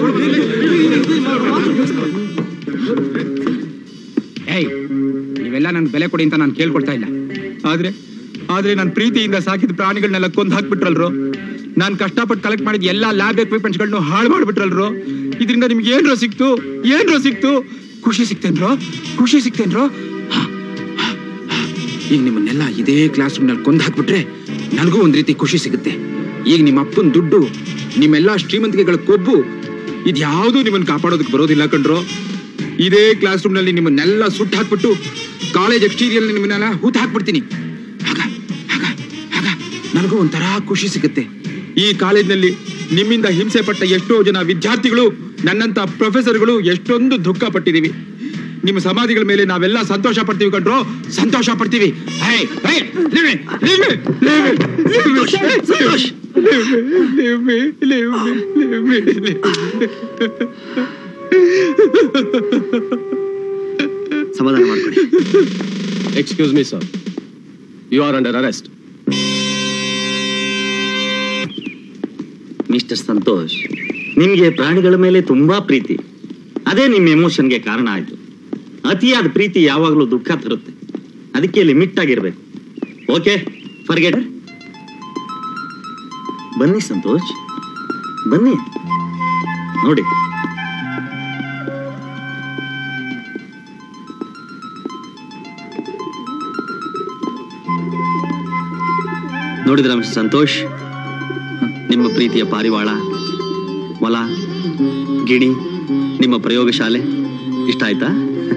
ಏಯ್ ನೀವೆಲ್ಲ ನನ್ ಬೆಲೆ ಕೊಡಿ ಅಂತ ನಾನು ಕೇಳ್ಕೊಳ್ತಾ ಇಲ್ಲ ಆದ್ರೆ ಆದ್ರೆ ನಾನು ಪ್ರೀತಿಯಿಂದ ಸಾಕಿದ ಪ್ರಾಣಿಗಳನ್ನೆಲ್ಲ ಕೊಂದು ಹಾಕ್ಬಿಟ್ರಲ್ರು ನಾನು ಕಷ್ಟಪಟ್ಟು ಕಲೆಕ್ಟ್ ಮಾಡಿದ ಎಲ್ಲಾ ಲ್ಯಾಬ್ ಎಕ್ವಿಪ್ಮೆಂಟ್ಸ್ಗಳನ್ನ ಹಾಳು ಮಾಡ್ಬಿಟ್ರಲ್ರು ಇದರಿಂದ ನಿಮ್ಗೆ ಏನ್ರೋ ಸಿಕ್ತು ಏನ್ರೋ ಸಿಕ್ತು ಖುಷಿ ಸಿಕ್ತೇನ್ರೋ ಖುಷಿ ಸಿಕ್ತೇನ್ರೋ ಹ, ಹ, ಹ. ಈಗ ನಿಮ್ಮನ್ನೆಲ್ಲ ಇದೇ ಕ್ಲಾಸ್ ರೂಮ್ನಲ್ಲಿ ಕೊಂದು ಹಾಕ್ಬಿಟ್ರೆ ನನಗೂ ಒಂದ್ ರೀತಿ ಖುಷಿ ಸಿಗುತ್ತೆ ಈಗ ನಿಮ್ಮ ಅಪ್ಪನ ದುಡ್ಡು ನಿಮ್ಮೆಲ್ಲ ಶ್ರೀಮಂತಿಕೆಗಳ ಕೊಬ್ಬು ಇದ್ಯಾವುದೂ ನಿಮ್ಮನ್ನ ಕಾಪಾಡೋದಕ್ಕೆ ಬರೋದಿಲ್ಲ ಕಣ್ರೋ ಇದೇ ಕ್ಲಾಸ್ ರೂಮ್ನಲ್ಲಿ ನಿಮ್ಮನ್ನೆಲ್ಲ ಸುಟ್ಟು ಹಾಕ್ಬಿಟ್ಟು ಕಾಲೇಜ್ ಎಕ್ಸ್ಟೀರಿಯಲ್ ನಿಮ್ಮನ್ನೆಲ್ಲ ಹೂತ್ ಹಾಕ್ಬಿಡ್ತೀನಿ ಆಗ ಆಗ ಆಗ ನನಗೂ ಒಂಥರ ಖುಷಿ ಸಿಗುತ್ತೆ ಈ ಕಾಲೇಜ್ನಲ್ಲಿ ನಿಮ್ಮಿಂದ ಹಿಂಸೆ ಪಟ್ಟ ಎಷ್ಟೋ ಜನ ವಿದ್ಯಾರ್ಥಿಗಳು ನನ್ನಂತ ಪ್ರೊಫೆಸರ್ಗಳು ಎಷ್ಟೊಂದು ದುಃಖ ಪಟ್ಟಿದೀವಿ ನಿಮ್ಮ ಸಮಾಧಿಗಳ ಮೇಲೆ ನಾವೆಲ್ಲ ಸಂತೋಷ ಪಡ್ತೀವಿ ಕಂಡ್ರೋ ಸಂತೋಷ ಪಡ್ತೀವಿ ಹೇ, ಹೇ, leave me, leave me, leave me, leave me, Santosh. leave me, leave me, leave me, leave me. ಸಮಾಧಾನ ಮಾಡ್ಕೊಳ್ಳಿ excuse me sir you are under arrest mister Santosh ನಿಮ್ಗೆ ಪ್ರಾಣಿಗಳ ಮೇಲೆ ತುಂಬಾ ಪ್ರೀತಿ ಅದೇ ನಿಮ್ಮ ಎಮೋಷನ್ಗೆ ಕಾರಣ ಆಯ್ತು ಅತಿಯಾದ ಪ್ರೀತಿ ಯಾವಾಗಲೂ ದುಃಖ ತರುತ್ತೆ ಅದಕ್ಕೆ ಲಿಮಿಟ್ ಆಗಿರ್ಬೇಕು ಓಕೆ ಫರ್ಗೆಟ್ ಬನ್ನಿ ಸಂತೋಷ್ ಬನ್ನಿ ನೋಡಿ ನೋಡಿದ್ರ ಮಿಸ್ಟರ್ ಸಂತೋಷ್ ನಿಮ್ಮ ಪ್ರೀತಿಯ ಪಾರಿವಾಳ ಮೊಲ ಗಿಣಿ ನಿಮ್ಮ ಪ್ರಯೋಗಶಾಲೆ ಇಷ್ಟ ಆಯ್ತಾ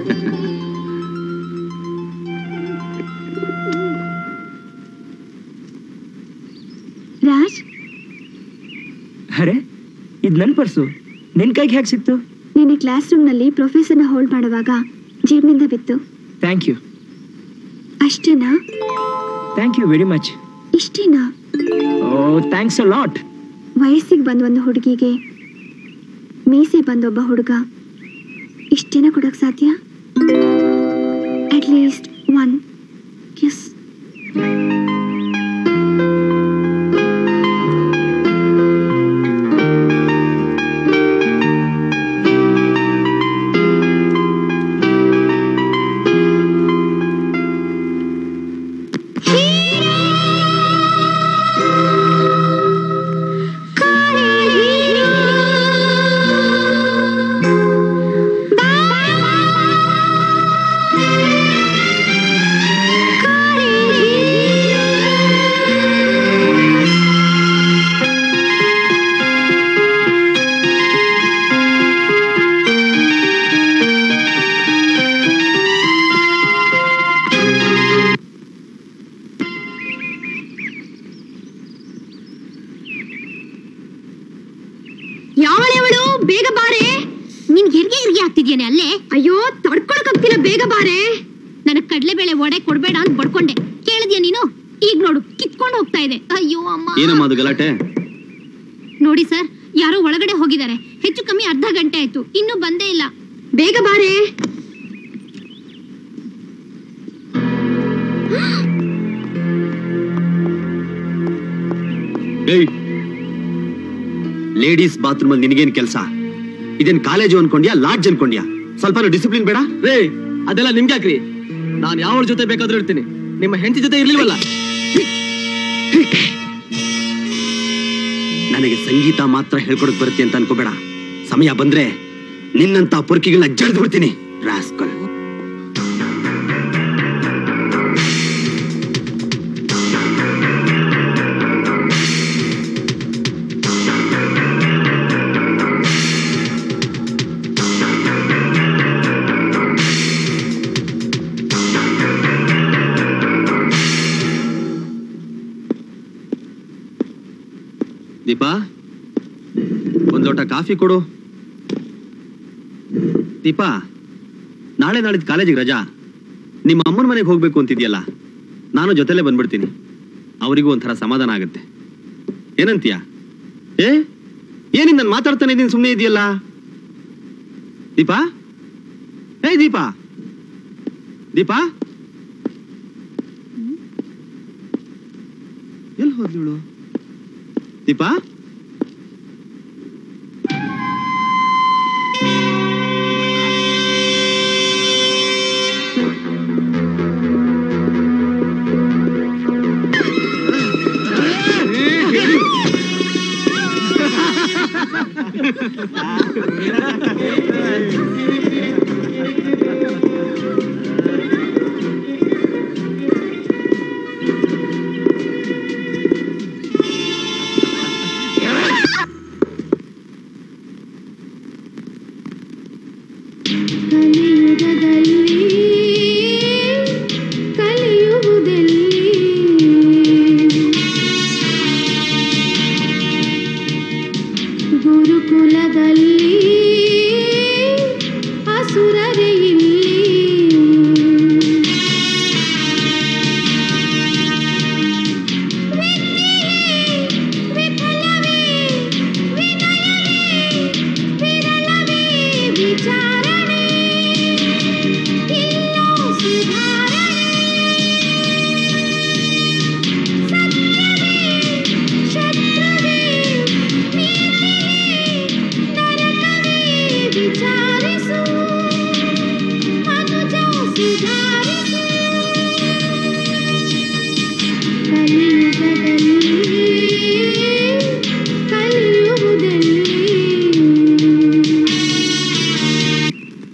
ರಾಜ್ ಅರೆ ಇದು ನನ್ನ ಪರ್ಸು ನಿನ್ ಕೈಗೆ ಹೇಗೆ ಸಿಕ್ತು ನಿನ್ನೆ ಕ್ಲಾಸ್ ರೂಮ್ನಲ್ಲಿ ಪ್ರೊಫೆಸರ್ನ ಹೋಲ್ಡ್ ಮಾಡುವಾಗ ಜೇಬ್ನಿಂದ ಬಿತ್ತು ಥ್ಯಾಂಕ್ ಯು ಅಷ್ಟೇನಾ ಥ್ಯಾಂಕ್ ಯು ವೆರಿ ಮಚ್ ಇಷ್ಟೇನಾ ಓ ಥ್ಯಾಂಕ್ಸ್ ಅ ಲಾಟ್ ವಯಸ್ಸಿಗೆ ಬಂದ ಒಂದು ಹುಡುಗಿಗೆ ಮೀಸೆ ಬಂದೊಬ್ಬ ಹುಡುಗ ಇಷ್ಟೇನ ಕೊಡಕ್ ಸಾಧ್ಯ ಅಟ್ ಲೀಸ್ಟ್ ಒನ್ ಕಿಸ್ ಯಾವಳೆವಳು ಬೇಗ ಬಾರೆ ನಿನ್ ಹೆರಿಗೆ ಹೆರಿಗೆ ಆಗ್ತಿದ್ಯಾನೆ ಅಲ್ಲೇ ಅಯ್ಯೋ ತಡ್ಕೊಳಕ್ ಆಗ್ತಿಲ್ಲ ಬೇಗ ಬಾರೆ ನನಗ್ ಕಡ್ಲೆಬೇಳೆ ವಡೆ ಕೊಡ್ಬೇಡ ಅಂತ ಬಡ್ಕೊಂಡೆ ಕೇಳಿದ್ಯಾ ನೀನು ಈಗ ನೋಡು ಕಿತ್ಕೊಂಡು ಹೋಗ್ತಾ ಇದೆ ಅಯ್ಯೋ ಅಮ್ಮ ಏನಮ್ಮ ಅದು ಗಲಾಟೆ ನೋಡಿ ಸರ್ ಯಾರೋ ಒಳಗಡೆ ಹೋಗಿದ್ದಾರೆ ಹೆಚ್ಚು ಕಮ್ಮಿ ಅರ್ಧ ಗಂಟೆ ಆಯ್ತು ಇನ್ನೂ ಬಂದೇ ಇಲ್ಲ ಬೇಗ ಬಾರೆ ಏಯ್ ಲೇಡೀಸ್ ಬಾತ್ರೂಮ್ ಅಲ್ಲಿ ನಿನಗೇನ್ ಕೆಲಸ ಇದೇನ್ ಕಾಲೇಜು ಅನ್ಕೊಂಡ್ಯಾ ಲಾಡ್ಜ್ ಅನ್ಕೊಂಡ್ಯಾ ಸ್ವಲ್ಪ ಡಿಸಿಪ್ಲಿನ್ ಬೇಡ ರೇ ಅದೆಲ್ಲ ನಿಮ್ಗೆ ಯಾಕ್ರಿ ನಾನು ಯಾವ ಜೊತೆ ಬೇಕಾದ್ರೂ ಇರ್ತೀನಿ ನಿಮ್ಮ ಹೆಂಡತಿ ಜೊತೆ ಇರ್ಲಿಲ್ವಲ್ಲ ನನಗೆ ಸಂಗೀತ ಮಾತ್ರ ಹೇಳ್ಕೊಡಕ್ ಬರುತ್ತೆ ಅಂತ ಅನ್ಕೋಬೇಡ ಸಮಯ ಬಂದ್ರೆ ನಿನ್ನಂತ ಪೊರ್ಕಿಗಳನ್ನ ಜಡ್ದು ಬಿಡ್ತೀನಿ ರಾಸ್ಕಲ್ ದೀಪಾ ಒಂದ್ ಲೋಟ ಕಾಫಿ ಕೊಡು ದೀಪಾ ನಾಳೆ ನಾಳಿದ್ ಕಾಲೇಜಿಗೆ ರಜಾ ನಿಮ್ಮ ಅಮ್ಮನ ಮನೆಗೆ ಹೋಗ್ಬೇಕು ಅಂತಿದ್ಯಲ್ಲ ನಾನು ಜೊತೆಲೇ ಬಂದ್ಬಿಡ್ತೀನಿ ಅವರಿಗೂ ಒಂಥರ ಸಮಾಧಾನ ಆಗುತ್ತೆ ಏನಂತೀಯ ಏ ಏನಿನ್ ನಾನು ಮಾತಾಡ್ತಾನೆ ಇದ್ದೀನಿ ಸುಮ್ಮನೆ ಇದೆಯಲ್ಲ ದೀಪಾ ಏ ದೀಪಾ ದೀಪಾ ಎಲ್ಲಿ ಹೋದ್ಲಿವಳು ದೀಪಾ ಕಲಿಯುಗದಲ್ಲಿ ಕಲಿಯುವುದೆಲ್ಲಿ ಗುರುಕುಲದಲ್ಲಿ ಅಸುರರೇ ಇಲ್ಲಿ ವಿಫಲವೇ ವಿನಯವೇ ವಿರಳವೇ ವಿಚಾರಣೆ ಇಲ್ಲೋ ಸುಧಾರಣೆ ಸತ್ಯವೇ ಶತ್ರುವೇ ನೀತಿಯೇ ನರಕವೇ ವಿಚಾರಿಸು ಮನುಜ ಸುಧಾರಿಸು ಕಲಿಯುಗದಲ್ಲಿ ಕಲಿಯುವುದೆಲ್ಲಿ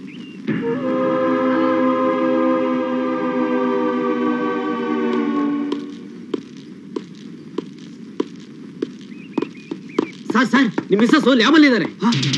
ಸರ್ ಸರ್ ನಿಮ್ಮ ಮಿಸ್ಸಸ್ ಲ್ಯಾಬಲ್ಲಿದ್ದಾರೆ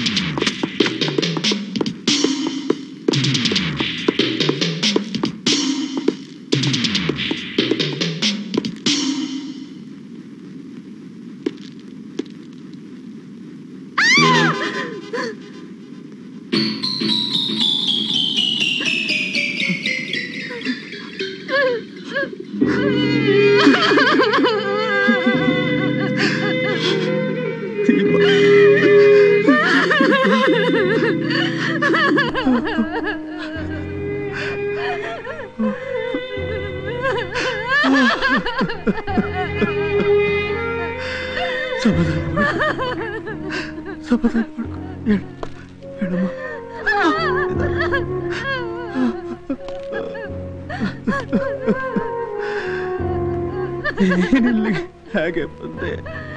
ಹೇಗೆ ಬಂದೆ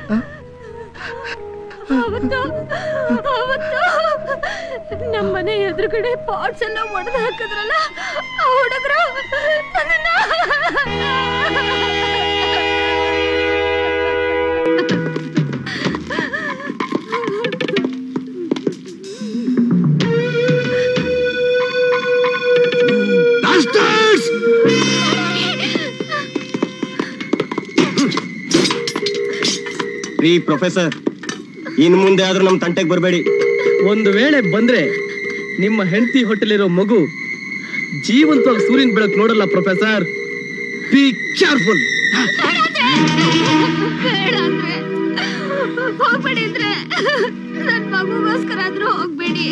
ಅವತ್ತು ಅವತ್ತು ನಮ್ಮನೆ ಎದುರುಗಡೆ ಪಾಟ್ಸ್ ಎಲ್ಲ ಒಡೆದು ಹಾಕಿದ್ರಲ್ಲ ಆ ಹುಡುಗರು ರೀ ಪ್ರೊಫೆಸರ್ ಇನ್ ಮುಂದೆ ಆದ್ರೂ ನಮ್ ತಂಟೆಗೆ ಬರಬೇಡಿ ಒಂದು ವೇಳೆ ಬಂದ್ರೆ ನಿಮ್ಮ ಹೆಂಡತಿ ಹೊಟ್ಟೆಲಿರೋ ಮಗು ಜೀವಂತವಾಗಿ ಸೂರ್ಯನ ಬೆಳಕು ನೋಡಲ್ಲ ಪ್ರೊಫೆಸರ್ ಬಿ ಕೇರ್ಫುಲ್ ಬೇಡ ಅಂದ್ರೆ ಹೋಗ್ಬೇಡಿ ಅಂದ್ರೆ ನನ್ ಮಗುಗೋಸ್ಕರ ಆದ್ರೂ ಹೋಗ್ಬೇಡಿ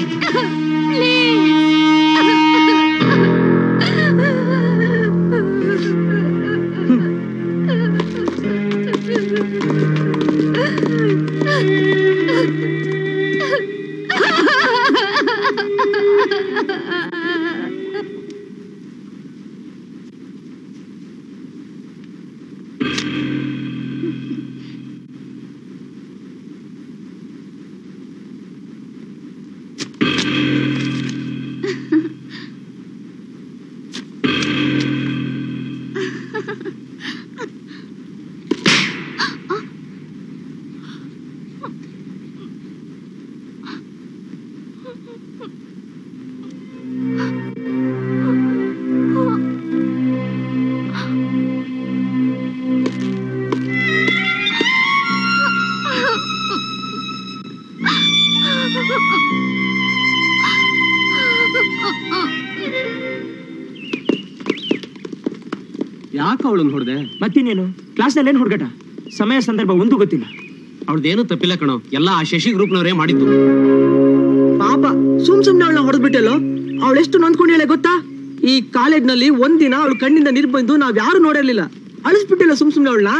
ಯಾಕೆ ಅವಳನ್ನ ಹೊಡೆದೆ ಮತ್ತಿನ್ನೇನು ಕ್ಲಾಸ್ನಲ್ಲಿ ಏನು ಹುಡುಗಾಟ ಸಮಯ ಸಂದರ್ಭ ಒಂದು ಗೊತ್ತಿಲ್ಲ ಅವಳದೇನು ತಪ್ಪಿಲ್ಲ ಕಣೋ ಎಲ್ಲ ಆ ಶಶಿ ಗ್ರೂಪ್ನವರೇ ಮಾಡಿದ್ದು ಪಾಪ ಸುಮ್ ಸುಮ್ನೆ ಅವಳನ್ನ ಹೊಡೆದ್ಬಿಟ್ಟೆಲ್ಲೋ ಅವಳೆಷ್ಟು ನೊಂದ್ಕೊಂಡಿಳೆ ಗೊತ್ತಾ ಈ ಕಾಲೇಜ್ನಲ್ಲಿ ಒಂದಿನ ಅವಳ ಕಣ್ಣಿಂದ ನೀರು ಬಂದು ನಾವ್ ಯಾರು ನೋಡಿರ್ಲಿಲ್ಲ ಅಳಿಸ್ಬಿಟ್ಟಿಲ್ಲ ಸುಮ್ ಸುಮ್ನೆ ಅವಳನ್ನ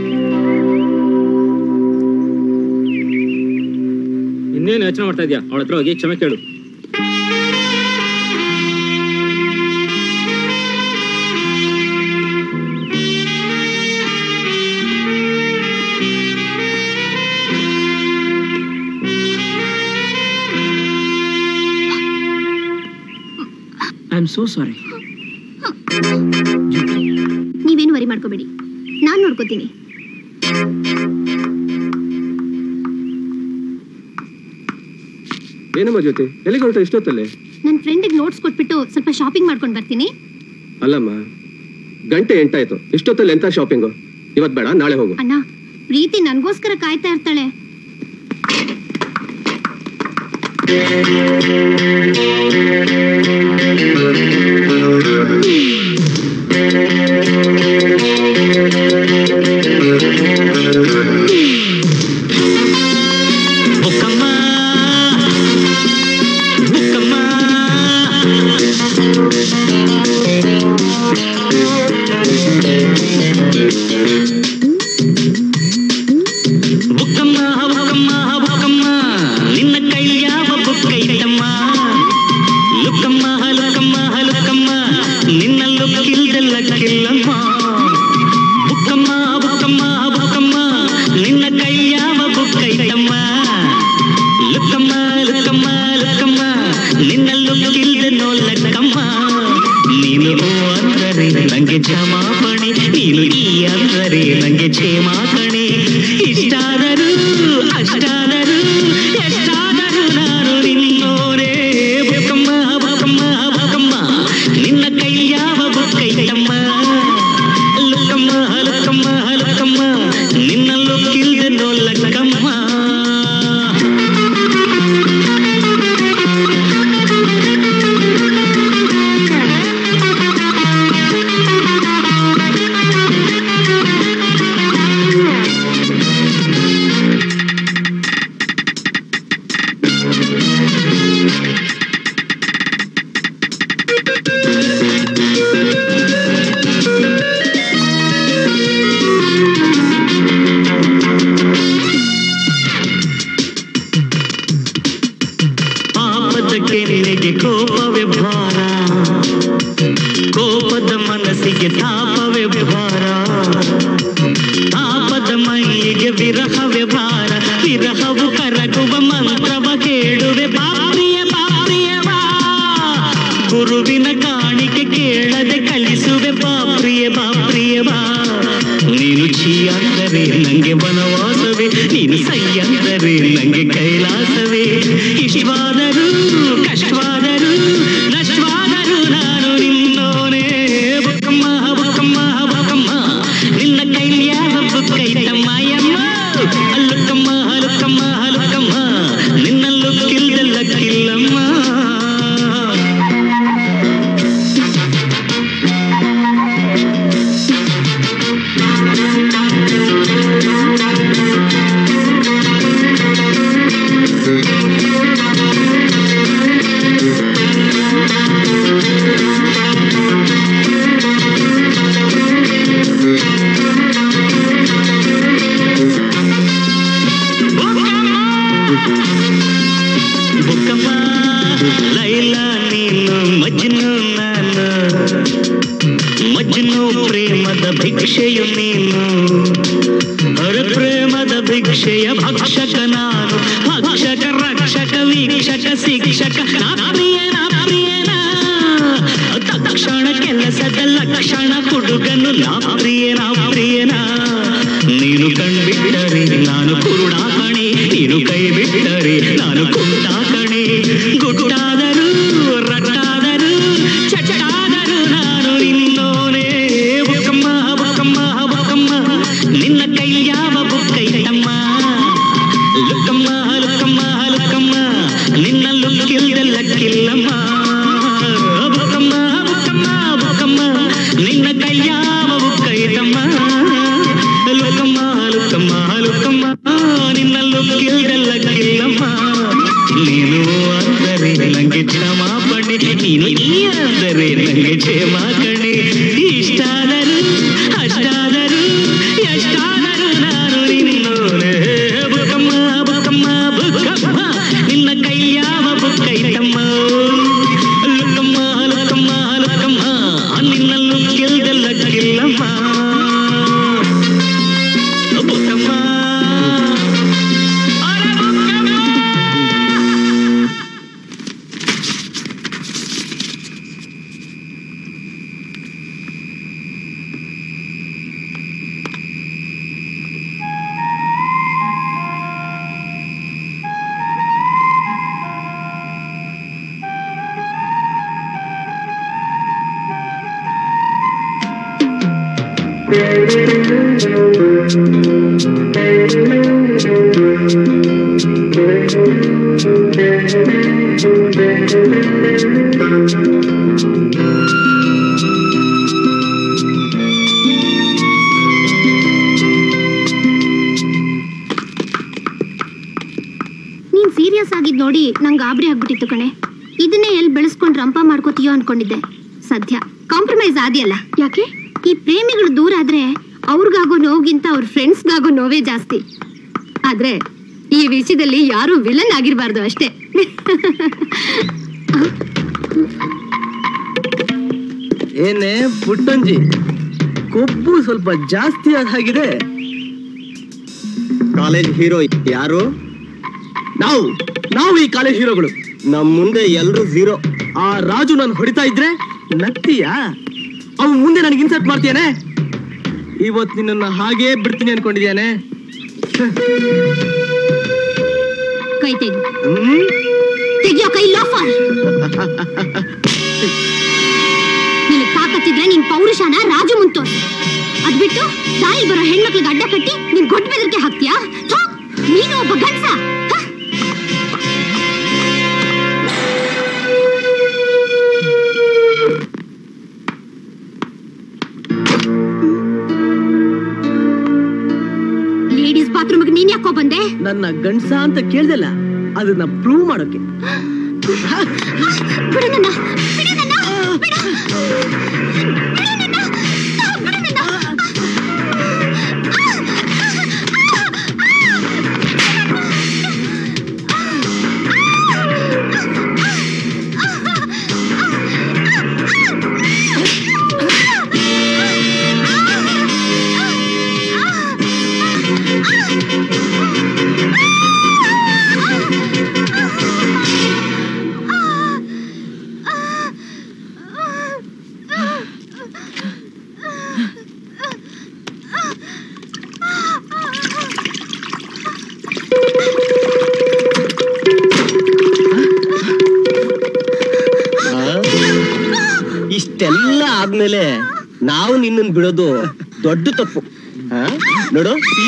ಇನ್ನೇನು ಯೋಚನೆ ಮಾಡ್ತಾ ಇದ್ಯಾ ಅವಳ ಹತ್ರ ಹೋಗಿ ಕ್ಷಮೆ ಕೇಳು ಐ ಆಮ್ ಸೋ ಸಾರಿ ನೀವೇನು ವರಿ ಮಾಡ್ಕೋಬೇಡಿ ನಾನ್ ನೋಡ್ಕೋತೀನಿ ಏನಮ್ಮ ಜ್ಯೋತಿ ಎಲ್ಲಿಗೆ ಹೊರಟ ಇಷ್ಟೊತ್ತಲ್ಲಿ ನನ್ನ ಫ್ರೆಂಡಿಗೆ ನೋಟ್ಸ್ ಕೊಟ್ಬಿಟ್ಟು ಸ್ವಲ್ಪ ಶಾಪಿಂಗ್ ಮಾಡ್ಕೊಂಡು ಬರ್ತೀನಿ ಅಲ್ಲಮ್ಮ ಗಂಟೆ ಎಂಟಾಯ್ತು ಇಷ್ಟೊತ್ತಲ್ಲಿ ಎಂತ ಶಾಪಿಂಗು ಇವತ್ ಬೇಡ ನಾಳೆ ಹೋಗು ಅಣ್ಣ ಪ್ರೀತಿ ನನ್ಗೋಸ್ಕರ ಕಾಯ್ತಾ ಇರ್ತಾಳೆ ಬುಕ್ಕಮ್ಮ ಬುಕ್ಕಮ್ಮ ಬುಕ್ಕಮ್ಮ ಬುಕ್ಕಮ್ಮ ಬುಕ್ಕಮ್ಮ ನಿನ್ನ ಕೈ ಯಾವ ಬುಕ್ಕ ಐತಮ್ಮ ಲುಕ್ಕಮ್ಮ ಲುಕ್ಕಮ್ಮ ಲುಕ್ಕಮ್ಮ ನಿನ್ನ ಲುಕ್ಕಿಲ್ದೆಲ್ಲ ಕಿಲ್ಲಮ್ಮ ಬುಕ್ಕಮ್ಮ ಬುಕ್ಕಮ್ಮ ಬುಕ್ಕಮ್ಮ ನಿನ್ನ ಕೈ ಯಾವ ಬುಕ್ಕ ಐತಮ್ಮ ಲುಕ್ಕಮ್ಮ ಲುಕ್ಕಮ್ಮ ಲುಕ್ಕಮ್ಮ ನಿನ್ನ ಲುಕ್ಕಿಲ್ದೆ ನೋಲಕ್ಕಮ್ಮ ನೀನು ಓ ಅಂದರೆ ನಂಗೆ ಜಮಾಪಣೆ ನೀನು ಈ ಅಂದರೆ ನಂಗೆ ಕ್ಷೇಮಾಕಣೆ ಇಷ್ಟಾದರೂ ಅಷ್ಟಾದರೂ ಎಷ್ಟಾದರೂ ನಾನು ನಿನ್ನೋರೇ ಬುಕ್ಕಮ್ಮ ಬುಕ್ಕಮ್ಮ ಬುಕ್ಕಮ್ಮ ನಿನ್ನ ಕೈ ಯಾವ ಬುಕ್ಕ ಐತಮ್ಮ ಲುಕ್ಕಮ್ಮ ಲುಕ್ಕಮ್ಮ ಲುಕ್ಕಮ್ಮ ನಿನ್ನ ಲುಕ್ಕಿಲ್ದೆ ನೋಲಕ್ಕಮ್ಮ ಪಾಪದ ಕೆನ್ನೆಗೆ ಕೋಪವೇ ಭಾರ ಕೋಪದ ಮನಸ್ಸಿಗೆ ತಾಪವೇ ಭಾರ ತಾಪದ ಮೈಯಿಗೆ ವಿರಹವೇ ಭಾರ ವಿರಹವು ಕರಗುವ ಮಂತ್ರವ ಕೇಳುವೆ ಬಾಪ್ರಿಯ ಬಾಪ್ರಿಯ ಬಾ ಗುರುವಿನ ಕಾಣಿಕೆ ಕೇಳದೆ ಕಲಿಸುವೆ ಬಾಪ್ರಿಯ ಬಾಪ್ರಿಯ ಬಾ ನೀನು ಛೀ ಅಂದರೆ ನಂಗೆ ವನವಾಸವೇ ನೀನು ಸೈ ಅಂದರೆ ನಂಗೆ ಕೈಲಾಸವೇ ಇಷ್ಟವಾದರೂ ಕಷ್ಟವಾದರೂ ನಷ್ಟವಾದರೂ ನಾನು ನಿನ್ನೋನೇ ಬುಕ್ಕಮ್ಮ ಬುಕ್ಕಮ್ಮ ಬುಕ್ಕಮ್ಮ ನಿನ್ನ ಕೈಲಿ ಯಾವ ಬುಕ್ಕೈತಮ್ಮ ಯಮ್ಮ ಅಲ್ಲುಕ್ಕಮ್ಮ ಹಲುಕ್ಕಮ್ಮ ಹಲುಕ್ಕಮ್ಮ ನಿನ್ನ ಲುಕ್ಕಿಲ್ದೆಲ್ಲ ಕಿಲ್ಲಮ್ಮ ಬುಕ್ಕಮ್ಮ ಲೈಲಾ ನೀನು ಮಜ್ನು ನಾನು ಮಜ್ನು ಪ್ರೇಮದ ಭಿಕ್ಷೆಯು ನೀನು ಹರ ಪ್ರೇಮದ ಭಿಕ್ಷೆಯ ಭಕ್ಷಕ ನಾನು ಭಕ್ಷಕ ರಕ್ಷಕ ವೀಕ್ಷಕ ಶಿಕ್ಷಕ ನಾ ಪ್ರಿಯನ ಪ್ರಿಯನ ತಕ್ಷಣ ಕೆಲಸದ ಲಕ್ಷಣ ಹುಡುಗನು ನಾ ಪ್ರಿಯನ ಪ್ರಿಯನ ನೀನು ಕಣ್ಬಿಟ್ಟರೆ ನಾನು ಕುರುಡ ಕಣೆ ನೀನು ಕೈ ಬಿಟ್ಟರೆ ನಾನು ಕುಂಟ ಕಣೆ ಗುಟ್ಟಾದರೂ ರಟ್ಟಾದರೂ ಚಟಾದರೂ ನಾನು ನಿನ್ನೋನೇ ಬುಕ್ಕಮ್ಮ ಬುಕ್ಕಮ್ಮ ಬುಕ್ಕಮ್ಮ ನಿನ್ನ ಕೈ ಯಾವ ಬುಕ್ಕೈತಮ್ಮ ಲುಕ್ಕಮ್ಮ ಲುಕ್ಕಮ್ಮ ಲುಕ್ಕಮ್ಮ ನಿನ್ನ ಲುಕ್ಕಿಲ್ದೆಲ್ಲ ಕಿಲ್ಲಮ್ಮ ಬುಕ್ಕಮ್ಮ ಬುಕ್ಕಮ್ಮ ಬುಕ್ಕಮ್ಮ ನಿನ್ನ ಕೈ ಯಾವ ನಿನಗೆ ಕ್ಷೇಮ ಕಣೆ ಇಷ್ಟಾದರೂ ಅಷ್ಟಾದರೂ ಎಷ್ಟಾದರೂ ನಾನು ನಿನ್ನೋನೆ ಬುಕ್ಕಮ್ಮ ಬುಕ್ಕಮ್ಮ ಬುಕ್ಕಮ್ಮ ನಿನ್ನ ಕೈಯಾವ ಬುಕ್ಕೈತಮ್ಮ ಲುಕ್ಕಮ್ಮ ಲುಕ್ಕಮ್ಮ ಲುಕ್ಕಮ್ಮ ನಿನ್ನಲ್ಲೂ ಗೆಲ್ದೆಲ್ಲ ಗೆಲ್ಲಮ್ಮ ಬುಕ್ಕಮ್ಮ ನೀನ್ ಸೀರಿಯಸ್ ಆಗಿದ್ ನೋಡಿ ನಂಗೆ ಗಾಬರಿ ಆಗ್ಬಿಟ್ಟಿತ್ತು ಕಣೆ ಇದನ್ನೇ ಎಲ್ಲಿ ಬೆಳೆಸ್ಕೊಂಡು ರಂಪ ಮಾಡ್ಕೋತೀಯೋ ಅನ್ಕೊಂಡಿದ್ದೆ ಸದ್ಯ ಕಾಂಪ್ರಮೈಸ್ ಆದಿಯಲ್ಲ ಯಾಕೆ ಈ ಪ್ರೇಮಿಗಳು ದೂರ ಆದ್ರೆ ಅವ್ರಿಗಾಗೋ ನೋವಿಗಿಂತ ಅವ್ರ ಫ್ರೆಂಡ್ಸ್ಗಾಗೋ ನೋವೇ ಜಾಸ್ತಿ ಆದ್ರೆ ಈ ವಿಷಯದಲ್ಲಿ ಯಾರು ವಿಲನ್ ಆಗಿರ್ಬಾರ್ದು ಅಷ್ಟೇ ಏನೇ ಪುಟ್ಟಂಜಿ ಕೊಬ್ಬು ಸ್ವಲ್ಪ ಜಾಸ್ತಿ ಆದ ಹಾಗಿದೆ ಕಾಲೇಜ್ ಹೀರೋ ಯಾರು ನಾವು ನಾವು ಈ ಕಾಲೇಜ್ ಹೀರೋಗಳು ನಮ್ ಮುಂದೆ ಎಲ್ರು ಝೀರೋ ಆ ರಾಜು ನಾನು ಹೊಡಿತಾ ಇದ್ರೆ ನಗ್ತೀಯಾ ಅವ್ನು ಮುಂದೆ ನನಗೆ ಇನ್ಸರ್ಟ್ ಮಾಡ್ತೀಯಾನೆ ಇವತ್ತು ನಿನ್ನನ್ನು ಹಾಗೇ ಬಿಡ್ತೀನಿ ಅನ್ಕೊಂಡಿದ್ಯಾನೆ ಕೈ ತೆಗಿ ತೆಗಿಯೋ ಕೈ ಲೋಫರ್ ನಿನಗ್ ತಾಕತ್ತಿದ್ರೆ ನಿನ್ ಪೌರುಷನ ರಾಜು ಮುಂತೋ ಅದ್ಬಿಟ್ಟು ದಾರಿ ಬರೋ ಹೆಣ್ಮಕ್ಳಿಗೆ ಅಡ್ಡ ಕಟ್ಟಿ ನಿನ್ ಗೊಟ್ಟ ಬೆದರಿಕೆ ಹಾಕ್ತೀಯಾ ಥು, ನೀನು ಒಬ್ಬ ಗಂಡ್ಸ ಹ? ಲೇಡೀಸ್ ಬಾತ್ರೂಮ್ಗೆ ನೀನ್ ಯಾಕೋ ಬಂದೆ ನನ್ನ ಗಂಡ್ಸ ಅಂತ ಕೇಳ್ದಲ್ಲ ಅದನ್ನ ಪ್ರೂವ್ ಮಾಡೋಕೆ ಬಿಡು ನನ್ನ ಬಿಡು ನನ್ನ ಬಿಡು ಬಿಡು ನನ್ನ ಬಿಡು ನನ್ನ ಇಷ್ಟೆಲ್ಲ ಆದ್ಮೇಲೆ ನಾವು ನಿನ್ನನ್ ಬಿಡೋದು ದೊಡ್ಡ ತಪ್ಪು ಆ? ನೋಡು ಈ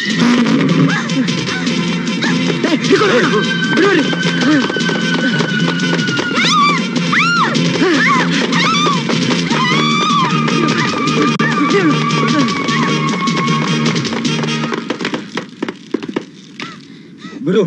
ಗುರು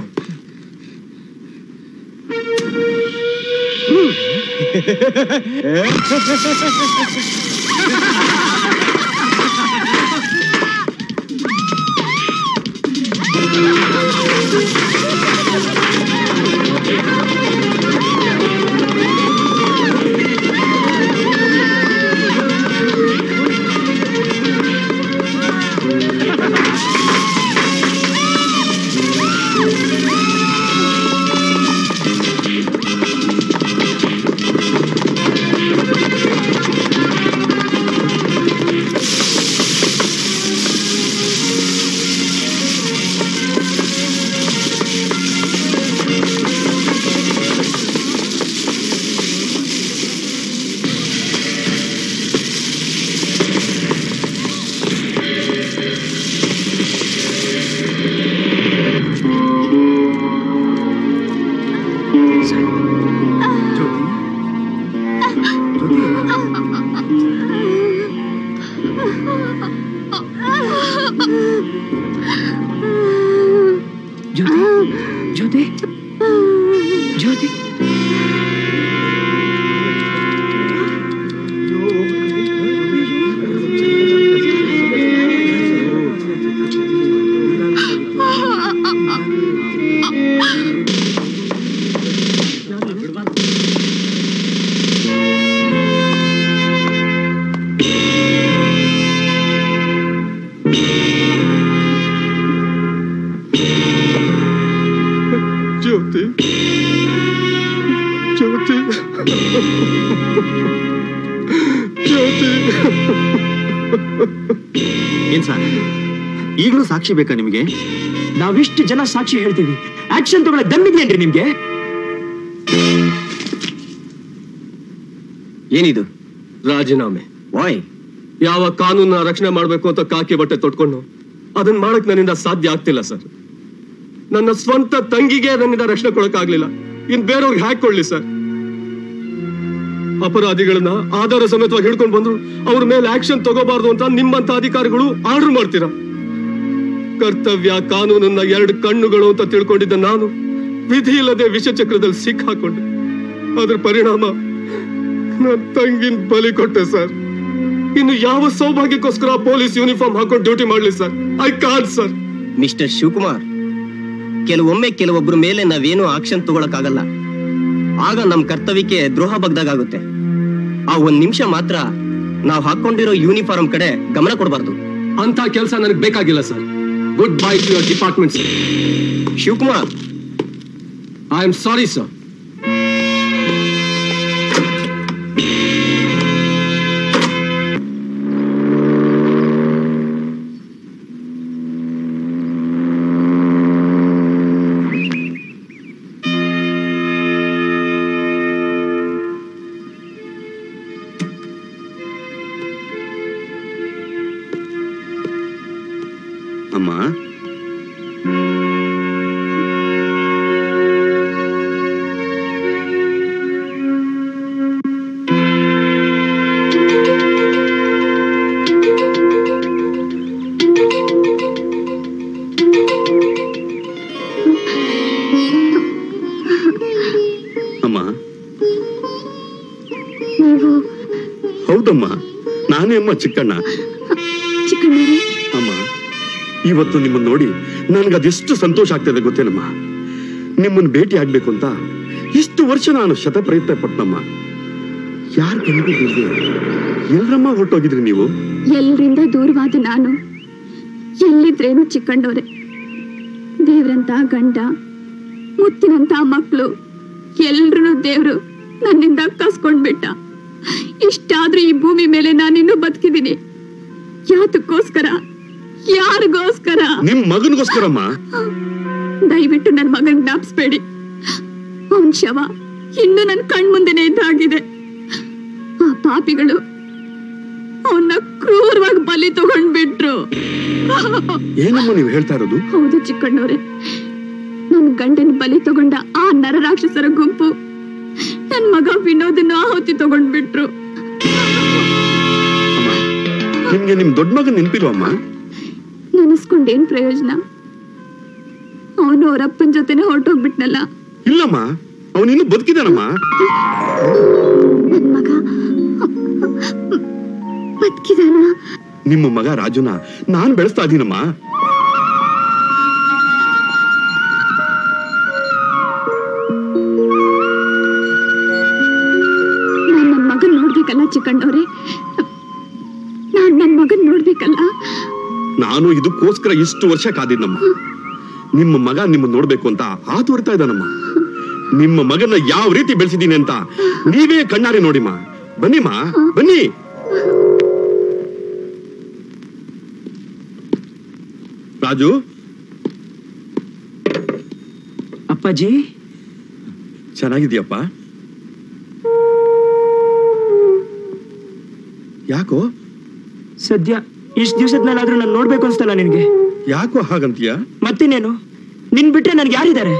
ಏನ್ ಸರ್ ಈಗಲೂ ಸಾಕ್ಷಿ ಬೇಕಾ ನಿಮಗೆ ನಾವಿಷ್ಟು ಜನ ಸಾಕ್ಷಿ ಹೇಳ್ತೀವಿ ಆಕ್ಷನ್ ತಗೊಳಕ್ ದಮ್ಮಿದ್ಯೇನ್ರಿ ನಿಮ್ಗೆ ಏನಿದು ರಾಜೀನಾಮೆ ವಾಯ್ ಯಾವ ಕಾನೂನ ರಕ್ಷಣೆ ಮಾಡಬೇಕು ಅಂತ ಕಾಕಿ ಬಟ್ಟೆ ತೊಟ್ಕೊಂಡು ಅದನ್ನ ಮಾಡಕ್ ನನ್ನಿಂದ ಸಾಧ್ಯ ಆಗ್ತಿಲ್ಲ ಸರ್ ನನ್ನ ಸ್ವಂತ ತಂಗಿಗೆ ನನ್ನಿಂದ ರಕ್ಷಣೆ ಕೊಡಕ್ಕಾಗ್ಲಿಲ್ಲ ಇನ್ ಬೇರೆಯವ್ರಿಗೆ ಹ್ಯಾಕ್ ಕೊಡ್ಲಿ ಸರ್ ಅಪರಾಧಿಗಳನ್ನ ಆಧಾರ ಸಮೇತವಾಗಿ ಹಿಡ್ಕೊಂಡು ಬಂದ್ರು ಅವ್ರ ಮೇಲೆ ಆಕ್ಷನ್ ತಗೋಬಾರ್ದು ಅಂತ ನಿಮ್ಮಂತ ಅಧಿಕಾರಿಗಳು ಆರ್ಡರ್ ಮಾಡ್ತೀರಾ ಕರ್ತವ್ಯ ಕಾನೂನನ್ನ ಎರಡು ಕಣ್ಣುಗಳು ಅಂತ ತಿಳ್ಕೊಂಡಿದ್ದ ನಾನು ವಿಧಿ ಇಲ್ಲದೆ ವಿಷಚಕ್ರದಲ್ಲಿ ಸಿಕ್ಕಾಕೊಂಡೆ ಅದ್ರ ಪರಿಣಾಮ ನನ್ನ ತಂಗಿನ ಬಲಿ ಕೊಟ್ಟೆ ಸರ್ ಇನ್ನು ಯಾವ ಸೌಭಾಗ್ಯಕ್ಕೋಸ್ಕರ ಪೊಲೀಸ್ ಯೂನಿಫಾರ್ಮ್ ಹಾಕೊಂಡು ಡ್ಯೂಟಿ ಮಾಡ್ಲಿ ಸರ್ ಐ ಕಾನ್ ಸರ್ ಮಿಸ್ಟರ್ ಶಿವಕುಮಾರ್ ಕೆಲವೊಮ್ಮೆ ಕೆಲವೊಬ್ಬರ ಮೇಲೆ ನಾವೇನು ಆಕ್ಷನ್ ತಗೊಳಕ್ಕಾಗಲ್ಲ ಆಗ ನಮ್ ಕರ್ತವ್ಯಕ್ಕೆ ದ್ರೋಹ ಬಗ್ದಾಗುತ್ತೆ ಆ ಒಂದ್ ನಿಮಿಷ ಮಾತ್ರ ನಾವು ಹಾಕೊಂಡಿರೋ ಯೂನಿಫಾರ್ಮ್ ಕಡೆ ಗಮನ ಕೊಡಬಾರ್ದು ಅಂತ ಕೆಲಸ ನನಗೆ ಬೇಕಾಗಿಲ್ಲ sir good bye to your department sir Shivakumar I am sorry sir ಅಮ್ಮ ಅಮ್ಮ ನೀವು ಹೌದಮ್ಮ ನಾನೇ ಅಮ್ಮ ಚಿಕ್ಕಣ್ಣ ಚಿಕ್ಕಣ್ಣರೇ ಅಮ್ಮ ಇವತ್ತು ನಿಮ್ಮನ್ನ ನೋಡಿ ನನಗೆ ಅದೆಷ್ಟು ಸಂತೋಷ ಆಗ್ತದೆ ಗೊತ್ತೇನಮ್ಮ ನಿಮ್ಮನ್ನ ಭೇಟಿ ಆಗ್ಬೇಕು ಅಂತ ಇಷ್ಟು ವರ್ಷ ನಾನು ಶತ ಪ್ರಯತ್ನ ಪಟ್ನಮ್ಮ ಯಾರ ಕಣ್ಣಿಗೂ ಬೀಳ್ದೆ ಎಲ್ರಮ್ಮ ಹೊರಟೋಗಿದ್ರಿ ನೀವು ಎಲ್ರಿಂದ ದೂರವಾದ ನಾನು ಎಲ್ಲಿದ್ರೇನು ಚಿಕ್ಕಂಡವ್ರೆ ದೇವ್ರಂತ ಗಂಡ ಮುತ್ತಿನಂತ ಮಕ್ಕಳು ಎಲ್ರೂ ದೇವ್ರು ನನ್ನಿಂದ ಕಸ್ಕೊಂಡ್ಬಿಟ್ಟ ಇಷ್ಟಾದ್ರೂ ಈ ಭೂಮಿ ಮೇಲೆ ನಾನಿನ್ನೂ ಬದುಕಿದ್ದೀನಿ ಯಾತಕ್ಕೋಸ್ಕರ ಯಾರಿಗೋಸ್ಕರ ನಿಮ್ ಮಗನಿಗೋಸ್ಕರಮ್ಮ ದಯವಿಟ್ಟು ನನ್ನ ಮಗನ್ ಜ್ಞಾಪಿಸ್ಬೇಡಿ ಅವನ್ ಶವ ಇನ್ನು ನನ್ನ ಕಣ್ಮುಂದೆನೆ ಇದ್ದಾಗಿದೆ ಆ ಪಾಪಿಗಳು ಅವನ್ನ ಕ್ರೂರವಾಗಿ ಬಲಿ ತಗೊಂಡ್ಬಿಟ್ರು ಏನಮ್ಮ ನೀವು ಹೇಳ್ತಾ ಇರೋದು ಹೌದು ಚಿಕ್ಕಣ್ಣವ್ರೆ ನನ್ ಗಂಡನ ಬಲಿ ತಗೊಂಡ ಆ ನರರಾಕ್ಷಸರ ಗುಂಪು ನನ್ ಮಗ ವಿನೋದನ್ನ ಆಹುತಿ ತಗೊಂಡ್ಬಿಟ್ರು ನಿಮ್ಗೆ ನಿಮ್ ದೊಡ್ಡ ಮಗನ್ ನೆನ್ಪಿಲ್ವಮ್ಮ ನೆನೆಸ್ಕೊಂಡೇನ್ ಪ್ರಯೋಜನ ಅವನು ಅವರಪ್ಪನ ಜೊತೆನೆ ಹೊರಟೋಗ್ಬಿಟ್ನಲ್ಲ ಇಲ್ಲಮ್ಮ ಅವನಿನ್ನು ಬದುಕಿದಾನಮ್ಮ ನನ್ ಮಗ ಬದುಕಿದಾನ ನಿಮ್ಮ ಮಗ ರಾಜುನ ನಾನ್ ಬೆಳೆಸ್ತಾ ಇದೀನಮ್ಮ ನಾನ್ ನನ್ ಮಗನ್ ನೋಡ್ಬೇಕಲ್ಲ ಚಿಕ್ಕಣ್ಣವ್ರೆ ನಾನ್ ನನ್ ಮಗನ್ ನೋಡ್ಬೇಕಲ್ಲ ನಾನು ಇದಕ್ಕೋಸ್ಕರ ಇಷ್ಟು ವರ್ಷ ಕಾದಿದ್ನಮ್ಮ ನಿಮ್ಮ ಮಗ ನಿಮ್ಮ ನೋಡ್ಬೇಕು ಅಂತ ಹಾತುವರ್ತಾ ಇದ್ದಾನಮ್ಮ ನಿಮ್ಮ ಮಗನ ಯಾವ ರೀತಿ ಬೆಳೆಸಿದ್ದೀನಿ ಅಂತ ನೀವೇ ಕಣ್ಣಾರೆ ನೋಡಿಮ್ಮ ಬನ್ನಿಮ್ಮ ಬನ್ನಿ ರಾಜು ಅಪ್ಪಾಜಿ ಚೆನ್ನಾಗಿದ್ಯಪ್ಪ ಯಾಕೋ ಸದ್ಯ ಇಷ್ಟು ದಿವಸದ ಮೇಲಾದ್ರೂ ನಾನು ನೋಡ್ಬೇಕು ಅನ್ಸ್ತಲ್ಲ ನಿನ್ಗೆ ಯಾಕೋ ಹಾಗಂತೀಯ ಮತ್ತಿನ್ನೇನು ನಿನ್ ಬಿಟ್ರೆ ನನ್ಗೆ ಯಾರಿದ್ದಾರೆ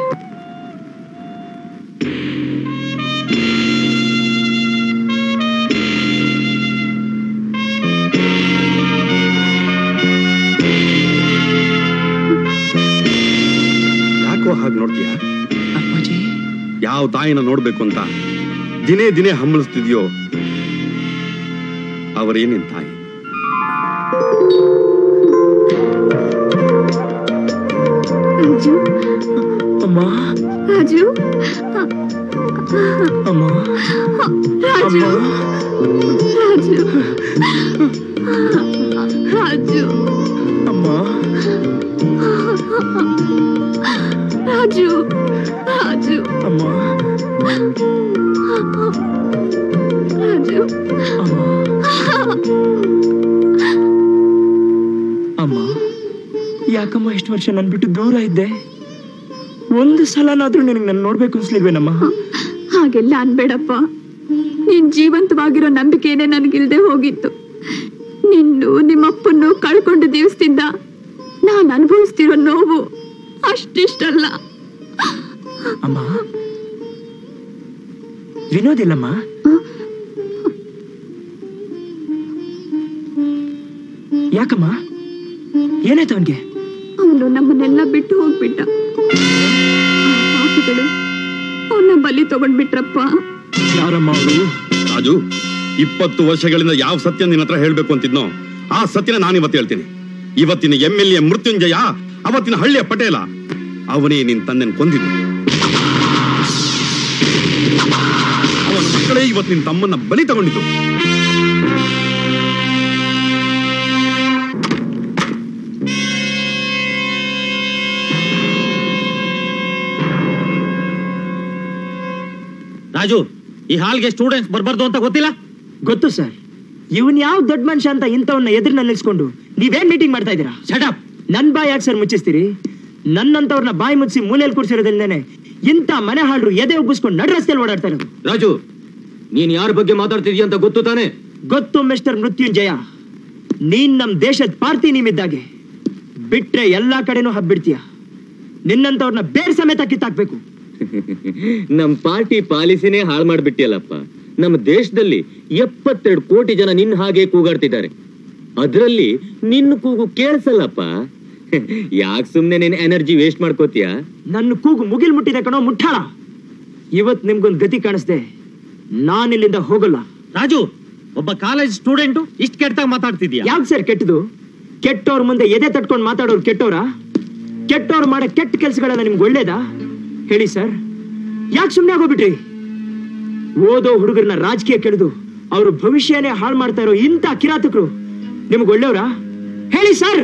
ಯಾಕೋ ಹಾಗೆ ನೋಡ್ತೀಯ ಯಾವ ತಾಯಿನ ನೋಡ್ಬೇಕು ಅಂತ ದಿನೇ ದಿನೇ ಹಮ್ಮಳಿಸ್ತಿದ್ಯೋ ಅವರೇ ನಿನ್ ತಾಯಿ ರಾಜು ಅಮ್ಮ ರಾಜು ಅಮ್ಮ ರಾಜು ರಾಜು ರಾಜು ಅಮ್ಮ ರಾಜು ರಾಜು ಅಮ್ಮ ರಾಜು ಯಾಕಮ್ಮ ಇಷ್ಟು ವರ್ಷ ನನ್ ಬಿಟ್ಟು ದೂರ ಇದ್ದೆ ಒಂದು ಸಲನಾದ್ರೂ ನಿನಗೆ ನಾನು ನೋಡ್ಬೇಕು ಅನ್ಸ್ಲಿಲ್ವೇನಮ್ಮ ಹಾಗೆಲ್ಲ ಅನ್ಬೇಡಪ್ಪ ನೀನ್ ಜೀವಂತವಾಗಿರೋ ನಂಬಿಕೆನೆ ನನಗಿಲ್ದೆ ಹೋಗಿತ್ತು ನಿನ್ನು ನಿಮ್ಮಪ್ಪನ್ನು ಕಳ್ಕೊಂಡ ದಿವಸದಿಂದ ನಾನು ಅನುಭವಿಸ್ತಿರೋ ನೋವು ಅಷ್ಟಿಷ್ಟಲ್ಲ ಅಮ್ಮ ವಿನೋದ್ ಇಲ್ಲಮ್ಮ ಯಾಕಮ್ಮ ಏನಾಯ್ತು ಅವನ್ಗೆ ಅವನು ನಮ್ಮನ್ನೆಲ್ಲ ಬಿಟ್ಟು ಹೋಗ್ಬಿಟ್ಟ ಆ ಪಾಪಿಗಳು ಅವನ್ನ ಬಲಿ ತಗೊಂಡ್ಬಿಟ್ರಪ್ಪ ಯಾರಮ್ಮ ಅವರು ರಾಜು ಇಪ್ಪತ್ತು ವರ್ಷಗಳಿಂದ ಯಾವ ಸತ್ಯ ನಿನ್ನ ಹತ್ರ ಹೇಳ್ಬೇಕು ಅಂತಿದ್ನೋ ಆ ಸತ್ಯನ ನಾನು ಇವತ್ತು ಹೇಳ್ತೀನಿ ಇವತ್ತಿನ ಎಂ ಎಲ್ ಎ ಮೃತ್ಯುಂಜಯ ಅವತ್ತಿನ ಹಳ್ಳಿಯ ಪಟೇಲ ಅವನೇ ನಿನ್ ತಂದೆನ ಕೊಂದಿದ್ದು ಅವನ ಮಕ್ಕಳೇ ಇವತ್ತು ನಿನ್ ತಮ್ಮನ್ನ ಬಲಿ ತಗೊಂಡಿದ್ದು ರಾಜು ಈ ಹಾಲ್ಗೆ ಸ್ಟೂಡೆಂಟ್ಸ್ ಬರ್ಬಾರ್ದು ಅಂತ ಗೊತ್ತಿಲ್ಲ ಗೊತ್ತು ಸರ್ ಇವನ್ ಯಾವ ದೊಡ್ಡ ಮನುಷ್ಯ ಅಂತ ಇಂಥವನ್ನ ಎದುರಿನಲ್ಲಿ ನಿಲ್ಸ್ಕೊಂಡು ನೀವೇನ್ ಮೀಟಿಂಗ್ ಮಾಡ್ತಾ ಇದ್ದೀರಾ ಶಟಪ್ ನನ್ ಬಾಯ್ ಯಾಕೆ ಸರ್ ಮುಚ್ಚಿಸ್ತೀರಿ ನನ್ನಂತವ್ರನ್ನ ಬಾಯಿ ಮುಚ್ಚಿ ಮೂಲೆಯಲ್ಲಿ ಕೂರ್ಸಿರೋದಿಲ್ದೇನೆ ಇಂಥ ಮನೆ ಹಾಳ್ರು ಎದೆ ಉಬ್ಬಿಸ್ಕೊಂಡು ನಡ್ ರಸ್ತೆಯಲ್ಲಿ ಓಡಾಡ್ತಾ ಇರೋದು ರಾಜು ನೀನ್ ಯಾರ ಬಗ್ಗೆ ಮಾತಾಡ್ತಿದ್ಯಾ ಅಂತ ಗೊತ್ತು ತಾನೆ ಗೊತ್ತು ಮಿಸ್ಟರ್ ಮೃತ್ಯುಂಜಯ ನೀನ್ ನಮ್ ದೇಶದ ಪಾರ್ಟಿ ನಿಮ್ಮಿದ್ದಾಗೆ ಬಿಟ್ರೆ ಎಲ್ಲಾ ಕಡೆನೂ ಹಬ್ಬಿಡ್ತೀಯ ನಿನ್ನಂತವ್ರನ್ನ ಬೇರ್ ಸಮೇತ ಕಿತ್ತಾಕ್ಬೇಕು ನಮ್ ಪಾರ್ಟಿ ಪಾಲಿಸಿನೇ ಹಾಳು ಮಾಡ್ಬಿಟ್ಟಿಯಲ್ಲಪ್ಪ ನಮ್ಮ ದೇಶದಲ್ಲಿ ಎಪ್ಪತ್ತೆರಡು ಕೋಟಿ ಜನ ನಿನ್ನ ಹಾಗೆ ಕೂಗಾಡ್ತಿದ್ದಾರೆ ಅದ್ರಲ್ಲಿ ನಿನ್ನ ಕೂಗು ಕೇಳಿಸಲ್ಲಪ್ಪ ಯಾಕೆ ಸುಮ್ನೆ ನೀನ್ ಎನರ್ಜಿ ವೇಸ್ಟ್ ಮಾಡ್ಕೋತೀಯ ನನ್ನ ಕೂಗು ಮುಗಿಲ್ ಮುಟ್ಟಿದೆ ಕಣೋ ಮುಟ್ಟಾಳ ಇವತ್ ನಿಮ್ಗೊಂದ್ ಗತಿ ಕಾಣಿಸ್ದೆ ನಾನಿಲ್ಲಿಂದ ಹೋಗಲ್ಲ ರಾಜು ಒಬ್ಬ ಕಾಲೇಜ್ ಸ್ಟೂಡೆಂಟು ಇಷ್ಟ ಕೆಟ್ಟಾಗ ಮಾತಾಡ್ತಿದ್ಯಾ ಯಾಕೆ ಸರ್ ಕೆಟ್ಟದು ಕೆಟ್ಟವ್ರ ಮುಂದೆ ಎದೆ ತಟ್ಕೊಂಡು ಮಾತಾಡೋರು ಕೆಟ್ಟವ್ರ ಕೆಟ್ಟವ್ರು ಮಾಡೋ ಕೆಟ್ಟ ಕೆಲಸಗಳೆಲ್ಲ ನಿಮ್ಗೆ ಒಳ್ಳೇದಾ ಹೇಳಿ ಸರ್ ಯಾಕೆ ಸುಮ್ಮನೆ ಆಗೋಗ್ಬಿಟ್ರಿ ಓದೋ ಹುಡುಗರನ್ನ ರಾಜಕೀಯ ಕೆಳೆದು ಅವ್ರ ಭವಿಷ್ಯನೇ ಹಾಳು ಮಾಡ್ತಾ ಇರೋ ಇಂಥ ಕಿರಾತಕರು ನಿಮ್ಗೆ ಒಳ್ಳೆಯವರಾ ಹೇಳಿ ಸರ್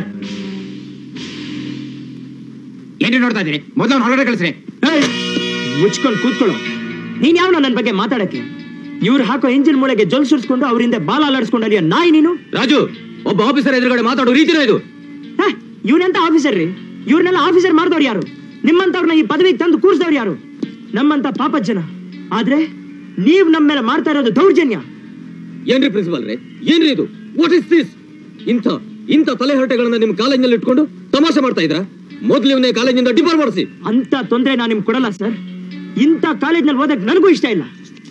ಏನ್ರಿ ನೋಡ್ತಾ ಇದ್ದೀರಿ ಮೊದಲು ಹೊರಗಡೆ ಕಳಿಸ್ರಿ ಮುಚ್ಕೊಂಡು ಕೂತ್ಕೊಳ್ಳೋ ನೀನ್ ಯಾವ ನನ್ನ ಬಗ್ಗೆ ಮಾತಾಡಕ್ಕೆ ಇವ್ರು ಹಾಕೋ ಇಂಜಿನ್ ಮೂಳೆಗೆ ಜೊಲ್ ಸುರಿಸ್ಕೊಂಡು ಅವರಿಂದ ಬಾಲ ಅಲ್ಲಾಡಿಸ್ಕೊಂಡು ಅಲ್ಲಿಯ ನಾಯಿ ನೀನು ರಾಜು ಒಬ್ಬ ಆಫೀಸರ್ ಎದುರುಗಡೆ ಮಾತಾಡೋ ರೀತಿನೇ ಇದು ಇವನೆಂತ ಆಫೀಸರ್ ರೀ ಇವ್ರನ್ನೆಲ್ಲ ಆಫೀಸರ್ ಮಾಡ್ದವ್ರು ಯಾರು ನಿಮ್ಮಂತವ್ರನ್ನ ಈ ಪದವಿಗೆ ತಂದು ಕೂರಿಸಿದವ್ರು ಯಾರು ನಮ್ಮಂತ ಪಾಪದ ಜನ ಆದ್ರೆ ನೀವ್ ನಮ್ಮ ಮೇಲೆ ಮಾಡ್ತಾ ಇರೋದು ದೌರ್ಜನ್ಯ ಏನ್ರಿ ಪ್ರಿನ್ಸಿಪಾಲ್ ರೇ ಏನ್ರಿ ಇದು ವಾಟ್ ಇಸ್ ದಿಸ್ ಇಂಥ ಇಂಥ ತಲೆಹರಟೆಗಳನ್ನ ನಿಮ್ ಕಾಲೇಜಿನಲ್ಲಿ ಇಟ್ಕೊಂಡು ತಮಾಷೆ ಮಾಡ್ತಾ ಇದ್ರ ಮೊದ್ಲು ಇವನೇ ಕಾಲೇಜಿಂದ ಡಿಪಾರ್ ಮಾಡಿಸಿ ಅಂತ ತೊಂದ್ರೆ ನಾನು ನಿಮ್ಗೆ ಕೊಡಲ್ಲ ಸರ್ ಇಂಥ ಕಾಲೇಜ್ನಲ್ಲಿ ಓದಕ್ ನನಗೂ ಇಷ್ಟ ಇಲ್ಲ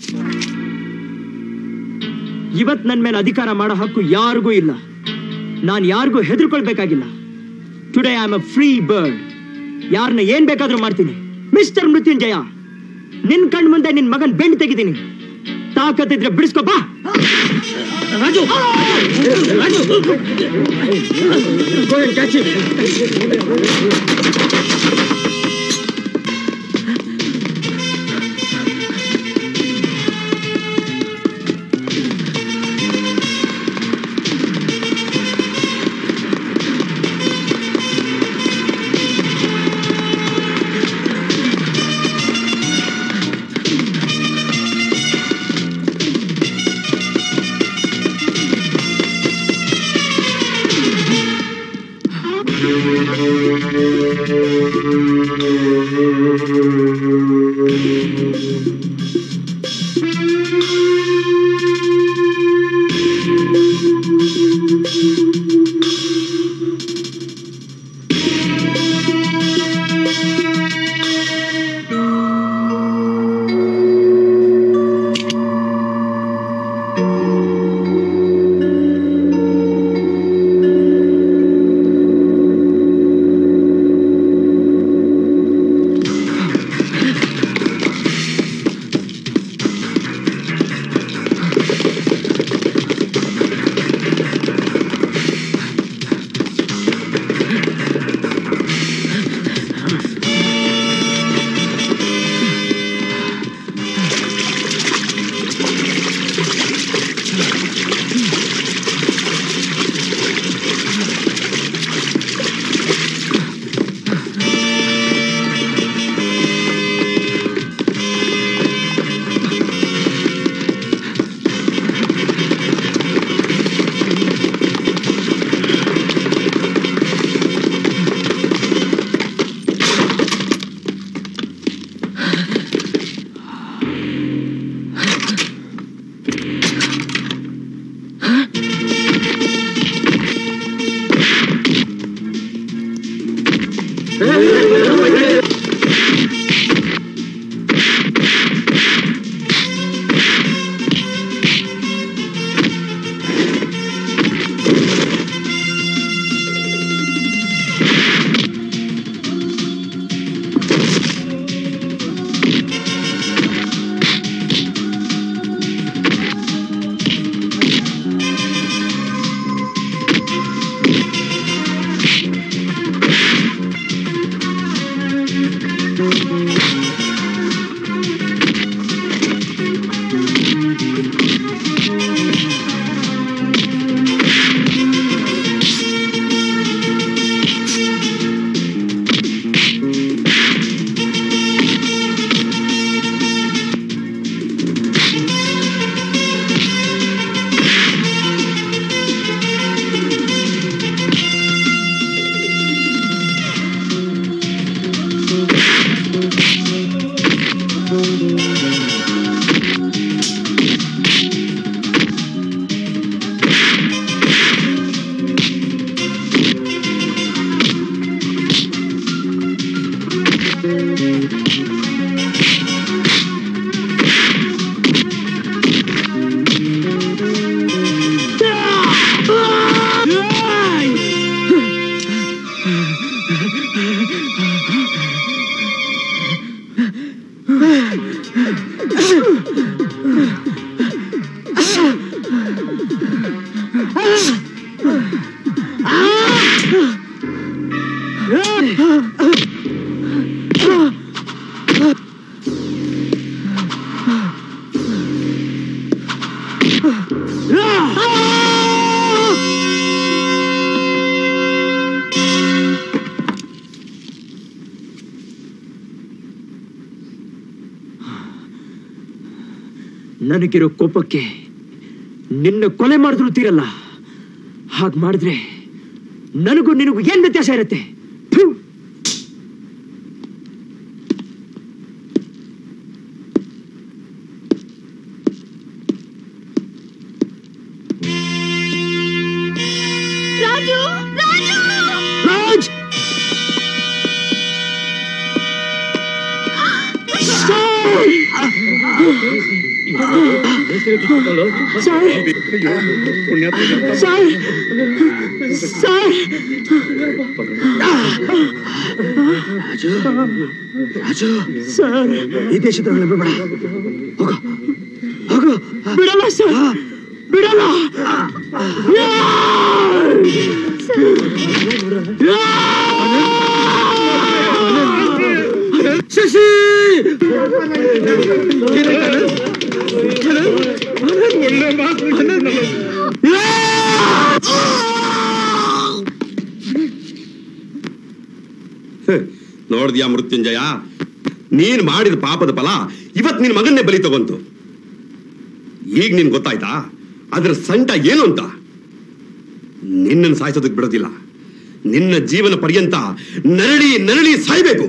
ಇವತ್ ನನ್ನ ಮೇಲೆ ಅಧಿಕಾರ ಮಾಡೋ ಹಕ್ಕು ಯಾರಿಗೂ ಇಲ್ಲ ನಾನು ಯಾರಿಗೂ ಹೆದರ್ಕೊಳ್ಬೇಕಾಗಿಲ್ಲ today I am a free bird ಯಾರನ್ನ ಏನ್ ಬೇಕಾದ್ರೂ ಮಾಡ್ತೀನಿ ಮಿಸ್ಟರ್ ಮೃತ್ಯುಂಜಯ ನಿನ್ ಕಣ್ ಮುಂದೆ ನಿನ್ ಮಗನ್ ಬೆಂಡ್ ತೆಗಿತೀನಿ ತಾಕತ್ತಿದ್ರೆ ಬಿಡಿಸ್ಕೊ ಬಾ Raju Raju Go and catch him. ನನಗಿರೋ ಕೋಪಕ್ಕೆ ನಿನ್ನ ಕೊಲೆ ಮಾಡಿದ್ರು ತೀರಲ್ಲ ಹಾಗೆ ಮಾಡಿದ್ರೆ ನನಗೂ ನಿನಗೂ ಏನ್ ವ್ಯತ್ಯಾಸ ಇರುತ್ತೆ ಥು! Raju Raju Raj sir sir sir ಈ ದೇಶದ ಬೇಡ ಹೋಗೋ ಹೋಗೋ ಬಿಡಲ್ಲ ಸರ್ ಬಿಡಲ್ಲ ಶಶಿ ನೋಡ್ದ್ಯಾ ಮೃತ್ಯುಂಜಯ ನೀನ್ ಮಾಡಿದ ಪಾಪದ ಫಲ ಇವತ್ ನಿನ್ ಮಗನ್ನೇ ಬಲಿ ತಗೊಂತು ಈಗ ನಿನ್ ಗೊತ್ತಾಯ್ತಾ ಅದ್ರ ಸಂಟ ಏನು ಅಂತ ನಿನ್ನನ್ನು ಸಾಯಿಸೋದಕ್ಕೆ ಬಿಡೋದಿಲ್ಲ ನಿನ್ನ ಜೀವನ ಪರ್ಯಂತ ನರಳಿ ನರಳಿ ಸಾಯ್ಬೇಕು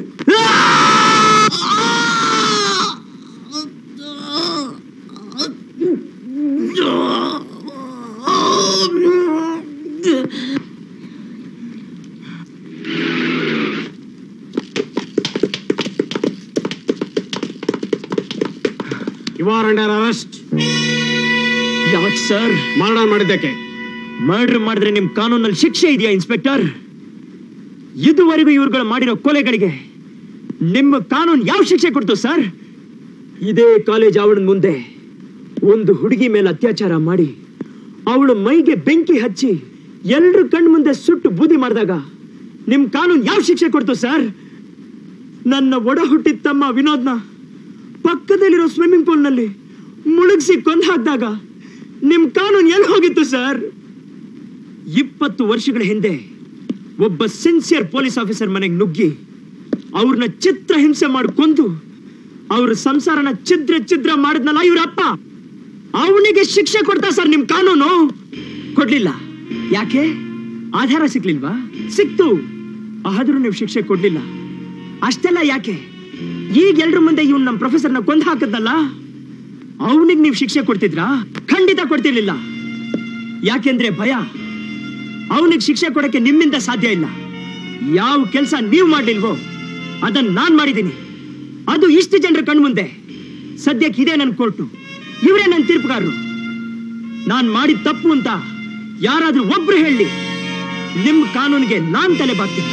ಯು ಆರ್ ಅಂಡರ್ ಅರೆಸ್ಟ್ ಯಾವತ್ ಸರ್ ಮರಣ ಮಾಡಿದ್ದಕ್ಕೆ ಮರ್ಡರ್ ಮಾಡಿದ್ರೆ ನಿಮ್ ಕಾನೂನಲ್ಲಿ ಶಿಕ್ಷೆ ಇದೆಯಾ ಇನ್ಸ್ಪೆಕ್ಟರ್ ಇದುವರೆಗೂ ಇವ್ರುಗಳು ಮಾಡಿರೋ ಕೊಲೆಗಳಿಗೆ ನಿಮ್ಮ ಕಾನೂನು ಯಾವ ಶಿಕ್ಷೆ ಕೊಡ್ತು ಸರ್ ಇದೇ ಕಾಲೇಜ್ ಆವರಣದ ಮುಂದೆ ಒಂದು ಹುಡುಗಿ ಮೇಲೆ ಅತ್ಯಾಚಾರ ಮಾಡಿ ಅವಳು ಮೈಗೆ ಬೆಂಕಿ ಹಚ್ಚಿ ಎಲ್ರ ಕಣ್ ಮುಂದೆ ಸುಟ್ಟು ಬೂದಿ ಮಾಡಿದಾಗ ನಿಮ್ ಕಾನೂನು ಯಾವ ಶಿಕ್ಷೆ ಕೊಡ್ತು ಸರ್ ನನ್ನ ಒಡ ಹುಟ್ಟಿದ ತಮ್ಮ ವಿನೋದ್ನ ಪಕ್ಕದಲ್ಲಿರೋ ಸ್ವಿಮ್ಮಿಂಗ್ ಪೂಲ್ನಲ್ಲಿ ಮುಳುಗಿಸಿ ಕೊಂದು ಹಾಕಿದಾಗ ನಿಮ್ ಕಾನೂನು ಎಲ್ಲಿ ಹೋಗಿತ್ತು ಸರ್ ಇಪ್ಪತ್ತು ವರ್ಷಗಳ ಹಿಂದೆ ಒಬ್ಬ ಸಿನ್ಸಿಯರ್ ಪೊಲೀಸ್ ಆಫೀಸರ್ ಮನೆಗೆ ನುಗ್ಗಿ ಅವ್ರನ್ನ ಚಿತ್ರ ಹಿಂಸೆ ಮಾಡಿ ಕೊಂದು ಅವ್ರ ಸಂಸಾರನ ಛಿದ್ರ ಛಿದ್ರ ಮಾಡಿದ್ನಲ್ಲ ಇವ್ರ ಅಪ್ಪ ಅವನಿಗೆ ಶಿಕ್ಷೆ ಕೊಡ್ತಾ ಸರ್ ನಿಮ್ ಕಾನೂನು ಕೊಡ್ಲಿಲ್ಲ ಯಾಕೆ ಆಧಾರ ಸಿಕ್ಲಿಲ್ವಾ ಸಿಕ್ತು ಆದ್ರೂ ನೀವು ಶಿಕ್ಷೆ ಕೊಡ್ಲಿಲ್ಲ ಅಷ್ಟೆಲ್ಲ ಯಾಕೆ ಈಗ ಎಲ್ರ ಮುಂದೆ ಇವ್ನು ನಮ್ಮ ಪ್ರೊಫೆಸರ್ನ ಕೊಂದು ಹಾಕದ್ನಲ್ಲ ಅವನಿಗೆ ನೀವು ಶಿಕ್ಷೆ ಕೊಡ್ತಿದ್ರಾ ಖಂಡಿತ ಕೊಡ್ತಿರ್ಲಿಲ್ಲ ಯಾಕೆಂದ್ರೆ ಭಯ ಅವನಿಗೆ ಶಿಕ್ಷೆ ಕೊಡಕ್ಕೆ ನಿಮ್ಮಿಂದ ಸಾಧ್ಯ ಇಲ್ಲ ಯಾವ ಕೆಲಸ ನೀವು ಮಾಡ್ಲಿಲ್ವೋ ಅದನ್ನ ನಾನ್ ಮಾಡಿದ್ದೀನಿ ಅದು ಇಷ್ಟು ಜನರ ಕಣ್ಮುಂದೆ ಸದ್ಯಕ್ಕೆ ಇದೇ ನನ್ನ ಕೋರ್ಟು ಇವರೇ ನನ್ನ ತೀರ್ಪುಗಾರರು ನಾನ್ ಮಾಡಿದ ತಪ್ಪು ಅಂತ ಯಾರಾದ್ರೂ ಒಬ್ರು ಹೇಳಿ ನಿಮ್ ಕಾನೂನಿಗೆ ನಾನ್ ತಲೆ ಬಾಗ್ತೀನಿ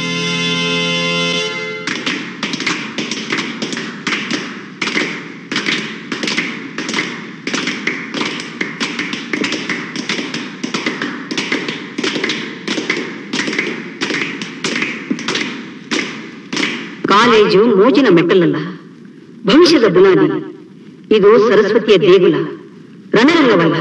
ಕಾಲೇಜು ಮೋಜಿನ ಮೆಟ್ಟಲಲ್ಲ ಭವಿಷ್ಯದ ಬುನಾದಿ ಇದು ಸರಸ್ವತಿಯ ದೇಗುಲ ರಣರಂಗವಲ್ಲ